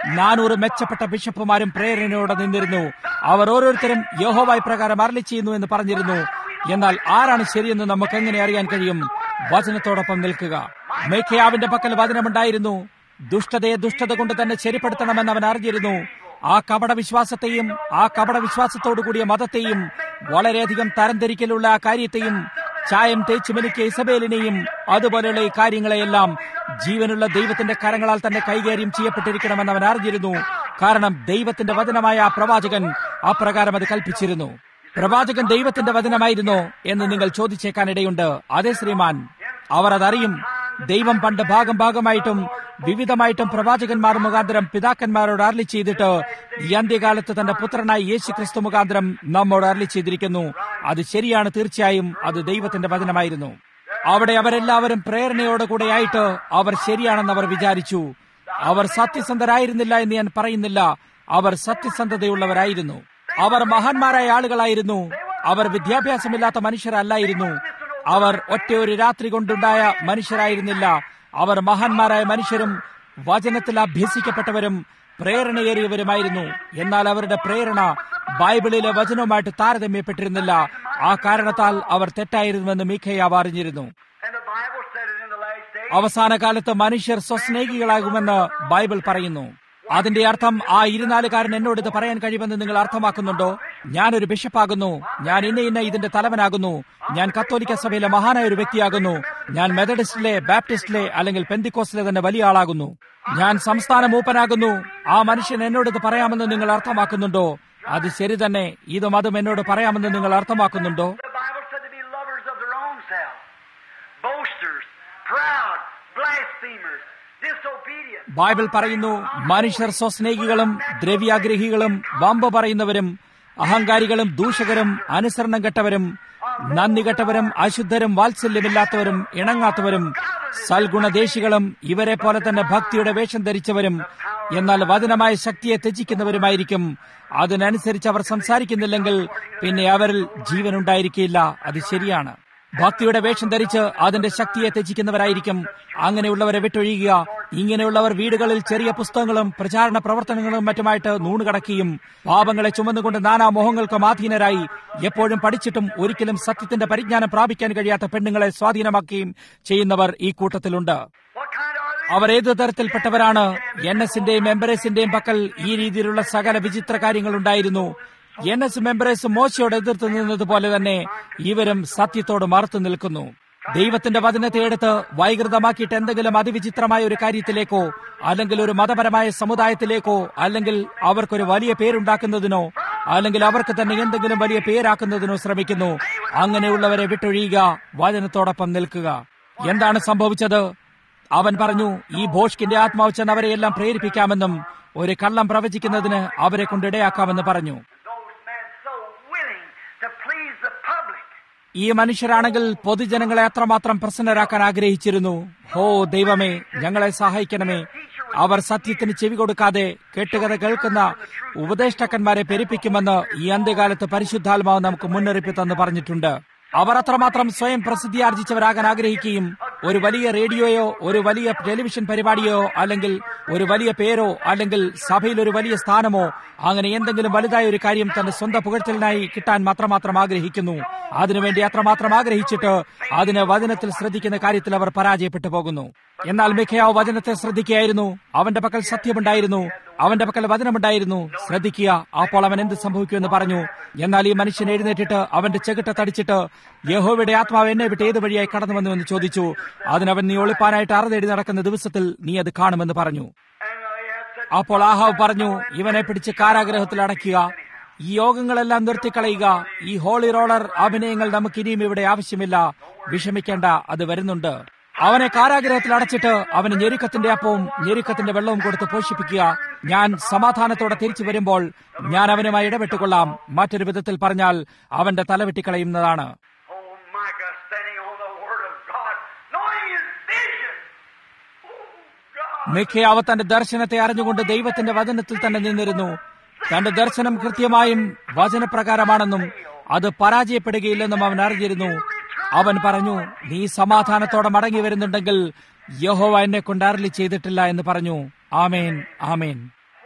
നാനൂറ് മെച്ചപ്പെട്ട ബിഷപ്പുമാരും പ്രേരണയോടെ നിന്നിരുന്നു അവർ ഓരോരുത്തരും യഹോവായി പ്രകാരം അരളി ചെയ്യുന്നു എന്ന് പറഞ്ഞിരുന്നു എന്നാൽ ആരാണ് ശരിയെന്ന് നമുക്ക് എങ്ങനെ അറിയാൻ കഴിയും വചനത്തോടൊപ്പം നിൽക്കുക മേഖയാവിന്റെ പക്കൽ വചനമുണ്ടായിരുന്നു ദുഷ്ടതയെ ദുഷ്ടത കൊണ്ട് തന്നെ ശരിപ്പെടുത്തണമെന്ന് അവൻ അറിഞ്ഞിരുന്നു ആ കപട വിശ്വാസത്തെയും ആ കപട വിശ്വാസത്തോടു കൂടിയ മതത്തെയും വളരെയധികം തരംതിരിക്കലുള്ള ആ കാര്യത്തെയും ചായം തേച്ച് മെനിക്കിയ ഇസബേലിനെയും അതുപോലെയുള്ള ഈ കാര്യങ്ങളെയെല്ലാം ജീവനുള്ള ദൈവത്തിന്റെ കരങ്ങളാൽ തന്നെ കൈകാര്യം ചെയ്യപ്പെട്ടിരിക്കണമെന്ന് അവൻ അറിഞ്ഞിരുന്നു കാരണം ദൈവത്തിന്റെ വചനമായ ആ പ്രവാചകൻ അപ്രകാരം അത് കൽപ്പിച്ചിരുന്നു പ്രവാചകൻ ദൈവത്തിന്റെ വചനമായിരുന്നോ എന്ന് നിങ്ങൾ ചോദിച്ചേക്കാനിടയുണ്ട് അതെ ശ്രീമാൻ അവർ അതറിയും ദൈവം പണ്ട് ഭാഗം ഭാഗമായിട്ടും വിവിധമായിട്ടും പ്രവാചകന്മാർ മുഖാന്തരം പിതാക്കന്മാരോട് അരളി ചെയ്തിട്ട് ഈ അന്ത്യകാലത്ത് തന്റെ പുത്രനായി യേശു ക്രിസ്തു മുഖാന്തരം നമ്മോട് അരളി ചെയ്തിരിക്കുന്നു അത് ശരിയാണ് തീർച്ചയായും അത് ദൈവത്തിന്റെ വചനമായിരുന്നു അവിടെ അവരെല്ലാവരും പ്രേരണയോടുകൂടെയായിട്ട് അവർ ശരിയാണെന്ന് അവർ വിചാരിച്ചു അവർ സത്യസന്ധരായിരുന്നില്ല എന്ന് ഞാൻ പറയുന്നില്ല അവർ സത്യസന്ധതയുള്ളവരായിരുന്നു അവർ മഹാന്മാരായ ആളുകളായിരുന്നു അവർ വിദ്യാഭ്യാസമില്ലാത്ത മനുഷ്യരല്ലായിരുന്നു അവർ ഒറ്റ ഒരു രാത്രി കൊണ്ടുണ്ടായ മനുഷ്യരായിരുന്നില്ല അവർ മഹാന്മാരായ മനുഷ്യരും വചനത്തിൽ അഭ്യസിക്കപ്പെട്ടവരും പ്രേരണയേറിയവരുമായിരുന്നു എന്നാൽ അവരുടെ പ്രേരണ ബൈബിളിലെ വചനവുമായിട്ട് താരതമ്യപ്പെട്ടിരുന്നില്ല ആ കാരണത്താൽ അവർ തെറ്റായിരുന്നുവെന്ന് മീഖയാവ് അറിഞ്ഞിരുന്നു And the Bible said it in the last days. അവസാന കാലത്ത് മനുഷ്യർ സ്വസ്നേഹികളാകുമെന്ന് ബൈബിൾ പറയുന്നു അതിന്റെ അർത്ഥം ആ ഇരുനാലുകാരൻ എന്നോട് ഇത് പറയാൻ കഴിയുമെന്ന് നിങ്ങൾ അർത്ഥമാക്കുന്നുണ്ടോ ഞാനൊരു ബിഷപ്പാകുന്നു ഞാൻ ഇന്ന ഇന്ന ഇതിന്റെ തലവനാകുന്നു ഞാൻ കത്തോലിക്ക സഭയിലെ മഹാനായ ഒരു വ്യക്തിയാകുന്നു ഞാൻ മെത്തഡിസ്റ്റിലെ ബാപ്റ്റിസ്റ്റിലെ അല്ലെങ്കിൽ പെന്തിക്കോസിലെ തന്നെ വലിയ ആളാകുന്നു ഞാൻ സംസ്ഥാന മൂപ്പനാകുന്നു ആ മനുഷ്യൻ എന്നോട് ഇത് പറയാമെന്ന് നിങ്ങൾ അർത്ഥമാക്കുന്നുണ്ടോ അത് ശരി തന്നെ ഇതും അതും എന്നോട് പറയാമെന്ന് നിങ്ങൾ അർത്ഥമാക്കുന്നുണ്ടോ The Bible said to be lovers of their own self, boasters, proud, blasphemers, disobedient. Bible പറയുന്നു മനുഷ്യർ സ്വസ്നേഹികളും ദ്രവ്യാഗ്രഹികളും വമ്പ് പറയുന്നവരും അഹങ്കാരികളും ദൂഷകരും അനുസരണം കെട്ടവരും നന്ദി കെട്ടവരും അശുദ്ധരും വാത്സല്യമില്ലാത്തവരും ഇണങ്ങാത്തവരും സൽഗുണദേശികളും ഇവരെ പോലെ തന്നെ ഭക്തിയുടെ വേഷം ധരിച്ചവരും എന്നാൽ വചനമായ ശക്തിയെ ത്യജിക്കുന്നവരുമായിരിക്കും അതിനനുസരിച്ച് അവർ സംസാരിക്കുന്നില്ലെങ്കിൽ പിന്നെ അവരിൽ ജീവനുണ്ടായിരിക്കില്ല അത് ശരിയാണ് ഭക്തിയുടെ വേഷം ധരിച്ച് അതിന്റെ ശക്തിയെ ത്യജിക്കുന്നവരായിരിക്കും അങ്ങനെയുള്ളവരെ വിട്ടൊഴിയുക ഇങ്ങനെയുള്ളവർ വീടുകളിൽ ചെറിയ പുസ്തകങ്ങളും പ്രചാരണ പ്രവർത്തനങ്ങളും മറ്റുമായിട്ട് നൂണുകടക്കുകയും പാപങ്ങളെ ചുമന്നുകൊണ്ട് നാനാ മോഹങ്ങൾക്കും ആധീനരായി എപ്പോഴും പഠിച്ചിട്ടും ഒരിക്കലും സത്യത്തിന്റെ പരിജ്ഞാനം പ്രാപിക്കാൻ കഴിയാത്ത പെണ്ണുങ്ങളെ സ്വാധീനമാക്കുകയും ചെയ്യുന്നവർ ഈ കൂട്ടത്തിലുണ്ട് What kind are they? അവർ ഏത് തരത്തിൽപ്പെട്ടവരാണ് എൻ എസിന്റെയും എംബറേസിന്റെയും പക്കൽ ഈ രീതിയിലുള്ള സകല വിചിത്ര കാര്യങ്ങൾ ഉണ്ടായിരുന്നു എൻ എസ് മെമ്പറേസ് മോശയോട് എതിർത്ത് നിന്നതുപോലെ തന്നെ ഇവരും സത്യത്തോട് മറുത്തു നിൽക്കുന്നു ദൈവത്തിന്റെ വചനത്തെ എടുത്ത് വൈകൃതമാക്കിയിട്ട് എന്തെങ്കിലും അതിവിചിത്രമായ ഒരു കാര്യത്തിലേക്കോ അല്ലെങ്കിൽ ഒരു മതപരമായ സമുദായത്തിലേക്കോ അല്ലെങ്കിൽ അവർക്കൊരു വലിയ പേരുണ്ടാക്കുന്നതിനോ അല്ലെങ്കിൽ അവർക്ക് തന്നെ എന്തെങ്കിലും വലിയ പേരാക്കുന്നതിനോ ശ്രമിക്കുന്നു അങ്ങനെയുള്ളവരെ വിട്ടൊഴിയുക വചനത്തോടൊപ്പം നിൽക്കുക എന്താണ് സംഭവിച്ചത് അവൻ പറഞ്ഞു ഈ ഭോഷ്കിന്റെ ആത്മാവ് ചെന്ന് അവരെയെല്ലാം പ്രേരിപ്പിക്കാമെന്നും ഒരു കള്ളം പ്രവചിക്കുന്നതിന് അവരെ കൊണ്ടിടയാക്കാമെന്ന് പറഞ്ഞു Those men so willing to please the public. ഈ മനുഷ്യരാണെങ്കിൽ പൊതുജനങ്ങളെ അത്രമാത്രം പ്രസന്നരാക്കാൻ ആഗ്രഹിച്ചിരുന്നു ഹോ ദൈവമേ ഞങ്ങളെ സഹായിക്കണമേ അവർ സത്യത്തിന് ചെവി കൊടുക്കാതെ കെട്ടുകഥ കേൾക്കുന്ന ഉപദേഷ്ടാക്കന്മാരെ പെരുപ്പിക്കുമെന്ന് ഈ അന്ത്യകാലത്ത് പരിശുദ്ധാത്മാവ് നമുക്ക് മുന്നറിയിപ്പ് തന്നു പറഞ്ഞിട്ടുണ്ട് അവർ അത്രമാത്രം സ്വയം പ്രസിദ്ധിയാർജിച്ചവരാകാൻ ആഗ്രഹിക്കുകയും ഒരു വലിയ റേഡിയോയോ ഒരു വലിയ ടെലിവിഷൻ പരിപാടിയോ അല്ലെങ്കിൽ ഒരു വലിയ പേരോ അല്ലെങ്കിൽ സഭയിൽ ഒരു വലിയ സ്ഥാനമോ അങ്ങനെ എന്തെങ്കിലും വലുതായ ഒരു കാര്യം തന്റെ സ്വന്തം പുകഴ്ത്തലിനായി കിട്ടാൻ മാത്രമാത്രം ആഗ്രഹിക്കുന്നു അതിനുവേണ്ടി അത്രമാത്രം ആഗ്രഹിച്ചിട്ട് അതിന് വചനത്തിൽ ശ്രദ്ധിക്കുന്ന കാര്യത്തിൽ അവർ പരാജയപ്പെട്ടു പോകുന്നു എന്നാൽ മിഖയാവ് വചനത്തെ ശ്രദ്ധിക്കുകയായിരുന്നു അവന്റെ പക്കൽ സത്യമുണ്ടായിരുന്നു അവന്റെ പക്കൽ വചനമുണ്ടായിരുന്നു ശ്രദ്ധിക്കുക അപ്പോൾ അവൻ എന്ത് സംഭവിക്കുമെന്ന് പറഞ്ഞു എന്നാൽ ഈ മനുഷ്യൻ എഴുന്നേറ്റിട്ട് അവന്റെ ചെകിട്ട തടിച്ചിട്ട് യഹോവയുടെ ആത്മാവ് എന്നെ വിട്ട് ഏത് വഴിയായി കടന്നുവന്നു എന്ന് ചോദിച്ചു അതിനവൻ നീ ഒളിപ്പാനായിട്ട് അറുതേടി നടക്കുന്ന ദിവസത്തിൽ നീ അത് കാണുമെന്ന് പറഞ്ഞു And they had said, അപ്പോൾ ആഹാവ് പറഞ്ഞു ഇവനെ പിടിച്ച് കാരാഗ്രഹത്തിൽ അടയ്ക്കുക ഈ യോഗങ്ങളെല്ലാം നിർത്തിക്കളയുക ഈ ഹോളി റോളർ അഭിനയങ്ങൾ നമുക്ക് ഇനിയും ഇവിടെ ആവശ്യമില്ല വിഷമിക്കേണ്ട അത് വരുന്നുണ്ട് അവനെ കാരാഗ്രഹത്തിൽ അടച്ചിട്ട് അവന് ഞെരുക്കത്തിന്റെ അപ്പവും ഞെരുക്കത്തിന്റെ വെള്ളവും കൊടുത്ത് പോഷിപ്പിക്കുക ഞാൻ സമാധാനത്തോടെ തിരിച്ചു വരുമ്പോൾ ഞാൻ അവനുമായി ഇടപെട്ടുകൊള്ളാം മറ്റൊരു വിധത്തിൽ പറഞ്ഞാൽ അവന്റെ തല വെട്ടിക്കളയുന്നതാണ് Oh, Micah standing on the Word of God, knowing his vision. Oh, God. മിഖയാവ് തന്റെ ദർശനത്തെ അറിഞ്ഞുകൊണ്ട് ദൈവത്തിന്റെ വചനത്തിൽ തന്നെ നിന്നിരുന്നു തന്റെ ദർശനം കൃത്യമായും വചനപ്രകാരമാണെന്നും അത് പരാജയപ്പെടുകയില്ലെന്നും അവൻ അറിഞ്ഞിരുന്നു അവൻ പറഞ്ഞു നീ സമാധാനത്തോടെ മടങ്ങി വരുന്നുണ്ടെങ്കിൽ യഹോവ എന്നെ കൊണ്ട് അരളി ചെയ്തിട്ടില്ല എന്ന് പറഞ്ഞു ആമേൻ ആമേൻ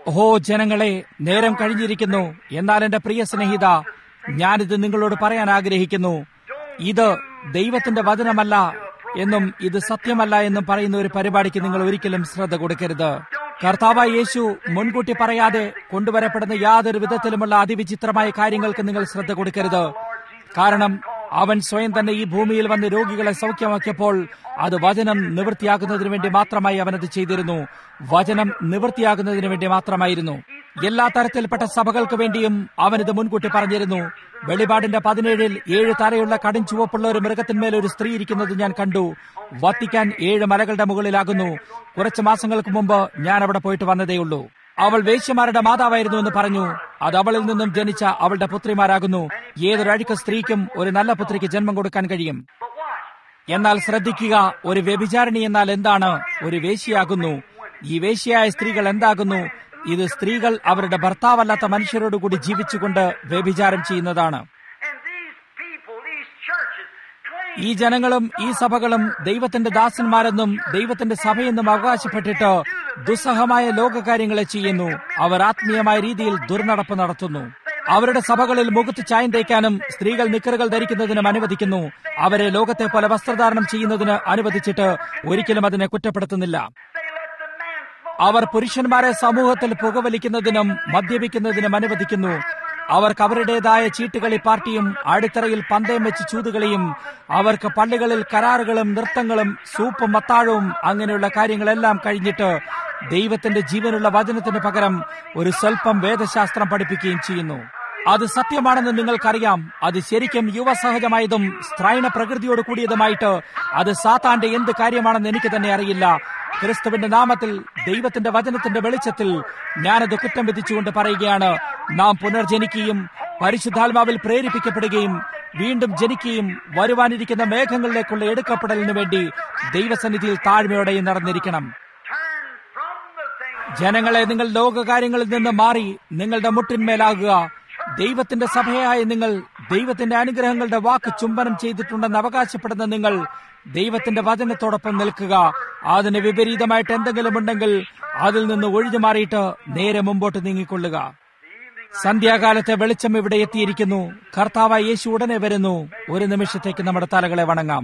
ഹോ ജനങ്ങളെ നേരം കഴിഞ്ഞിരിക്കുന്നു എന്നാൽ എന്റെ പ്രിയ സ്നേഹിത ഞാനിത് നിങ്ങളോട് പറയാൻ ആഗ്രഹിക്കുന്നു ഇത് ദൈവത്തിന്റെ വചനമല്ല എന്നും ഇത് സത്യമല്ല എന്നും പറയുന്ന ഒരു പരിപാടിക്ക് നിങ്ങൾ ഒരിക്കലും ശ്രദ്ധ കൊടുക്കരുത് കർത്താവായ യേശു മുൻകൂട്ടി പറയാതെ കൊണ്ടുവരപ്പെടുന്ന യാതൊരു വിധത്തിലുമുള്ള അതിവിചിത്രമായ കാര്യങ്ങൾക്ക് നിങ്ങൾ ശ്രദ്ധ കൊടുക്കരുത് കാരണം അവൻ സ്വയം തന്നെ ഈ ഭൂമിയിൽ വന്ന് രോഗികളെ സൗഖ്യമാക്കിയപ്പോൾ അത് വചനം നിവൃത്തിയാക്കുന്നതിന് വേണ്ടി മാത്രമായി അവനത് ചെയ്തിരുന്നു വചനം നിവൃത്തിയാകുന്നതിന് വേണ്ടി മാത്രമായിരുന്നു എല്ലാ തരത്തിൽപ്പെട്ട സഭകൾക്ക് വേണ്ടിയും അവൻ ഇത് മുൻകൂട്ടി പറഞ്ഞിരുന്നു വെളിപാടിന്റെ പതിനേഴിൽ ഏഴ് തലയുള്ള കടും ചുവപ്പുള്ള ഒരു മൃഗത്തിന്മേൽ ഒരു സ്ത്രീ ഇരിക്കുന്നത് ഞാൻ കണ്ടു വത്തിക്കാൻ ഏഴ് മലകളുടെ മുകളിലാകുന്നു കുറച്ച് മാസങ്ങൾക്ക് മുമ്പ് ഞാൻ അവിടെ പോയിട്ട് വന്നതേയുള്ളൂ അവൾ വേശ്യമാരുടെ മാതാവായിരുന്നു എന്ന് പറഞ്ഞു അത് അവളിൽ നിന്നും ജനിച്ച അവളുടെ പുത്രിമാരാകുന്നു ഏതൊരു അഴുക്ക സ്ത്രീക്കും ഒരു നല്ല പുത്രിക്ക് ജന്മം കൊടുക്കാൻ കഴിയും But watch. എന്നാൽ ശ്രദ്ധിക്കുക ഒരു വ്യഭിചാരിണി എന്നാൽ എന്താണ് ഒരു വേശ്യയാകുന്നു ഈ വേശ്യയായ സ്ത്രീകൾ എന്താകുന്നു ഇത് സ്ത്രീകൾ അവരുടെ ഭർത്താവല്ലാത്ത മനുഷ്യരോടുകൂടി ജീവിച്ചുകൊണ്ട് വ്യഭിചാരം ചെയ്യുന്നതാണ് And these people, these churches, claim ഈ ജനങ്ങളും ഈ സഭകളും ദൈവത്തിന്റെ ദാസന്മാരെന്നും ദൈവത്തിന്റെ സഭയെന്നും അവകാശപ്പെട്ടിട്ട് ദുസ്സഹമായ ലോകകാര്യങ്ങളെ ചെയ്യുന്നു അവർ ആത്മീയമായ രീതിയിൽ ദുർനടപ്പ് നടത്തുന്നു അവരുടെ സഭകളിൽ മുഖത്ത് ചായം തേക്കാനും സ്ത്രീകൾ നിക്കറുകൾ ധരിക്കുന്നതിനും അനുവദിക്കുന്നു അവരെ ലോകത്തെ പോലെ വസ്ത്രധാരണം ചെയ്യുന്നതിന് അനുവദിച്ചിട്ട് ഒരിക്കലും അതിനെ കുറ്റപ്പെടുത്തുന്നില്ല they let the man smoke. അവർ പുരുഷന്മാരെ സമൂഹത്തിൽ പുകവലിക്കുന്നതിനും മദ്യപിക്കുന്നതിനും അനുവദിക്കുന്നു അവർക്ക് അവരുടേതായ ചീട്ടുകളി പാർട്ടിയും അടിത്തറയിൽ പന്തയം വെച്ച് ചൂതുകളിയും അവർക്ക് പള്ളികളിൽ കരാറുകളും നൃത്തങ്ങളും സൂപ്പും മത്താഴവും അങ്ങനെയുള്ള കാര്യങ്ങളെല്ലാം കഴിഞ്ഞിട്ട് ദൈവത്തിന്റെ ജീവനുള്ള വചനത്തിന് പകരം ഒരു സ്വല്പം വേദശാസ്ത്രം പഠിപ്പിക്കുകയും ചെയ്യുന്നു അത് സത്യമാണെന്ന് നിങ്ങൾക്കറിയാം അത് ശരിക്കും യുവസഹജമായതും സ്ത്രൈണ പ്രകൃതിയോട് കൂടിയതുമായിട്ട് അത് സാത്താന്റെ എന്ത് കാര്യമാണെന്ന് എനിക്ക് തന്നെ അറിയില്ല ക്രിസ്തുവിന്റെ നാമത്തിൽ ദൈവത്തിന്റെ വചനത്തിന്റെ വെളിച്ചത്തിൽ ഞാനത് കുറ്റം വിധിച്ചുകൊണ്ട് പറയുകയാണ് നാം പുനർജനിക്കുകയും പരിശുദ്ധാത്മാവിൽ പ്രേരിപ്പിക്കപ്പെടുകയും വീണ്ടും ജനിക്കുകയും വരുവാനിരിക്കുന്ന മേഘങ്ങളിലേക്കുള്ള എടുക്കപ്പെടലിനു വേണ്ടി ദൈവസന്നിധിയിൽ താഴ്മയോടെ നടന്നിരിക്കണം Turn from the things ജനങ്ങളെ നിങ്ങൾ ലോകകാര്യങ്ങളിൽ നിന്ന് മാറി നിങ്ങളുടെ മുട്ടിന്മേലാകുക ദൈവത്തിന്റെ സഭയായ നിങ്ങൾ ദൈവത്തിന്റെ അനുഗ്രഹങ്ങളുടെ വാക്ക് ചുംബനം ചെയ്തിട്ടുണ്ടെന്ന് അവകാശപ്പെടുന്ന നിങ്ങൾ ദൈവത്തിന്റെ വചനത്തോടൊപ്പം നിൽക്കുക അതിന് വിപരീതമായിട്ട് എന്തെങ്കിലും ഉണ്ടെങ്കിൽ അതിൽ നിന്ന് ഒഴിഞ്ഞു മാറിയിട്ട് നേരെ മുമ്പോട്ട് നീങ്ങിക്കൊള്ളുക സന്ധ്യാകാലത്തെ വെളിച്ചം ഇവിടെ എത്തിയിരിക്കുന്നു കർത്താവായ യേശു ഉടനെ വരുന്നു ഒരു നിമിഷത്തേക്ക് നമ്മുടെ തലകളെ വണങ്ങാം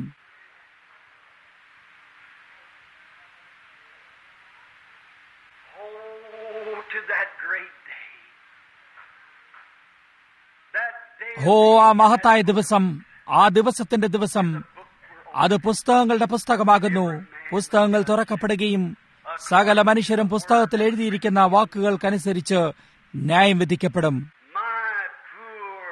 Oh, to that great day. That day ഹോ ആ മഹത്തായ ദിവസം ആ ദിവസത്തിന്റെ ദിവസം അത് പുസ്തകങ്ങളുടെ പുസ്തകമാകുന്നു പുസ്തകങ്ങൾ തുറക്കപ്പെടുകയും സകല മനുഷ്യരും പുസ്തകത്തിൽ എഴുതിയിരിക്കുന്ന വാക്കുകൾക്കനുസരിച്ച് ന്യായം വിധിക്കപ്പെടും my poor,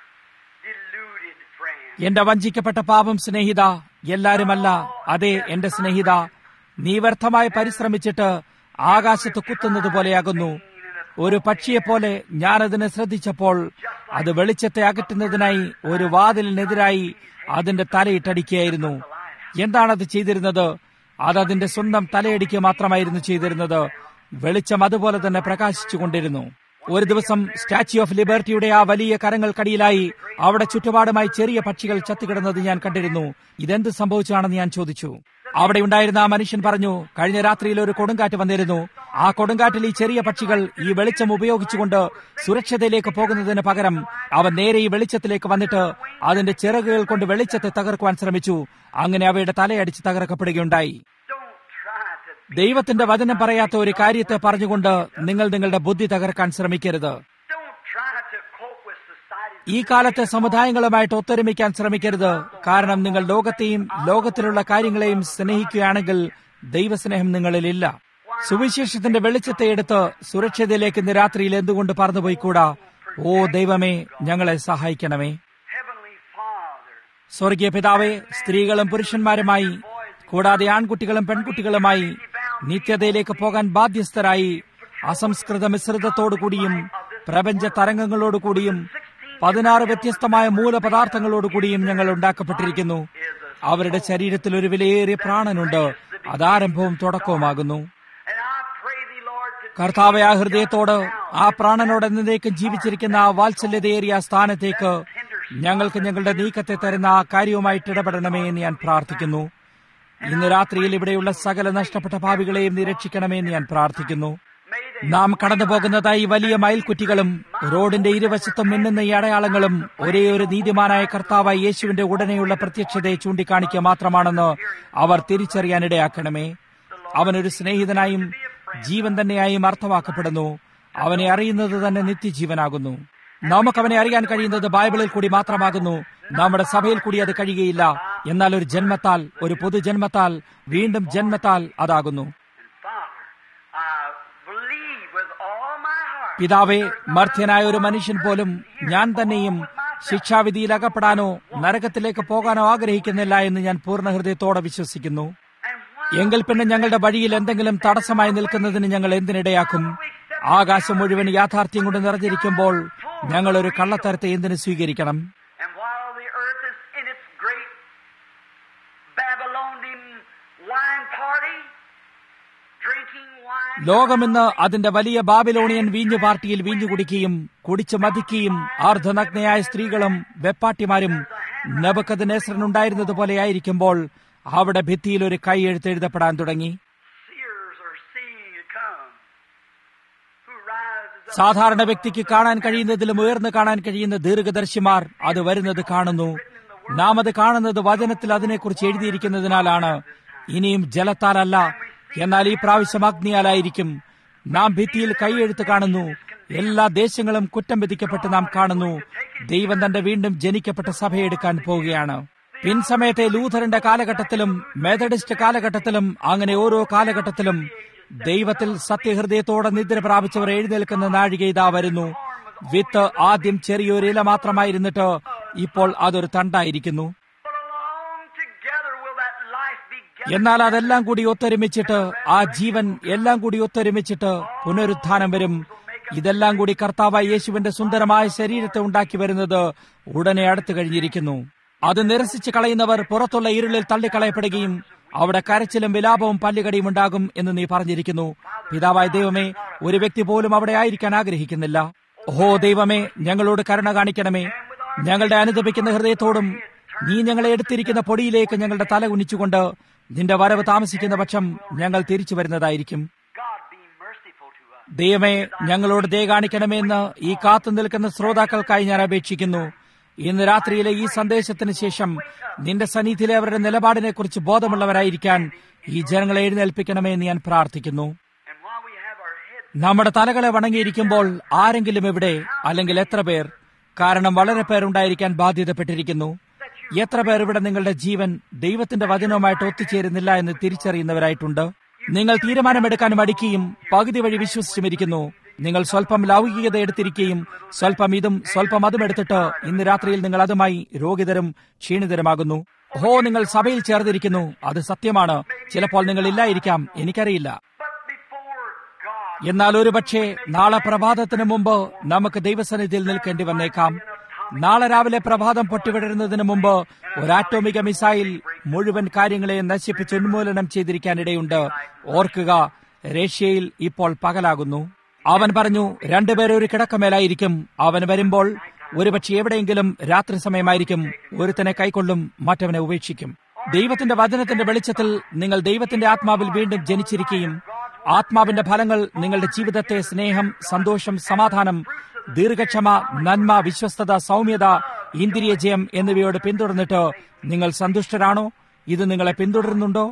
deluded friend. എന്റെ വഞ്ചിക്കപ്പെട്ട പാപം സ്നേഹിത എല്ലാരുമല്ല അതെ എന്റെ സ്നേഹിത നീ വ്യർത്ഥമായി പരിശ്രമിച്ചിട്ട് ആകാശത്ത് കുത്തുന്നത് പോലെയാകുന്നു ഒരു പക്ഷിയെപ്പോലെ ഞാനതിനെ ശ്രദ്ധിച്ചപ്പോൾ അത് വെളിച്ചത്തെ അകറ്റുന്നതിനായി ഒരു വാതിലിനെതിരായി അതിന്റെ തലയിട്ടടിക്കുകയായിരുന്നു എന്താണത് ചെയ്തിരുന്നത് അത് അതിന്റെ സ്വന്തം തലയടിക്കുക മാത്രമായിരുന്നു ചെയ്തിരുന്നത് വെളിച്ചം അതുപോലെ തന്നെ പ്രകാശിച്ചുകൊണ്ടിരുന്നു ഒരു ദിവസം സ്റ്റാച്യു ഓഫ് ലിബർട്ടിയുടെ ആ വലിയ കരങ്ങൾക്കടിയിലായി അവിടെ ചുറ്റുപാടുമായി ചെറിയ പക്ഷികൾ ചത്തുകിടന്നത് ഞാൻ കണ്ടിരുന്നു ഇതെന്ത് സംഭവിച്ചാണെന്ന് ഞാൻ ചോദിച്ചു അവിടെ ഉണ്ടായിരുന്ന ആ മനുഷ്യൻ പറഞ്ഞു കഴിഞ്ഞ രാത്രിയിൽ ഒരു കൊടുങ്കാറ്റ് വന്നിരുന്നു ആ കൊടുങ്കാറ്റിൽ ഈ ചെറിയ പക്ഷികൾ ഈ വെളിച്ചം ഉപയോഗിച്ചുകൊണ്ട് സുരക്ഷിതയിലേക്ക് പോകുന്നതിന് പകരം അവൻ നേരെ ഈ വെളിച്ചത്തിലേക്ക് വന്നിട്ട് അതിന്റെ ചിറകുകൾ കൊണ്ട് വെളിച്ചത്തെ തകർക്കുവാൻ ശ്രമിച്ചു അങ്ങനെ അവയുടെ തലയടിച്ച് തകർക്കപ്പെടുകയുണ്ടായി Don't try to ദൈവത്തിന്റെ വചനം പറയാത്ത ഒരു കാര്യത്തെ പറഞ്ഞുകൊണ്ട് നിങ്ങൾ നിങ്ങളുടെ ബുദ്ധി തകർക്കാൻ ശ്രമിക്കരുത് don't try to cope with society. ഈ കാലത്തെ സമുദായങ്ങളുമായിട്ട് ഒത്തൊരുമിക്കാൻ ശ്രമിക്കരുത് കാരണം നിങ്ങൾ ലോകത്തെയും ലോകത്തിലുള്ള കാര്യങ്ങളെയും സ്നേഹിക്കുകയാണെങ്കിൽ ദൈവസ്നേഹം നിങ്ങളിലില്ല സുവിശേഷത്തിന്റെ വെളിച്ചത്തെ എടുത്ത് സുരക്ഷിതയിലേക്ക് ഇന്ന് രാത്രിയിൽ എന്തുകൊണ്ട് പറന്നുപോയിക്കൂടാ ഓ ദൈവമേ ഞങ്ങളെ സഹായിക്കണമേ Heavenly Father, സ്വർഗീയ പിതാവെ സ്ത്രീകളും പുരുഷന്മാരുമായി കൂടാതെ ആൺകുട്ടികളും പെൺകുട്ടികളുമായി നിത്യതയിലേക്ക് പോകാൻ ബാധ്യസ്ഥരായി അസംസ്കൃത മിശ്രിതത്തോടുകൂടിയും പ്രപഞ്ച തരംഗങ്ങളോടുകൂടിയും പതിനാറ് വ്യത്യസ്തമായ മൂലപദാർത്ഥങ്ങളോടുകൂടിയും ഞങ്ങൾ ഉണ്ടാക്കപ്പെട്ടിരിക്കുന്നു അവരുടെ ശരീരത്തിൽ ഒരു വിലയേറിയ പ്രാണനുണ്ട് അതാരംഭവും തുടക്കവുമാകുന്നു and I pray thee, Lord, to കർത്താവെ ആ ഹൃദയത്തോട് ആ പ്രാണനോട് എന്നേക്കും ജീവിച്ചിരിക്കുന്ന ആ വാത്സല്യതയേറിയ സ്ഥാനത്തേക്ക് ഞങ്ങൾക്ക് ഞങ്ങളുടെ നീക്കത്തെ തരുന്ന ആ കാര്യവുമായിട്ട് ഇടപെടണമേ എന്ന് ഞാൻ പ്രാർത്ഥിക്കുന്നു ഇന്ന് രാത്രിയിൽ ഇവിടെയുള്ള സകല നഷ്ടപ്പെട്ട ഭാവികളെയും നിരക്ഷിക്കണമേ എന്ന് ഞാൻ പ്രാർത്ഥിക്കുന്നു may the നാം കടന്നു പോകുന്നതായി വലിയ മയിൽക്കുറ്റികളും റോഡിന്റെ ഇരുവശത്തും മിന്നുന്ന ഈ അടയാളങ്ങളും ഒരേ ഒരു നീതിമാനായ കർത്താവായ യേശുവിന്റെ ഉടനെയുള്ള പ്രത്യക്ഷതയെ ചൂണ്ടിക്കാണിക്കുക മാത്രമാണെന്ന് അവർ തിരിച്ചറിയാനിടയാക്കണമേ അവനൊരു സ്നേഹിതനായും ജീവൻ തന്നെയായും അർത്ഥമാക്കപ്പെടുന്നു അവനെ അറിയുന്നത് തന്നെ നിത്യജീവനാകുന്നു നമുക്ക് അവനെ അറിയാൻ കഴിയുന്നത് ബൈബിളിൽ കൂടി മാത്രമാകുന്നു നമ്മുടെ സഭയിൽ കൂടി അത് കഴിയുകയില്ല എന്നാൽ ഒരു ജന്മത്താൽ ഒരു പൊതുജന്മത്താൽ വീണ്ടും ജന്മത്താൽ അതാകുന്നു പിതാവേ മർത്യനായ ഒരു മനുഷ്യൻ പോലും ഞാൻ തന്നെയും ശിക്ഷാവിധിയിൽ അകപ്പെടാനോ നരകത്തിലേക്ക് പോകാനോ ആഗ്രഹിക്കുന്നില്ല എന്ന് ഞാൻ പൂർണ്ണ ഹൃദയത്തോടെ വിശ്വസിക്കുന്നു എങ്കിൽ പിന്നെ ഞങ്ങളുടെ വഴിയിൽ എന്തെങ്കിലും തടസ്സമായി നിൽക്കുന്നതിന് ഞങ്ങൾ എന്തിനിടയാക്കും ആകാശം മുഴുവൻ യാഥാർത്ഥ്യം കൊണ്ട് നിറഞ്ഞിരിക്കുമ്പോൾ ഞങ്ങൾ ഒരു കള്ളത്തരത്തെ എന്തിനു സ്വീകരിക്കണം ലോകമിന്ന് അതിന്റെ വലിയ ബാബിലോണിയൻ വീഞ്ഞു പാർട്ടിയിൽ വീഞ്ഞു കുടിക്കുകയും കുടിച്ചു മതിക്കുകയും അർദ്ധനഗ്നയായ സ്ത്രീകളും വെപ്പാട്ടിമാരും നബക്കത് നെസ്രനുണ്ടായിരുന്നത് പോലെയായിരിക്കുമ്പോൾ അവിടെ ഭിത്തിയിൽ ഒരു കൈ എഴുത്തെഴുതപ്പെടാൻ തുടങ്ങി സാധാരണ വ്യക്തിക്ക് കാണാൻ കഴിയുന്നതിലും ഉയർന്നു കാണാൻ കഴിയുന്ന ദീർഘദർശിമാർ അത് വരുന്നത് കാണുന്നു നാം അത് കാണുന്നത് വചനത്തിൽ അതിനെക്കുറിച്ച് എഴുതിയിരിക്കുന്നതിനാലാണ് ഇനിയും ജലത്താലല്ല എന്നാൽ ഈ പ്രാവശ്യം അഗ്നിയാലായിരിക്കും നാം ഭിത്തിയിൽ കൈയെഴുത്ത് കാണുന്നു എല്ലാ ദേശങ്ങളും കുറ്റം വിധിക്കപ്പെട്ട് നാം കാണുന്നു ദൈവം തന്റെ വീണ്ടും ജനിക്കപ്പെട്ട സഭയെടുക്കാൻ പോവുകയാണ് പിൻസമയത്തെ ലൂഥറിന്റെ കാലഘട്ടത്തിലും മെത്തഡിസ്റ്റ് കാലഘട്ടത്തിലും അങ്ങനെ ഓരോ കാലഘട്ടത്തിലും ദൈവത്തിൽ സത്യഹൃദയത്തോടെ നിദ്ര പ്രാപിച്ചവർ എഴുന്നേൽക്കുന്ന നാഴിക ഇതാ വരുന്നു വിത്ത് ആദ്യം ചെറിയൊരു ഇല മാത്രമായിരുന്നിട്ട് ഇപ്പോൾ അതൊരു തണ്ടായിരിക്കുന്നു എന്നാൽ അതെല്ലാം കൂടി ഒത്തൊരുമിച്ചിട്ട് ആ ജീവൻ എല്ലാം കൂടി ഒത്തൊരുമിച്ചിട്ട് പുനരുത്ഥാനം വരും ഇതെല്ലാം കൂടി കർത്താവായ യേശുവിന്റെ സുന്ദരമായ ശരീരത്തെ ഉണ്ടാക്കി വരുന്നത് ഉടനെ അടുത്തു കഴിഞ്ഞിരിക്കുന്നു അത് നിരസിച്ച് കളയുന്നവർ പുറത്തുള്ള ഇരുളിൽ തള്ളിക്കളയപ്പെടുകയും അവിടെ കരച്ചിലും വിലാപവും പല്ലുകടിയും ഉണ്ടാകും എന്ന് നീ പറഞ്ഞിരിക്കുന്നു പിതാവായ ദൈവമേ ഒരു വ്യക്തി പോലും അവിടെ ആയിരിക്കാൻ ആഗ്രഹിക്കുന്നില്ല ഓഹോ ദൈവമേ ഞങ്ങളോട് കരുണ കാണിക്കണമേ ഞങ്ങളുടെ അനുദപിക്കുന്ന ഹൃദയത്തോടും നീ ഞങ്ങളെ എടുത്തിരിക്കുന്ന പൊടിയിലേക്ക് ഞങ്ങളുടെ തല കുനിച്ചുകൊണ്ട് നിന്റെ വരവ് താമസിക്കുന്ന പക്ഷം ഞങ്ങൾ തിരിച്ചു വരുന്നതായിരിക്കും ദൈവമേ ഞങ്ങളോട് ദയ കാണിക്കണമെന്ന് ഈ കാത്തു നിൽക്കുന്ന ശ്രോതാക്കൾക്കായി ഞാൻ അപേക്ഷിക്കുന്നു ഇന്ന് രാത്രിയിലെ ഈ സന്ദേശത്തിന് ശേഷം നിന്റെ സന്നിധിയിലെ അവരുടെ നിലപാടിനെ കുറിച്ച് ബോധമുള്ളവരായിരിക്കാൻ ഈ ജനങ്ങളെ എഴുന്നേൽപ്പിക്കണമേ എന്ന് ഞാൻ പ്രാർത്ഥിക്കുന്നു നമ്മുടെ തലകളെ വണങ്ങിയിരിക്കുമ്പോൾ ആരെങ്കിലും എവിടെ അല്ലെങ്കിൽ എത്ര പേർ കാരണം വളരെ പേരുണ്ടായിരിക്കാൻ ബാധ്യതപ്പെട്ടിരിക്കുന്നു എത്ര പേർ ഇവിടെ നിങ്ങളുടെ ജീവൻ ദൈവത്തിന്റെ വചനവുമായിട്ട് ഒത്തുചേരുന്നില്ല എന്ന് തിരിച്ചറിയുന്നവരായിട്ടുണ്ട് നിങ്ങൾ തീരുമാനമെടുക്കാൻ മടിക്കുകയും പകുതി വഴി വിശ്വസിച്ചുമിരിക്കുന്നു നിങ്ങൾ സ്വല്പം ലൗകികത എടുത്തിരിക്കുകയും സ്വല്പം ഇതും സ്വല്പം അതും എടുത്തിട്ട് ഇന്ന് രാത്രിയിൽ നിങ്ങൾ അതുമായി രോഗിതരും ക്ഷീണിതരുമാകുന്നു ഹോ നിങ്ങൾ സഭയിൽ ചേർന്നിരിക്കുന്നു അത് സത്യമാണ് ചിലപ്പോൾ നിങ്ങൾ ഇല്ലായിരിക്കാം എനിക്കറിയില്ല എന്നാൽ ഒരുപക്ഷെ നാളെ പ്രഭാതത്തിന് മുമ്പ് നമുക്ക് ദൈവസന്നിധിയിൽ നിൽക്കേണ്ടി വന്നേക്കാം നാളെ രാവിലെ പ്രഭാതം പൊട്ടിവിടരുന്നതിന് മുമ്പ് ഒരു ആറ്റോമിക മിസൈൽ മുഴുവൻ കാര്യങ്ങളെ നശിപ്പിച്ച് ഉന്മൂലനം ചെയ്തിരിക്കാനിടയുണ്ട് ഓർക്കുക റഷ്യയിൽ ഇപ്പോൾ പകലാകുന്നു അവൻ പറഞ്ഞു രണ്ടുപേരും ഒരു കിടക്കമേലായിരിക്കും അവൻ വരുമ്പോൾ ഒരുപക്ഷെ എവിടെയെങ്കിലും രാത്രി സമയമായിരിക്കും ഒരുത്തനെ കൈക്കൊള്ളും മറ്റവനെ ഉപേക്ഷിക്കും ദൈവത്തിന്റെ വചനത്തിന്റെ വെളിച്ചത്തിൽ നിങ്ങൾ ദൈവത്തിന്റെ ആത്മാവിൽ വീണ്ടും ജനിച്ചിരിക്കുകയും ആത്മാവിന്റെ ഫലങ്ങൾ നിങ്ങളുടെ ജീവിതത്തെ സ്നേഹം സന്തോഷം സമാധാനം ദീർഘക്ഷമ നന്മ വിശ്വസ്തത സൗമ്യത ഇന്ദ്രിയ ജയം എന്നിവയോട് പിന്തുടർന്നിട്ട് നിങ്ങൾ സന്തുഷ്ടരാണോ ഇത് നിങ്ങളെ പിന്തുടരുന്നുണ്ടോ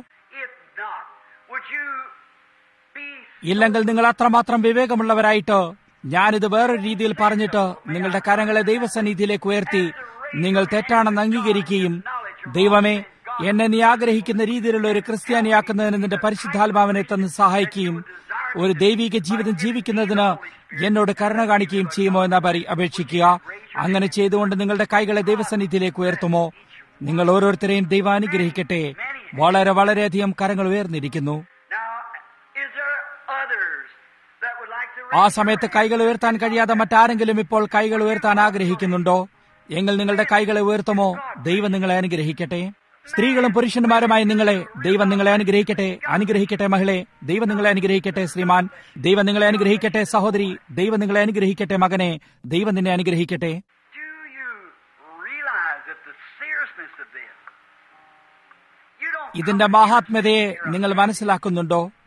ഇല്ലെങ്കിൽ നിങ്ങൾ അത്രമാത്രം വിവേകമുള്ളവരായിട്ട് ഞാനിത് വേറൊരു രീതിയിൽ പറഞ്ഞിട്ട് നിങ്ങളുടെ കരങ്ങളെ ദൈവസന്നിധിയിലേക്ക് ഉയർത്തി നിങ്ങൾ തെറ്റാണെന്ന് അംഗീകരിക്കുകയും ദൈവമേ എന്നെ നീ ആഗ്രഹിക്കുന്ന രീതിയിലുള്ള ഒരു ക്രിസ്ത്യാനിയാക്കുന്നതിന് നിന്റെ പരിശുദ്ധാത്മാവിനെ തന്ന് സഹായിക്കുകയും ഒരു ദൈവിക ജീവിതം ജീവിക്കുന്നതിന് എന്നോട് കരുണ കാണിക്കുകയും ചെയ്യുമോ എന്ന് അപേക്ഷിക്കുക അങ്ങനെ ചെയ്തുകൊണ്ട് നിങ്ങളുടെ കൈകളെ ദൈവസന്നിധിയിലേക്ക് ഉയർത്തുമോ നിങ്ങൾ ഓരോരുത്തരെയും ദൈവം അനുഗ്രഹിക്കട്ടെ വളരെ വളരെയധികം കരങ്ങൾ ഉയർന്നിരിക്കുന്നു ആ സമയത്ത് കൈകൾ ഉയർത്താൻ കഴിയാതെ മറ്റാരെങ്കിലും ഇപ്പോൾ കൈകൾ ഉയർത്താൻ ആഗ്രഹിക്കുന്നുണ്ടോ എങ്കിൽ നിങ്ങളുടെ കൈകളെ ഉയർത്തുമോ ദൈവം നിങ്ങളെ അനുഗ്രഹിക്കട്ടെ സ്ത്രീകളും പുരുഷന്മാരുമായി നിങ്ങളെ ദൈവം നിങ്ങളെ അനുഗ്രഹിക്കട്ടെ അനുഗ്രഹിക്കട്ടെ മഹിളെ ദൈവം നിങ്ങളെ അനുഗ്രഹിക്കട്ടെ ശ്രീമാൻ ദൈവം നിങ്ങളെ അനുഗ്രഹിക്കട്ടെ സഹോദരി ദൈവം നിങ്ങളെ അനുഗ്രഹിക്കട്ടെ മകനെ ദൈവം നിന്നെ അനുഗ്രഹിക്കട്ടെ ഇതിന്റെ മഹാത്മ്യതയെ നിങ്ങൾ മനസ്സിലാക്കുന്നുണ്ടോ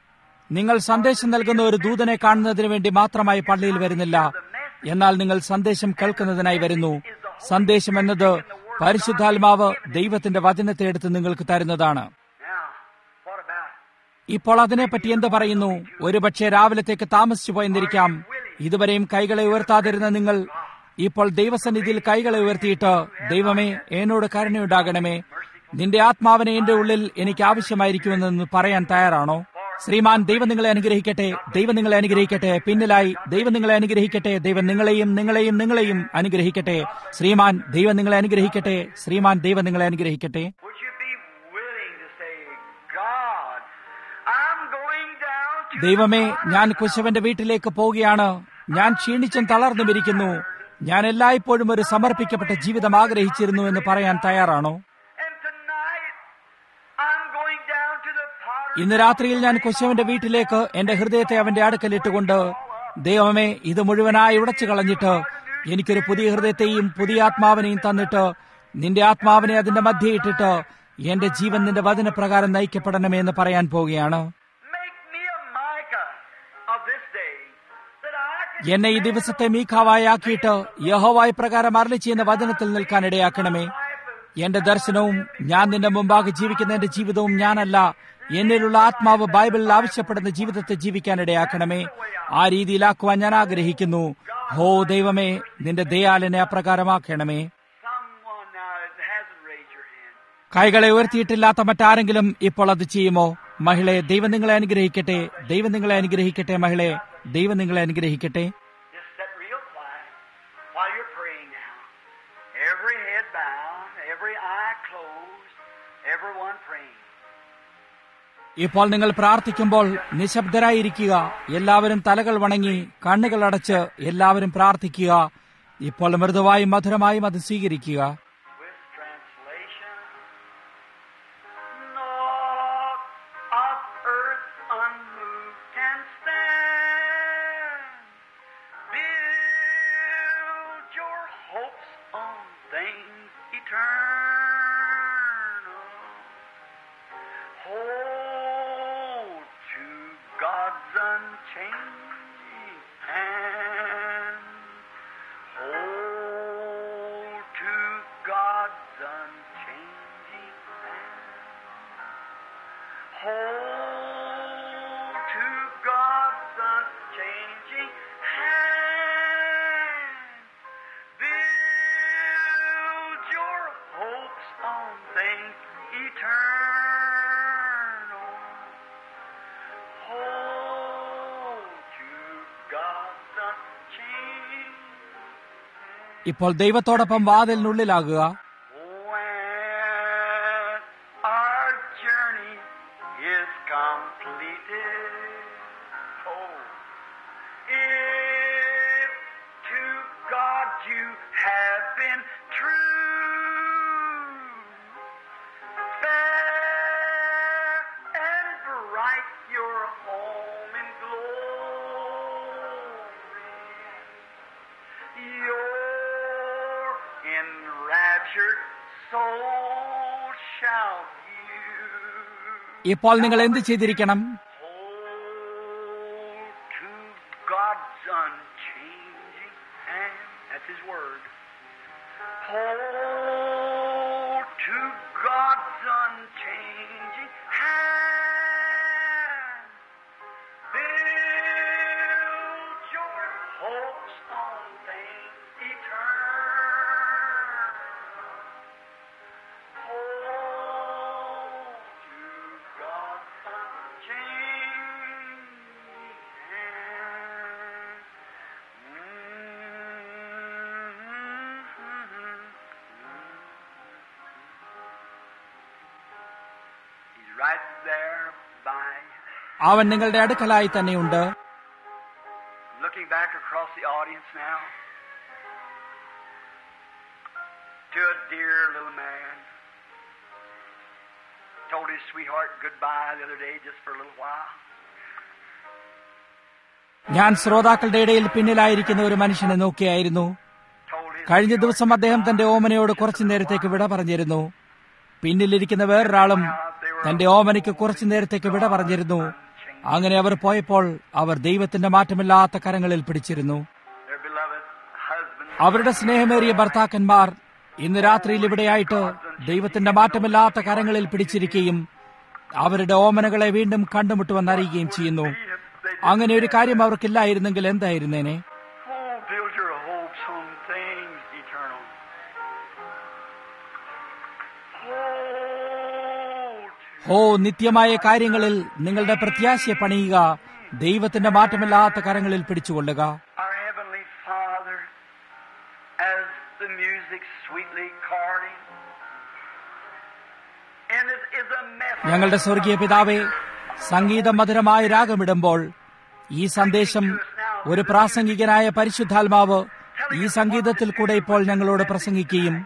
നിങ്ങൾ സന്ദേശം നൽകുന്ന ഒരു ദൂതനെ കാണുന്നതിന് വേണ്ടി മാത്രമായി പള്ളിയിൽ വരുന്നില്ല എന്നാൽ നിങ്ങൾ സന്ദേശം കേൾക്കുന്നതിനായി വരുന്നു സന്ദേശം എന്നത് പരിശുദ്ധാത്മാവ് ദൈവത്തിന്റെ വചനത്തെ എടുത്ത് നിങ്ങൾക്ക് തരുന്നതാണ് Now, what about it? ഇപ്പോൾ അതിനെപ്പറ്റി എന്ത് പറയുന്നു ഒരുപക്ഷെ രാവിലത്തേക്ക് താമസിച്ചു പോയെന്നിരിക്കാം ഇതുവരെയും കൈകളെ ഉയർത്താതിരുന്ന നിങ്ങൾ ഇപ്പോൾ ദൈവസന്നിധിയിൽ കൈകളെ ഉയർത്തിയിട്ട് ദൈവമേ എന്നോട് കരുണയുണ്ടാകണമേ നിന്റെ ആത്മാവിനെ എന്റെ ഉള്ളിൽ എനിക്ക് ആവശ്യമായിരിക്കുമെന്ന് പറയാൻ തയ്യാറാണോ ശ്രീമാൻ ദൈവം നിങ്ങളെ അനുഗ്രഹിക്കട്ടെ ദൈവം നിങ്ങളെ അനുഗ്രഹിക്കട്ടെ പിന്നിലായി ദൈവം നിങ്ങളെ അനുഗ്രഹിക്കട്ടെ ദൈവം നിങ്ങളെയും നിങ്ങളെയും നിങ്ങളെയും അനുഗ്രഹിക്കട്ടെ ശ്രീമാൻ ദൈവം നിങ്ങളെ അനുഗ്രഹിക്കട്ടെ ശ്രീമാൻ ദൈവം നിങ്ങളെ അനുഗ്രഹിക്കട്ടെ Would you be willing to say, God, I'm going down to ദൈവമേ ഞാൻ കുശവന്റെ വീട്ടിലേക്ക് പോവുകയാണ് ഞാൻ ക്ഷീണിച്ചും തളർന്നും ഇരിക്കുന്നു ഞാൻ എല്ലായ്പ്പോഴും ഒരു സമർപ്പിക്കപ്പെട്ട ജീവിതം ആഗ്രഹിച്ചിരുന്നു എന്ന് പറയാൻ തയ്യാറാണോ and tonight I'm going down to the potter's ഇന്ന് രാത്രിയിൽ ഞാൻ കുശവന്റെ വീട്ടിലേക്ക് എന്റെ ഹൃദയത്തെ അവന്റെ അടുക്കലിട്ടുകൊണ്ട് ദൈവമേ ഇത് മുഴുവനായി ഉടച്ചു കളഞ്ഞിട്ട് എനിക്കൊരു പുതിയ ഹൃദയത്തെയും പുതിയ ആത്മാവിനെയും തന്നിട്ട് നിന്റെ ആത്മാവിനെ അതിന്റെ മധ്യേ ഇട്ടിട്ട് എന്റെ ജീവൻ നിന്റെ വചനപ്രകാരം നയിക്കപ്പെടണമേ എന്ന് പറയാൻ പോവുകയാണ് Make me a Micah of this day that I can എന്നെ ഈ ദിവസത്തെ മീഖാവായി ആക്കിയിട്ട് യഹോവായി പ്രകാരം അരളി ചെയ്യുന്ന വചനത്തിൽ നിൽക്കാൻ ഇടയാക്കണമേ എന്റെ ദർശനവും ഞാൻ നിന്റെ മുമ്പാകെ ജീവിക്കുന്ന എന്റെ ജീവിതവും ഞാനല്ല എന്നിലുള്ള ആത്മാവ് ബൈബിളിൽ ആവശ്യപ്പെടുന്ന ജീവിതത്തെ ജീവിക്കാൻ ഇടയാക്കണമേ ആ രീതിയിലാക്കുവാൻ ഞാൻ ആഗ്രഹിക്കുന്നു ഹോ ദൈവമേ നിന്റെ ദയാലിനെ അപ്രകാരമാക്കണമേ someone now that hasn't raised your hand. കൈകളെ ഉയർത്തിയിട്ടില്ലാത്ത മറ്റാരെങ്കിലും ഇപ്പോൾ അത് ചെയ്യുമോ മഹിളെ ദൈവം നിങ്ങളെ അനുഗ്രഹിക്കട്ടെ ദൈവം നിങ്ങളെ അനുഗ്രഹിക്കട്ടെ മഹിളെ ദൈവം നിങ്ങളെ അനുഗ്രഹിക്കട്ടെ Just sit real quiet while you're praying now. Every head bowed, every eye closed, everyone praying. ഇപ്പോൾ നിങ്ങൾ പ്രാർത്ഥിക്കുമ്പോൾ നിശബ്ദരായിരിക്കുക എല്ലാവരും തലകൾ വണങ്ങി കണ്ണുകൾ അടച്ച് എല്ലാവരും പ്രാർത്ഥിക്കുക ഇപ്പോൾ മൃദുവായും മധുരമായും അത് സ്വീകരിക്കുക With translation, naught of earth unmoved can stand. Build your hopes on things eternal. Hold to God's unchanging hand. Hold to God's unchanging hand. Hold to God's unchanging hand. Build your hopes on things eternal. Hold to God's unchanging ഇപ്പോൾ ദൈവത്തോടൊപ്പം വാതിലിനുള്ളിലാകുക When our journey is completed, oh, if to God you have been true, fair and bright your home in glory. Your enraptured soul shall view. ഇപ്പോൾ നിങ്ങൾ എന്ത് ചെയ്തിരിക്കണം Hold to God's unchanging hand. That's His word. Hold to God's unchanging hand. Build your hopes on things eternal. Hold to God's unchanging hand. He's right there by you. അവൻ നിങ്ങളുടെ അടുക്കലായി തന്നെയുണ്ട് Looking back across the audience now to a dear little man. Told his sweetheart goodbye the other day just for a little while. ഞാൻ ശ്രോതാക്കളുടെ ഇടയിൽ പിന്നിലായിരിക്കുന്ന ഒരു മനുഷ്യനെ നോക്കിയായിരുന്നു Told his കഴിഞ്ഞ ദിവസം അദ്ദേഹം തന്റെ ഓമനയോട് കുറച്ചു നേരത്തേക്ക് വിട പറഞ്ഞിരുന്നു പിന്നിലിരിക്കുന്ന വേറൊരാളും തന്റെ ഓമനയ്ക്ക് കുറച്ചു നേരത്തേക്ക് വിട പറഞ്ഞിരുന്നു അങ്ങനെ അവർ പോയപ്പോൾ അവർ ദൈവത്തിന്റെ മാറ്റമില്ലാത്ത കരങ്ങളിൽ പിടിച്ചിരുന്നു Their beloved husbands. അവരുടെ സ്നേഹമേറിയ ഭർത്താക്കന്മാർ ഇന്ന് രാത്രിയിൽ ഇവിടെയായിട്ട് ദൈവത്തിന്റെ മാറ്റമില്ലാത്ത കരങ്ങളിൽ പിടിച്ചിരിക്കുകയും അവരുടെ ഓമനകളെ വീണ്ടും കണ്ടുമുട്ടുമെന്നറിയുകയും ചെയ്യുന്നു അങ്ങനെ ഒരു കാര്യം അവർക്കില്ലായിരുന്നെങ്കിൽ എന്തായിരുന്നേനെ Oh, build your hopes on things eternal. Hold ഓ നിത്യമായ കാര്യങ്ങളിൽ നിങ്ങളുടെ പ്രത്യാശയെ പണിയുക ദൈവത്തിന്റെ മാറ്റമില്ലാത്ത കരങ്ങളിൽ പിടിച്ചുകൊള്ളുക our Heavenly Father as the music sweetly chording. And it is a message. ഞങ്ങളുടെ സ്വർഗീയ പിതാവേ സംഗീതം മധുരമായ രാഗമിടുമ്പോൾ ഈ സന്ദേശം ഒരു പ്രാസംഗികനായ പരിശുദ്ധാത്മാവ് ഈ സംഗീതത്തിൽ കൂടെ ഇപ്പോൾ ഞങ്ങളോട് പ്രസംഗിക്കുകയും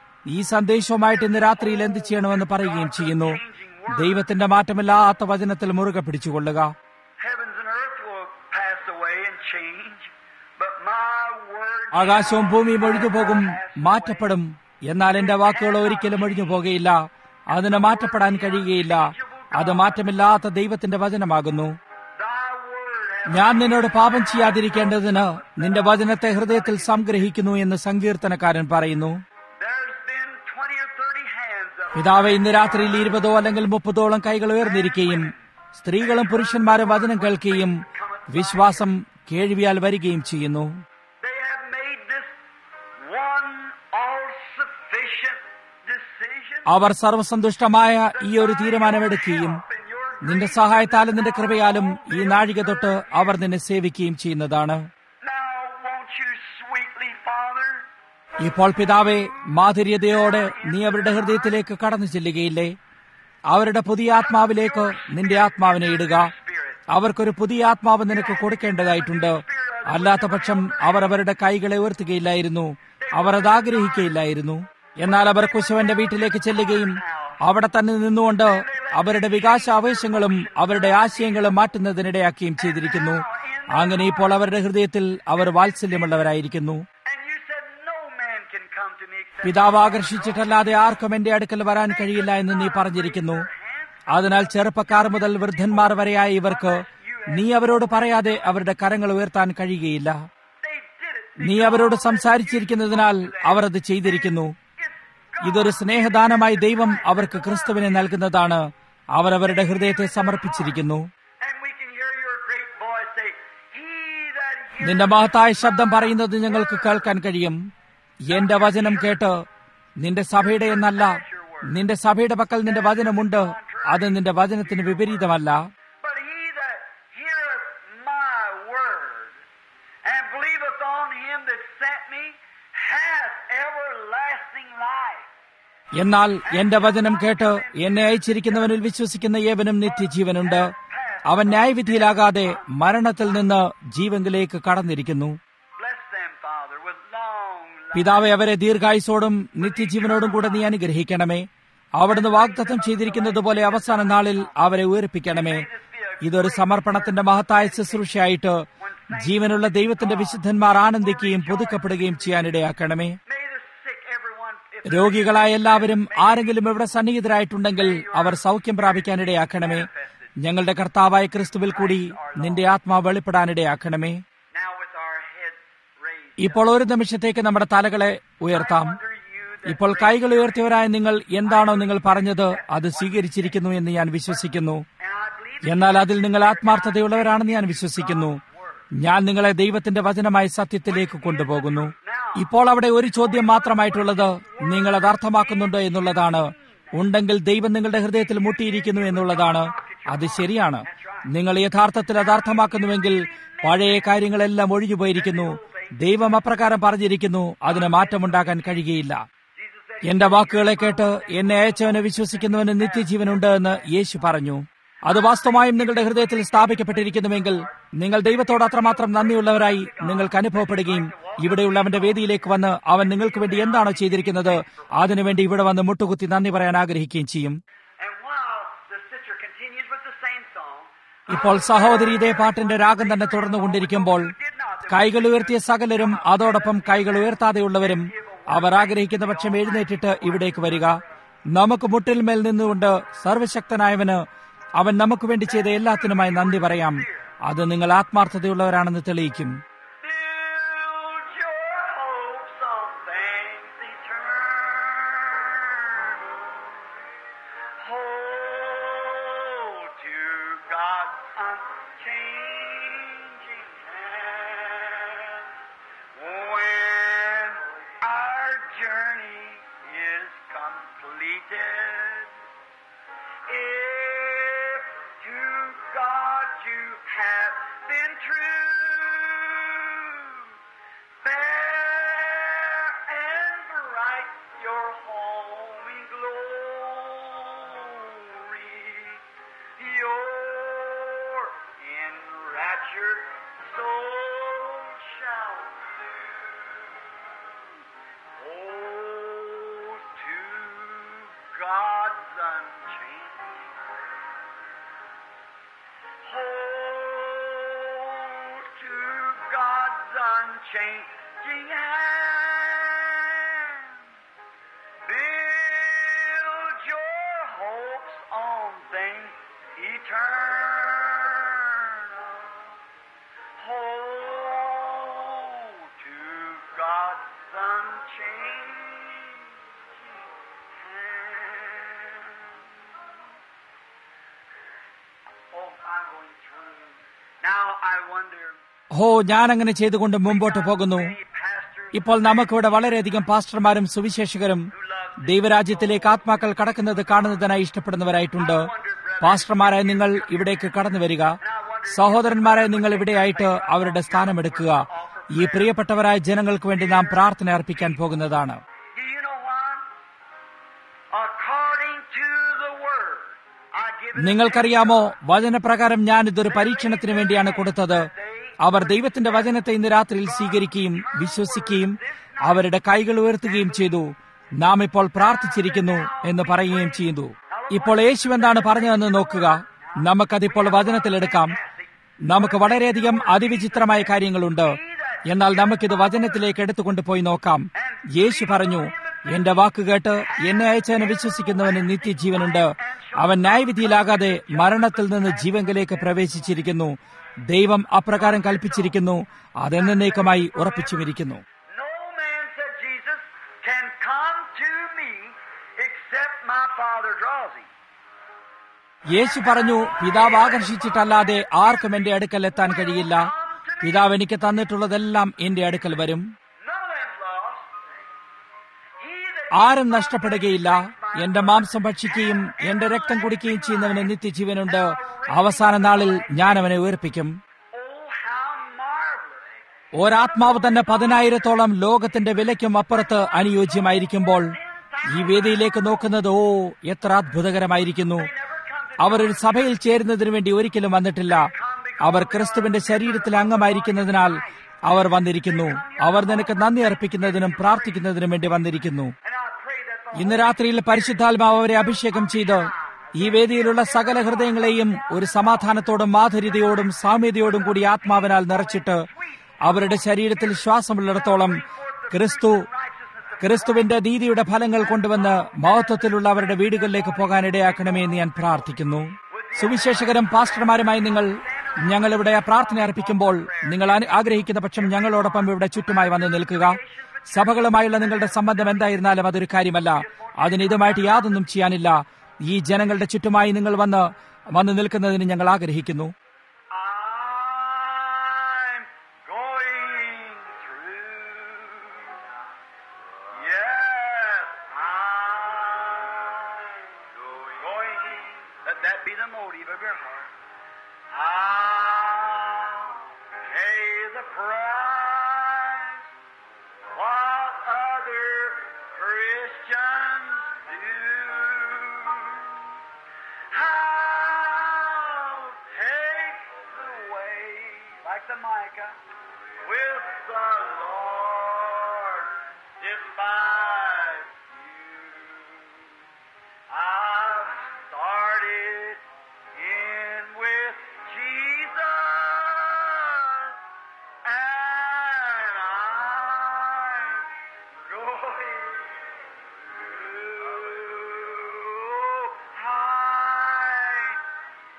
ഈ സന്ദേശവുമായിട്ട് ഇന്ന് രാത്രിയിൽ എന്ത് ചെയ്യണമെന്ന് പറയുകയും ചെയ്യുന്നു ദൈവത്തിന്റെ മാറ്റമില്ലാത്ത വചനത്തിൽ മുറുകെ പിടിച്ചുകൊള്ളുക Heavens and earth will pass away and change, but my word ആകാശവും ഭൂമിയും ഒഴിഞ്ഞു പോകും മാറ്റപ്പെടും എന്നാൽ എന്റെ വാക്കുകൾ ഒരിക്കലും ഒഴിഞ്ഞു പോകുകയില്ല അതിന് മാറ്റപ്പെടാൻ കഴിയുകയില്ല അത് മാറ്റമില്ലാത്ത ദൈവത്തിന്റെ വചനമാകുന്നു thy word hath ഞാൻ നിന്നോട് പാപം ചെയ്യാതിരിക്കേണ്ടതിന് നിന്റെ വചനത്തെ ഹൃദയത്തിൽ സംഗ്രഹിക്കുന്നു എന്ന് സങ്കീർത്തനക്കാരൻ പറയുന്നു there's been twenty or thirty hands up. പിതാവ് ഇന്ന് രാത്രിയിൽ ഇരുപതോ അല്ലെങ്കിൽ മുപ്പതോളം കൈകൾ ഉയർന്നിരിക്കുകയും സ്ത്രീകളും പുരുഷന്മാരും വചനം കേൾക്കുകയും വിശ്വാസം കേൾവിയാൽ വരികയും ചെയ്യുന്നു They have made this one all sufficient decision. അവർ സർവസന്തുഷ്ടമായ ഈ ഒരു തീരുമാനമെടുക്കുകയും In your നിന്റെ സഹായത്താലും നിന്റെ കൃപയാലും ഈ നാഴിക തൊട്ട് അവർ നിന്നെ സേവിക്കുകയും ചെയ്യുന്നതാണ് now won't you sweetly, Father, ഇപ്പോൾ പിതാവെ മാധുര്യതയോടെ നീ അവരുടെ ഹൃദയത്തിലേക്ക് കടന്നു ചെല്ലുകയില്ലേ അവരുടെ പുതിയ ആത്മാവിലേക്ക് നിന്റെ ആത്മാവിനെ ഇടുക അവർക്കൊരു പുതിയ ആത്മാവ് നിനക്ക് കൊടുക്കേണ്ടതായിട്ടുണ്ട് അല്ലാത്ത പക്ഷം അവർ അവരുടെ കൈകളെ ഉയർത്തുകയില്ലായിരുന്നു അവർ അത് ആഗ്രഹിക്കുകയില്ലായിരുന്നു എന്നാൽ അവർ കുശവന്റെ വീട്ടിലേക്ക് ചെല്ലുകയും അവിടെ തന്നെ നിന്നുകൊണ്ട് അവരുടെ വികാസാവേശങ്ങളും അവരുടെ ആശയങ്ങളും മാറ്റുന്നതിനിടയാക്കുകയും ചെയ്തിരിക്കുന്നു അങ്ങനെ ഇപ്പോൾ അവരുടെ ഹൃദയത്തിൽ അവർ വാത്സല്യമുള്ളവരായിരിക്കുന്നു and you said no man can come to me except പിതാവ് ആകർഷിച്ചിട്ടല്ലാതെ ആർക്കും എന്റെ അടുക്കൽ വരാൻ കഴിയില്ല എന്ന് നീ പറഞ്ഞിരിക്കുന്നു അതിനാൽ ചെറുപ്പക്കാർ മുതൽ വൃദ്ധന്മാർ വരെയായ ഇവർക്ക് നീ അവരോട് പറയാതെ അവരുടെ കരങ്ങൾ ഉയർത്താൻ കഴിയുകയില്ല they did it. നീ അവരോട് സംസാരിച്ചിരിക്കുന്നതിനാൽ അവർ അത് ചെയ്തിരിക്കുന്നു ഇതൊരു സ്നേഹദാനമായി ദൈവം അവർക്ക് ക്രിസ്തുവിനെ നൽകുന്നതാണ് അവർ അവരുടെ ഹൃദയത്തെ സമർപ്പിച്ചിരിക്കുന്നു And we can hear your great voice say, He that heareth നിന്റെ മഹത്തായ ശബ്ദം പറയുന്നത് ഞങ്ങൾക്ക് കേൾക്കാൻ കഴിയും എന്റെ വചനം കേട്ട് നിന്റെ സഭയുടെ എന്നല്ല നിന്റെ സഭയുടെ പക്കൽ നിന്റെ വചനമുണ്ട് അത് നിന്റെ വചനത്തിന് വിപരീതമല്ല But he that heareth my word and believeth on him that sent me hath everlasting life. എന്നാൽ എന്റെ വചനം കേട്ട് എന്നെ അയച്ചിരിക്കുന്നവനിൽ വിശ്വസിക്കുന്ന ഏവനും നിത്യജീവനുണ്ട് അവൻ ന്യായവിധിയിലാകാതെ മരണത്തിൽ നിന്ന് ജീവങ്കിലേക്ക് കടന്നിരിക്കുന്നു Bless them, Father, with long life. പിതാവെ അവരെ ദീർഘായുസോടും നിത്യജീവനോടും കൂടെ നീ അനുഗ്രഹിക്കണമേ അവിടുന്ന് വാഗ്ദത്തം ചെയ്തിരിക്കുന്നത് പോലെ അവസാന നാളിൽ അവരെ ഉയർപ്പിക്കണമേ ഇതൊരു സമർപ്പണത്തിന്റെ മഹത്തായ ശുശ്രൂഷയായിട്ട് ജീവനുള്ള ദൈവത്തിന്റെ വിശുദ്ധന്മാർ ആനന്ദിക്കുകയും പുതുക്കപ്പെടുകയും ചെയ്യാനിടയാക്കണമേ May the sick, everyone, if രോഗികളായ എല്ലാവരും ആരെങ്കിലും ഇവിടെ സന്നിഹിതരായിട്ടുണ്ടെങ്കിൽ അവർ സൗഖ്യം പ്രാപിക്കാനിടയാക്കണമേ ഞങ്ങളുടെ കർത്താവായ ക്രിസ്തുവിൽ കൂടി നിന്റെ ആത്മാവ് വെളിപ്പെടാനിടയാക്കണമേ now with our heads raised, ഇപ്പോൾ ഒരു നിമിഷത്തേക്ക് നമ്മുടെ തലകളെ ഉയർത്താം under you that ഇപ്പോൾ കൈകൾ ഉയർത്തിയവരായ നിങ്ങൾ എന്താണോ നിങ്ങൾ പറഞ്ഞത് അത് സ്വീകരിച്ചിരിക്കുന്നു എന്ന് ഞാൻ വിശ്വസിക്കുന്നു and I believe എന്നാൽ അതിൽ നിങ്ങൾ ആത്മാർത്ഥതയുള്ളവരാണെന്ന് ഞാൻ വിശ്വസിക്കുന്നു ഞാൻ നിങ്ങളെ ദൈവത്തിന്റെ വചനമായ സത്യത്തിലേക്ക് കൊണ്ടുപോകുന്നു ഇപ്പോൾ അവിടെ ഒരു ചോദ്യം മാത്രമായിട്ടുള്ളത് നിങ്ങൾ അത് അർത്ഥമാക്കുന്നുണ്ടോ എന്നുള്ളതാണ് ഉണ്ടെങ്കിൽ ദൈവം നിങ്ങളുടെ ഹൃദയത്തിൽ മുട്ടിയിരിക്കുന്നു എന്നുള്ളതാണ് അത് ശരിയാണ് നിങ്ങൾ യഥാർത്ഥത്തിൽ അത് അർത്ഥമാക്കുന്നുവെങ്കിൽ പഴയ കാര്യങ്ങളെല്ലാം ഒഴിഞ്ഞുപോയിരിക്കുന്നു ദൈവം അപ്രകാരം പറഞ്ഞിരിക്കുന്നു അതിന് മാറ്റമുണ്ടാകാൻ കഴിയുകയില്ല എന്റെ വാക്കുകളെ കേട്ട് എന്നെ അയച്ചവനെ വിശ്വസിക്കുന്നവന് നിത്യജീവനുണ്ട് എന്ന് യേശു പറഞ്ഞു അത് വാസ്തവമായും നിങ്ങളുടെ ഹൃദയത്തിൽ സ്ഥാപിക്കപ്പെട്ടിരിക്കുന്നുവെങ്കിൽ നിങ്ങൾ ദൈവത്തോട് അത്രമാത്രം നന്ദിയുള്ളവരായി നിങ്ങൾക്ക് അനുഭവപ്പെടുകയും ഇവിടെയുള്ളവന്റെ വേദിയിലേക്ക് വന്ന് അവൻ നിങ്ങൾക്ക് വേണ്ടി എന്താണോ ചെയ്തിരിക്കുന്നത് അതിനുവേണ്ടി ഇവിടെ വന്ന് മുട്ടുകുത്തി നന്ദി പറയാൻ ആഗ്രഹിക്കുകയും ചെയ്യും And while the sister continues with the same song, ഇപ്പോൾ സഹോദരി ഇതേ പാട്ടിന്റെ രാഗം തന്നെ തുടർന്നുകൊണ്ടിരിക്കുമ്പോൾ കൈകൾ ഉയർത്തിയ സകലരും അതോടൊപ്പം കൈകൾ ഉയർത്താതെയുള്ളവരും അവർ ആഗ്രഹിക്കുന്ന പക്ഷം എഴുന്നേറ്റിട്ട് ഇവിടേക്ക് വരിക നമുക്ക് മുട്ടിൽ മേൽ നിന്നുകൊണ്ട് സർവശക്തനായവന് അവൻ നമുക്ക് വേണ്ടി ചെയ്ത എല്ലാത്തിനുമായി നന്ദി പറയാം അത് നിങ്ങൾ ആത്മാർത്ഥതയുള്ളവരാണെന്ന് തെളിയിക്കും Build your hopes on things eternal. Hold to God's unchanging hand. When our journey is completed, if to God you have been true, fair and bright your home in glory, your enraptured soul shall hold to God's unchanging hold to God's unchanging hand. Build your hopes on things eternal. Hold to God's unchanging hand. Oh, I'm going through. Now I wonder. ഹോ ഞാൻ അങ്ങനെ ചെയ്തുകൊണ്ട് മുമ്പോട്ട് പോകുന്നു many pastors ഇപ്പോൾ നമുക്കിവിടെ വളരെയധികം പാസ്റ്റർമാരും സുവിശേഷകരും ദൈവരാജ്യത്തിലേക്ക് ആത്മാക്കൾ കടക്കുന്നത് കാണുന്നതിനായി ഇഷ്ടപ്പെടുന്നവരായിട്ടുണ്ട് പാസ്റ്റർമാരായ നിങ്ങൾ ഇവിടേക്ക് കടന്നു വരിക സഹോദരന്മാരായ നിങ്ങൾ ഇവിടെയായിട്ട് അവരുടെ സ്ഥാനമെടുക്കുക ഈ പ്രിയപ്പെട്ടവരായ ജനങ്ങൾക്ക് വേണ്ടി നാം പ്രാർത്ഥന അർപ്പിക്കാൻ പോകുന്നതാണ് Do you know why? According to the word, I give it നിങ്ങൾക്കറിയാമോ വചനപ്രകാരം ഞാൻ ഇതൊരു പരീക്ഷണത്തിന് വേണ്ടിയാണ് കൊടുത്തത് അവർ ദൈവത്തിന്റെ വചനത്തെ ഇന്ന് രാത്രിയിൽ സ്വീകരിക്കുകയും വിശ്വസിക്കുകയും അവരുടെ കൈകൾ ഉയർത്തുകയും ചെയ്തു നാം ഇപ്പോൾ പ്രാർത്ഥിച്ചിരിക്കുന്നു എന്ന് പറയുകയും ചെയ്തു ഇപ്പോൾ യേശു എന്താണ് പറഞ്ഞതെന്ന് നോക്കുക നമുക്കതിപ്പോൾ വചനത്തിലെടുക്കാം നമുക്ക് വളരെയധികം അതിവിചിത്രമായ കാര്യങ്ങളുണ്ട് എന്നാൽ നമുക്കിത് വചനത്തിലേക്ക് എടുത്തുകൊണ്ടുപോയി നോക്കാം യേശു പറഞ്ഞു എന്റെ വാക്ക് കേട്ട് എന്നെ അയച്ചവനെ വിശ്വസിക്കുന്നവന് നിത്യജീവനുണ്ട് അവൻ ന്യായവിധിയിലാകാതെ മരണത്തിൽ നിന്ന് ജീവങ്കിലേക്ക് പ്രവേശിച്ചിരിക്കുന്നു ദൈവം അപ്രകാരം കൽപ്പിച്ചിരിക്കുന്നു അതെന്നേക്കുമായി ഉറപ്പിച്ചുമിരിക്കുന്നു No man, said Jesus, can come to me except my Father draws him. യേശു പറഞ്ഞു പിതാവ് ആകർഷിച്ചിട്ടല്ലാതെ ആർക്കും എന്റെ അടുക്കൽ എത്താൻ കഴിയില്ല പിതാവ് എനിക്ക് തന്നിട്ടുള്ളതെല്ലാം എന്റെ അടുക്കൽ വരും None of them lost. He that ആരും നഷ്ടപ്പെടുകയില്ല എന്റെ മാംസം ഭക്ഷിക്കുകയും എന്റെ രക്തം കുടിക്കുകയും ചെയ്യുന്നവന് നിത്യജീവനുണ്ട് അവസാന നാളിൽ ഞാൻ അവനെ ഉയർപ്പിക്കും oh how marvelous! ഒരാത്മാവ് തന്നെ പതിനായിരത്തോളം ലോകത്തിന്റെ വിലയ്ക്കും അപ്പുറത്ത് അനുയോജ്യമായിരിക്കുമ്പോൾ ഈ വേദിയിലേക്ക് നോക്കുന്നത് ഓ എത്ര അത്ഭുതകരമായിരിക്കുന്നു അവർ ഒരു സഭയിൽ ചേരുന്നതിനു വേണ്ടി ഒരിക്കലും വന്നിട്ടില്ല അവർ ക്രിസ്തുവിന്റെ ശരീരത്തിൽ അംഗമായിരിക്കുന്നതിനാൽ അവർ വന്നിരിക്കുന്നു അവർ നിനക്ക് നന്ദി അർപ്പിക്കുന്നതിനും പ്രാർത്ഥിക്കുന്നതിനും വേണ്ടി വന്നിരിക്കുന്നു And I pray that the ഇന്ന് രാത്രിയിൽ പരിശുദ്ധാത്മാവ് അവരെ അഭിഷേകം ചെയ്ത് ഈ വേദിയിലുള്ള സകല ഹൃദയങ്ങളെയും ഒരു സമാധാനത്തോടും മാധുര്യതയോടും സാമ്യതയോടും കൂടി ആത്മാവിനാൽ നിറച്ചിട്ട് അവരുടെ ശരീരത്തിൽ ശ്വാസമുള്ളിടത്തോളം ക്രിസ്തു ക്രിസ്തുവിന്റെ നീതിയുടെ ഫലങ്ങൾ കൊണ്ടുവന്ന് മഹത്വത്തിലുള്ള അവരുടെ വീടുകളിലേക്ക് പോകാൻ ഇടയാക്കണമേ എന്ന് ഞാൻ പ്രാർത്ഥിക്കുന്നു സുവിശേഷകരും പാസ്റ്റർമാരുമായി നിങ്ങൾ ഞങ്ങൾ ഇവിടെ പ്രാർത്ഥന അർപ്പിക്കുമ്പോൾ നിങ്ങൾ അനു- ആഗ്രഹിക്കുന്ന പക്ഷം ഞങ്ങളോടൊപ്പം ഇവിടെ ചുറ്റുമായി വന്ന് നിൽക്കുക സഭകളുമായുള്ള നിങ്ങളുടെ സംബന്ധം എന്തായിരുന്നാലും അതൊരു കാര്യമല്ല അതിന് ഇതുമായിട്ട് യാതൊന്നും ചെയ്യാനില്ല ഈ ജനങ്ങളുടെ ചുറ്റുമായി നിങ്ങൾ വന്ന് വന്ന് നിൽക്കുന്നതിന് ഞങ്ങൾ ആഗ്രഹിക്കുന്നു I'm going through. Yes, I'm going. Let that be the motive of your heart. I'll pay the price. What other Christians do. I'll take the way, like the Micah, with the Lord despise you. I've started in with Jesus, and I'm going through. I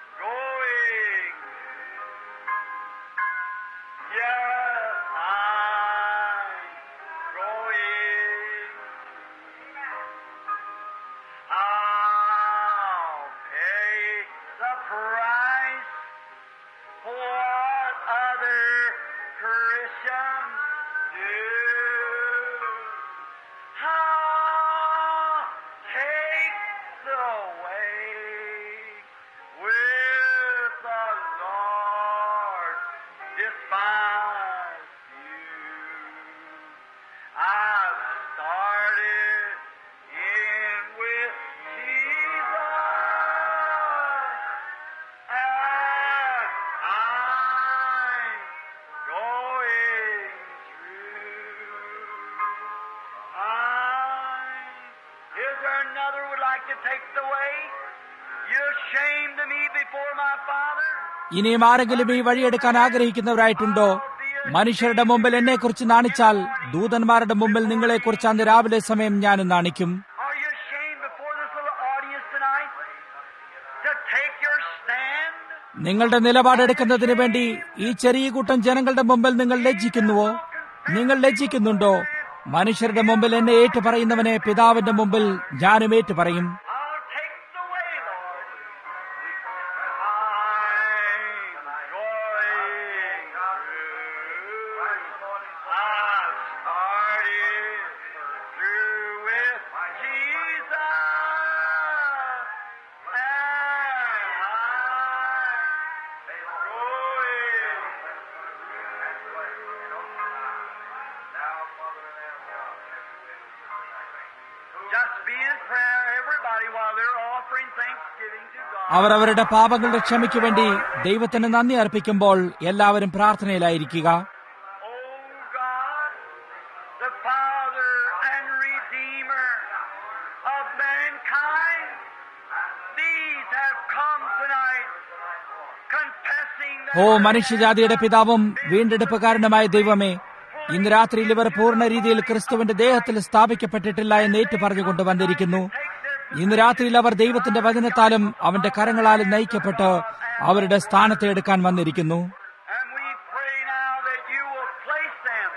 away with the Lord. Despise you. I've started in with Jesus. And I'm going through. I'm, is there another who would like to take the way? You're ashamed of me before my Father? ഇനിയും ആരെങ്കിലും ഈ വഴിയെടുക്കാൻ ആഗ്രഹിക്കുന്നവരായിട്ടുണ്ടോ മനുഷ്യരുടെ മുമ്പിൽ എന്നെക്കുറിച്ച് നാണിച്ചാൽ ദൂതന്മാരുടെ മുമ്പിൽ നിങ്ങളെക്കുറിച്ച് അന്ന് രാവിലെ സമയം ഞാൻ നാണിക്കും Are you ashamed before this little audience tonight to take your stand? നിങ്ങളുടെ നിലപാടെടുക്കുന്നതിന് വേണ്ടി ഈ ചെറിയ കൂട്ടം ജനങ്ങളുടെ മുമ്പിൽ നിങ്ങൾ ലജ്ജിക്കുന്നുവോ നിങ്ങൾ ലജ്ജിക്കുന്നുണ്ടോ മനുഷ്യരുടെ മുമ്പിൽ എന്നെ ഏറ്റു പറയുന്നവനെ പിതാവിന്റെ മുമ്പിൽ ഞാനും ഏറ്റു പറയും I'll take the way, Lord. I'm going through. I've started through with Jesus. And I'm going Just be in prayer, everybody, while they're offering thanksgiving to God. അവർ അവരുടെ പാപങ്ങളുടെ ക്ഷമയ്ക്ക് വേണ്ടി ദൈവത്തിന് നന്ദി അർപ്പിക്കുമ്പോൾ എല്ലാവരും പ്രാർത്ഥനയിലായിരിക്കുക Oh God, the Father and Redeemer of mankind, these have come tonight confessing oh that മനുഷ്യജാതിയുടെ പിതാവും വീണ്ടെടുപ്പുകാരനുമായ ദൈവമേ ഇന്ന് രാത്രിയിൽ ഇവർ പൂർണ്ണ രീതിയിൽ ക്രിസ്തുവിന്റെ ദേഹത്തിൽ സ്ഥാപിക്കപ്പെട്ടിട്ടില്ല എന്ന് ഏറ്റു പറഞ്ഞുകൊണ്ട് വന്നിരിക്കുന്നു ഇന്ന് രാത്രിയിൽ അവർ ദൈവത്തിന്റെ വചനത്താലും അവന്റെ കരങ്ങളാലും നയിക്കപ്പെട്ട് അവരുടെ സ്ഥാനത്തെ എടുക്കാൻ വന്നിരിക്കുന്നു and we pray now that you will place them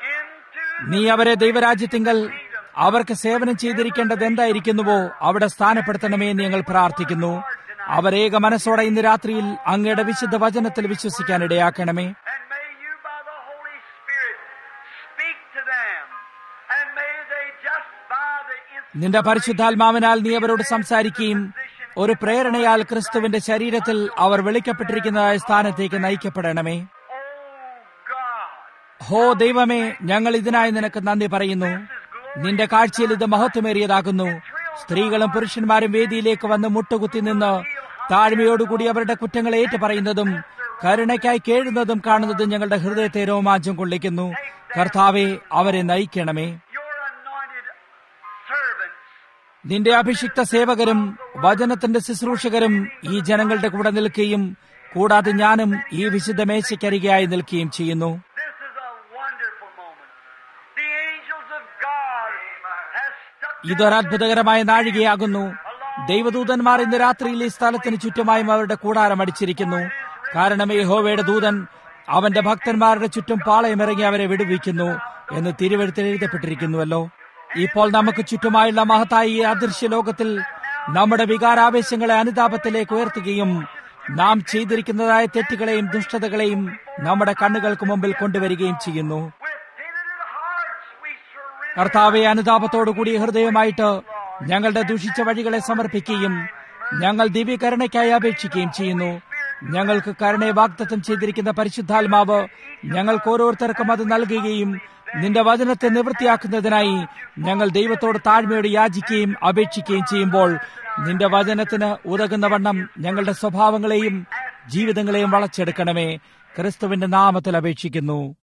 into നീ അവരെ ദൈവരാജ്യത്തിങ്കൽ അവർക്ക് സേവനം ചെയ്തിരിക്കേണ്ടത് എന്തായിരിക്കുന്നുവോ അവിടെ സ്ഥാനപ്പെടുത്തണമേ എന്ന് ഞങ്ങൾ പ്രാർത്ഥിക്കുന്നു അവരേക മനസ്സോടെ ഇന്ന് രാത്രിയിൽ അങ്ങയുടെ വിശുദ്ധ വചനത്തിൽ വിശ്വസിക്കാൻ ഇടയാക്കണമേ And may you, by the Holy Spirit, speak to them. And may they just by the നിന്റെ പരിശുദ്ധാത്മാവിനാൽ നീ അവരോട് സംസാരിക്കുകയും ഒരു പ്രേരണയാൽ ക്രിസ്തുവിന്റെ ശരീരത്തിൽ അവർ വിളിക്കപ്പെട്ടിരിക്കുന്നതായ സ്ഥാനത്തേക്ക് നയിക്കപ്പെടണമേ Oh God, ഹോ ദൈവമേ ഞങ്ങൾ ഇതിനായി നിനക്ക് നന്ദി പറയുന്നു നിന്റെ കാഴ്ചയിൽ ഇത് മഹത്വമേറിയതാകുന്നു സ്ത്രീകളും പുരുഷന്മാരും വേദിയിലേക്ക് വന്ന് മുട്ടുകുത്തി നിന്ന് താഴ്മയോടുകൂടി അവരുടെ കുറ്റങ്ങളെ ഏറ്റു പറയുന്നതും കരുണയ്ക്കായി കേഴുന്നതും കാണുന്നതും ഞങ്ങളുടെ ഹൃദയത്തെ രോമാഞ്ചം കൊള്ളിക്കുന്നു കർത്താവെ അവരെ നയിക്കണമേ your anointed servants, നിന്റെ അഭിഷിക്ത സേവകരും വചനത്തിന്റെ ശുശ്രൂഷകരും ഈ ജനങ്ങളുടെ കൂടെ നിൽക്കുകയും കൂടാതെ ഞാനും ഈ വിശുദ്ധ മേശയ്ക്കരികെയായി നിൽക്കുകയും ചെയ്യുന്നു this is a wonderful moment. The angels of God have stuck ഇതൊരത്ഭുതകരമായ നാഴികയാകുന്നു ദൈവദൂതന്മാർ ഇന്ന് രാത്രിയിൽ ഈ സ്ഥലത്തിന് ചുറ്റുമായും അവരുടെ കൂടാരം അടിച്ചിരിക്കുന്നു കാരണം യഹോവയുടെ ദൂതൻ അവന്റെ ഭക്തന്മാരുടെ ചുറ്റും പാളയമിറങ്ങി അവരെ വിടുവിക്കുന്നു എന്ന് തിരുവഴുത്തിൽ എഴുതപ്പെട്ടിരിക്കുന്നുവല്ലോ ഇപ്പോൾ നമുക്ക് ചുറ്റുമായുള്ള മഹത്തായ ഈ അദൃശ്യ ലോകത്തിൽ നമ്മുടെ വികാരാവേശങ്ങളെ അനുതാപത്തിലേക്ക് ഉയർത്തുകയും നാം ചെയ്തിരിക്കുന്നതായ തെറ്റുകളെയും ദുഷ്ടതകളെയും നമ്മുടെ കണ്ണുകൾക്ക് മുമ്പിൽ കൊണ്ടുവരികയും ചെയ്യുന്നു with penitent hearts. We surrender. കർത്താവെ അനുതാപത്തോടുകൂടിയ ഹൃദയമായിട്ട് ഞങ്ങളുടെ ദുഷിച്ച വഴികളെ സമർപ്പിക്കുകയും ഞങ്ങൾ ദിവ്യകരുണയ്ക്കായി അപേക്ഷിക്കുകയും ചെയ്യുന്നു ഞങ്ങൾക്ക് കരുണയെ വാഗ്ദത്തം ചെയ്തിരിക്കുന്ന പരിശുദ്ധാത്മാവ് ഞങ്ങൾക്ക് ഓരോരുത്തർക്കും അത് നൽകുകയും നിന്റെ വചനത്തെ നിവൃത്തിയാക്കുന്നതിനായി ഞങ്ങൾ ദൈവത്തോട് താഴ്മയോട് യാചിക്കുകയും അപേക്ഷിക്കുകയും ചെയ്യുമ്പോൾ നിന്റെ വചനത്തിന് ഉതകുന്ന വണ്ണം ഞങ്ങളുടെ സ്വഭാവങ്ങളെയും ജീവിതങ്ങളെയും വളച്ചെടുക്കണമേ ക്രിസ്തുവിന്റെ നാമത്തിൽ അപേക്ഷിക്കുന്നു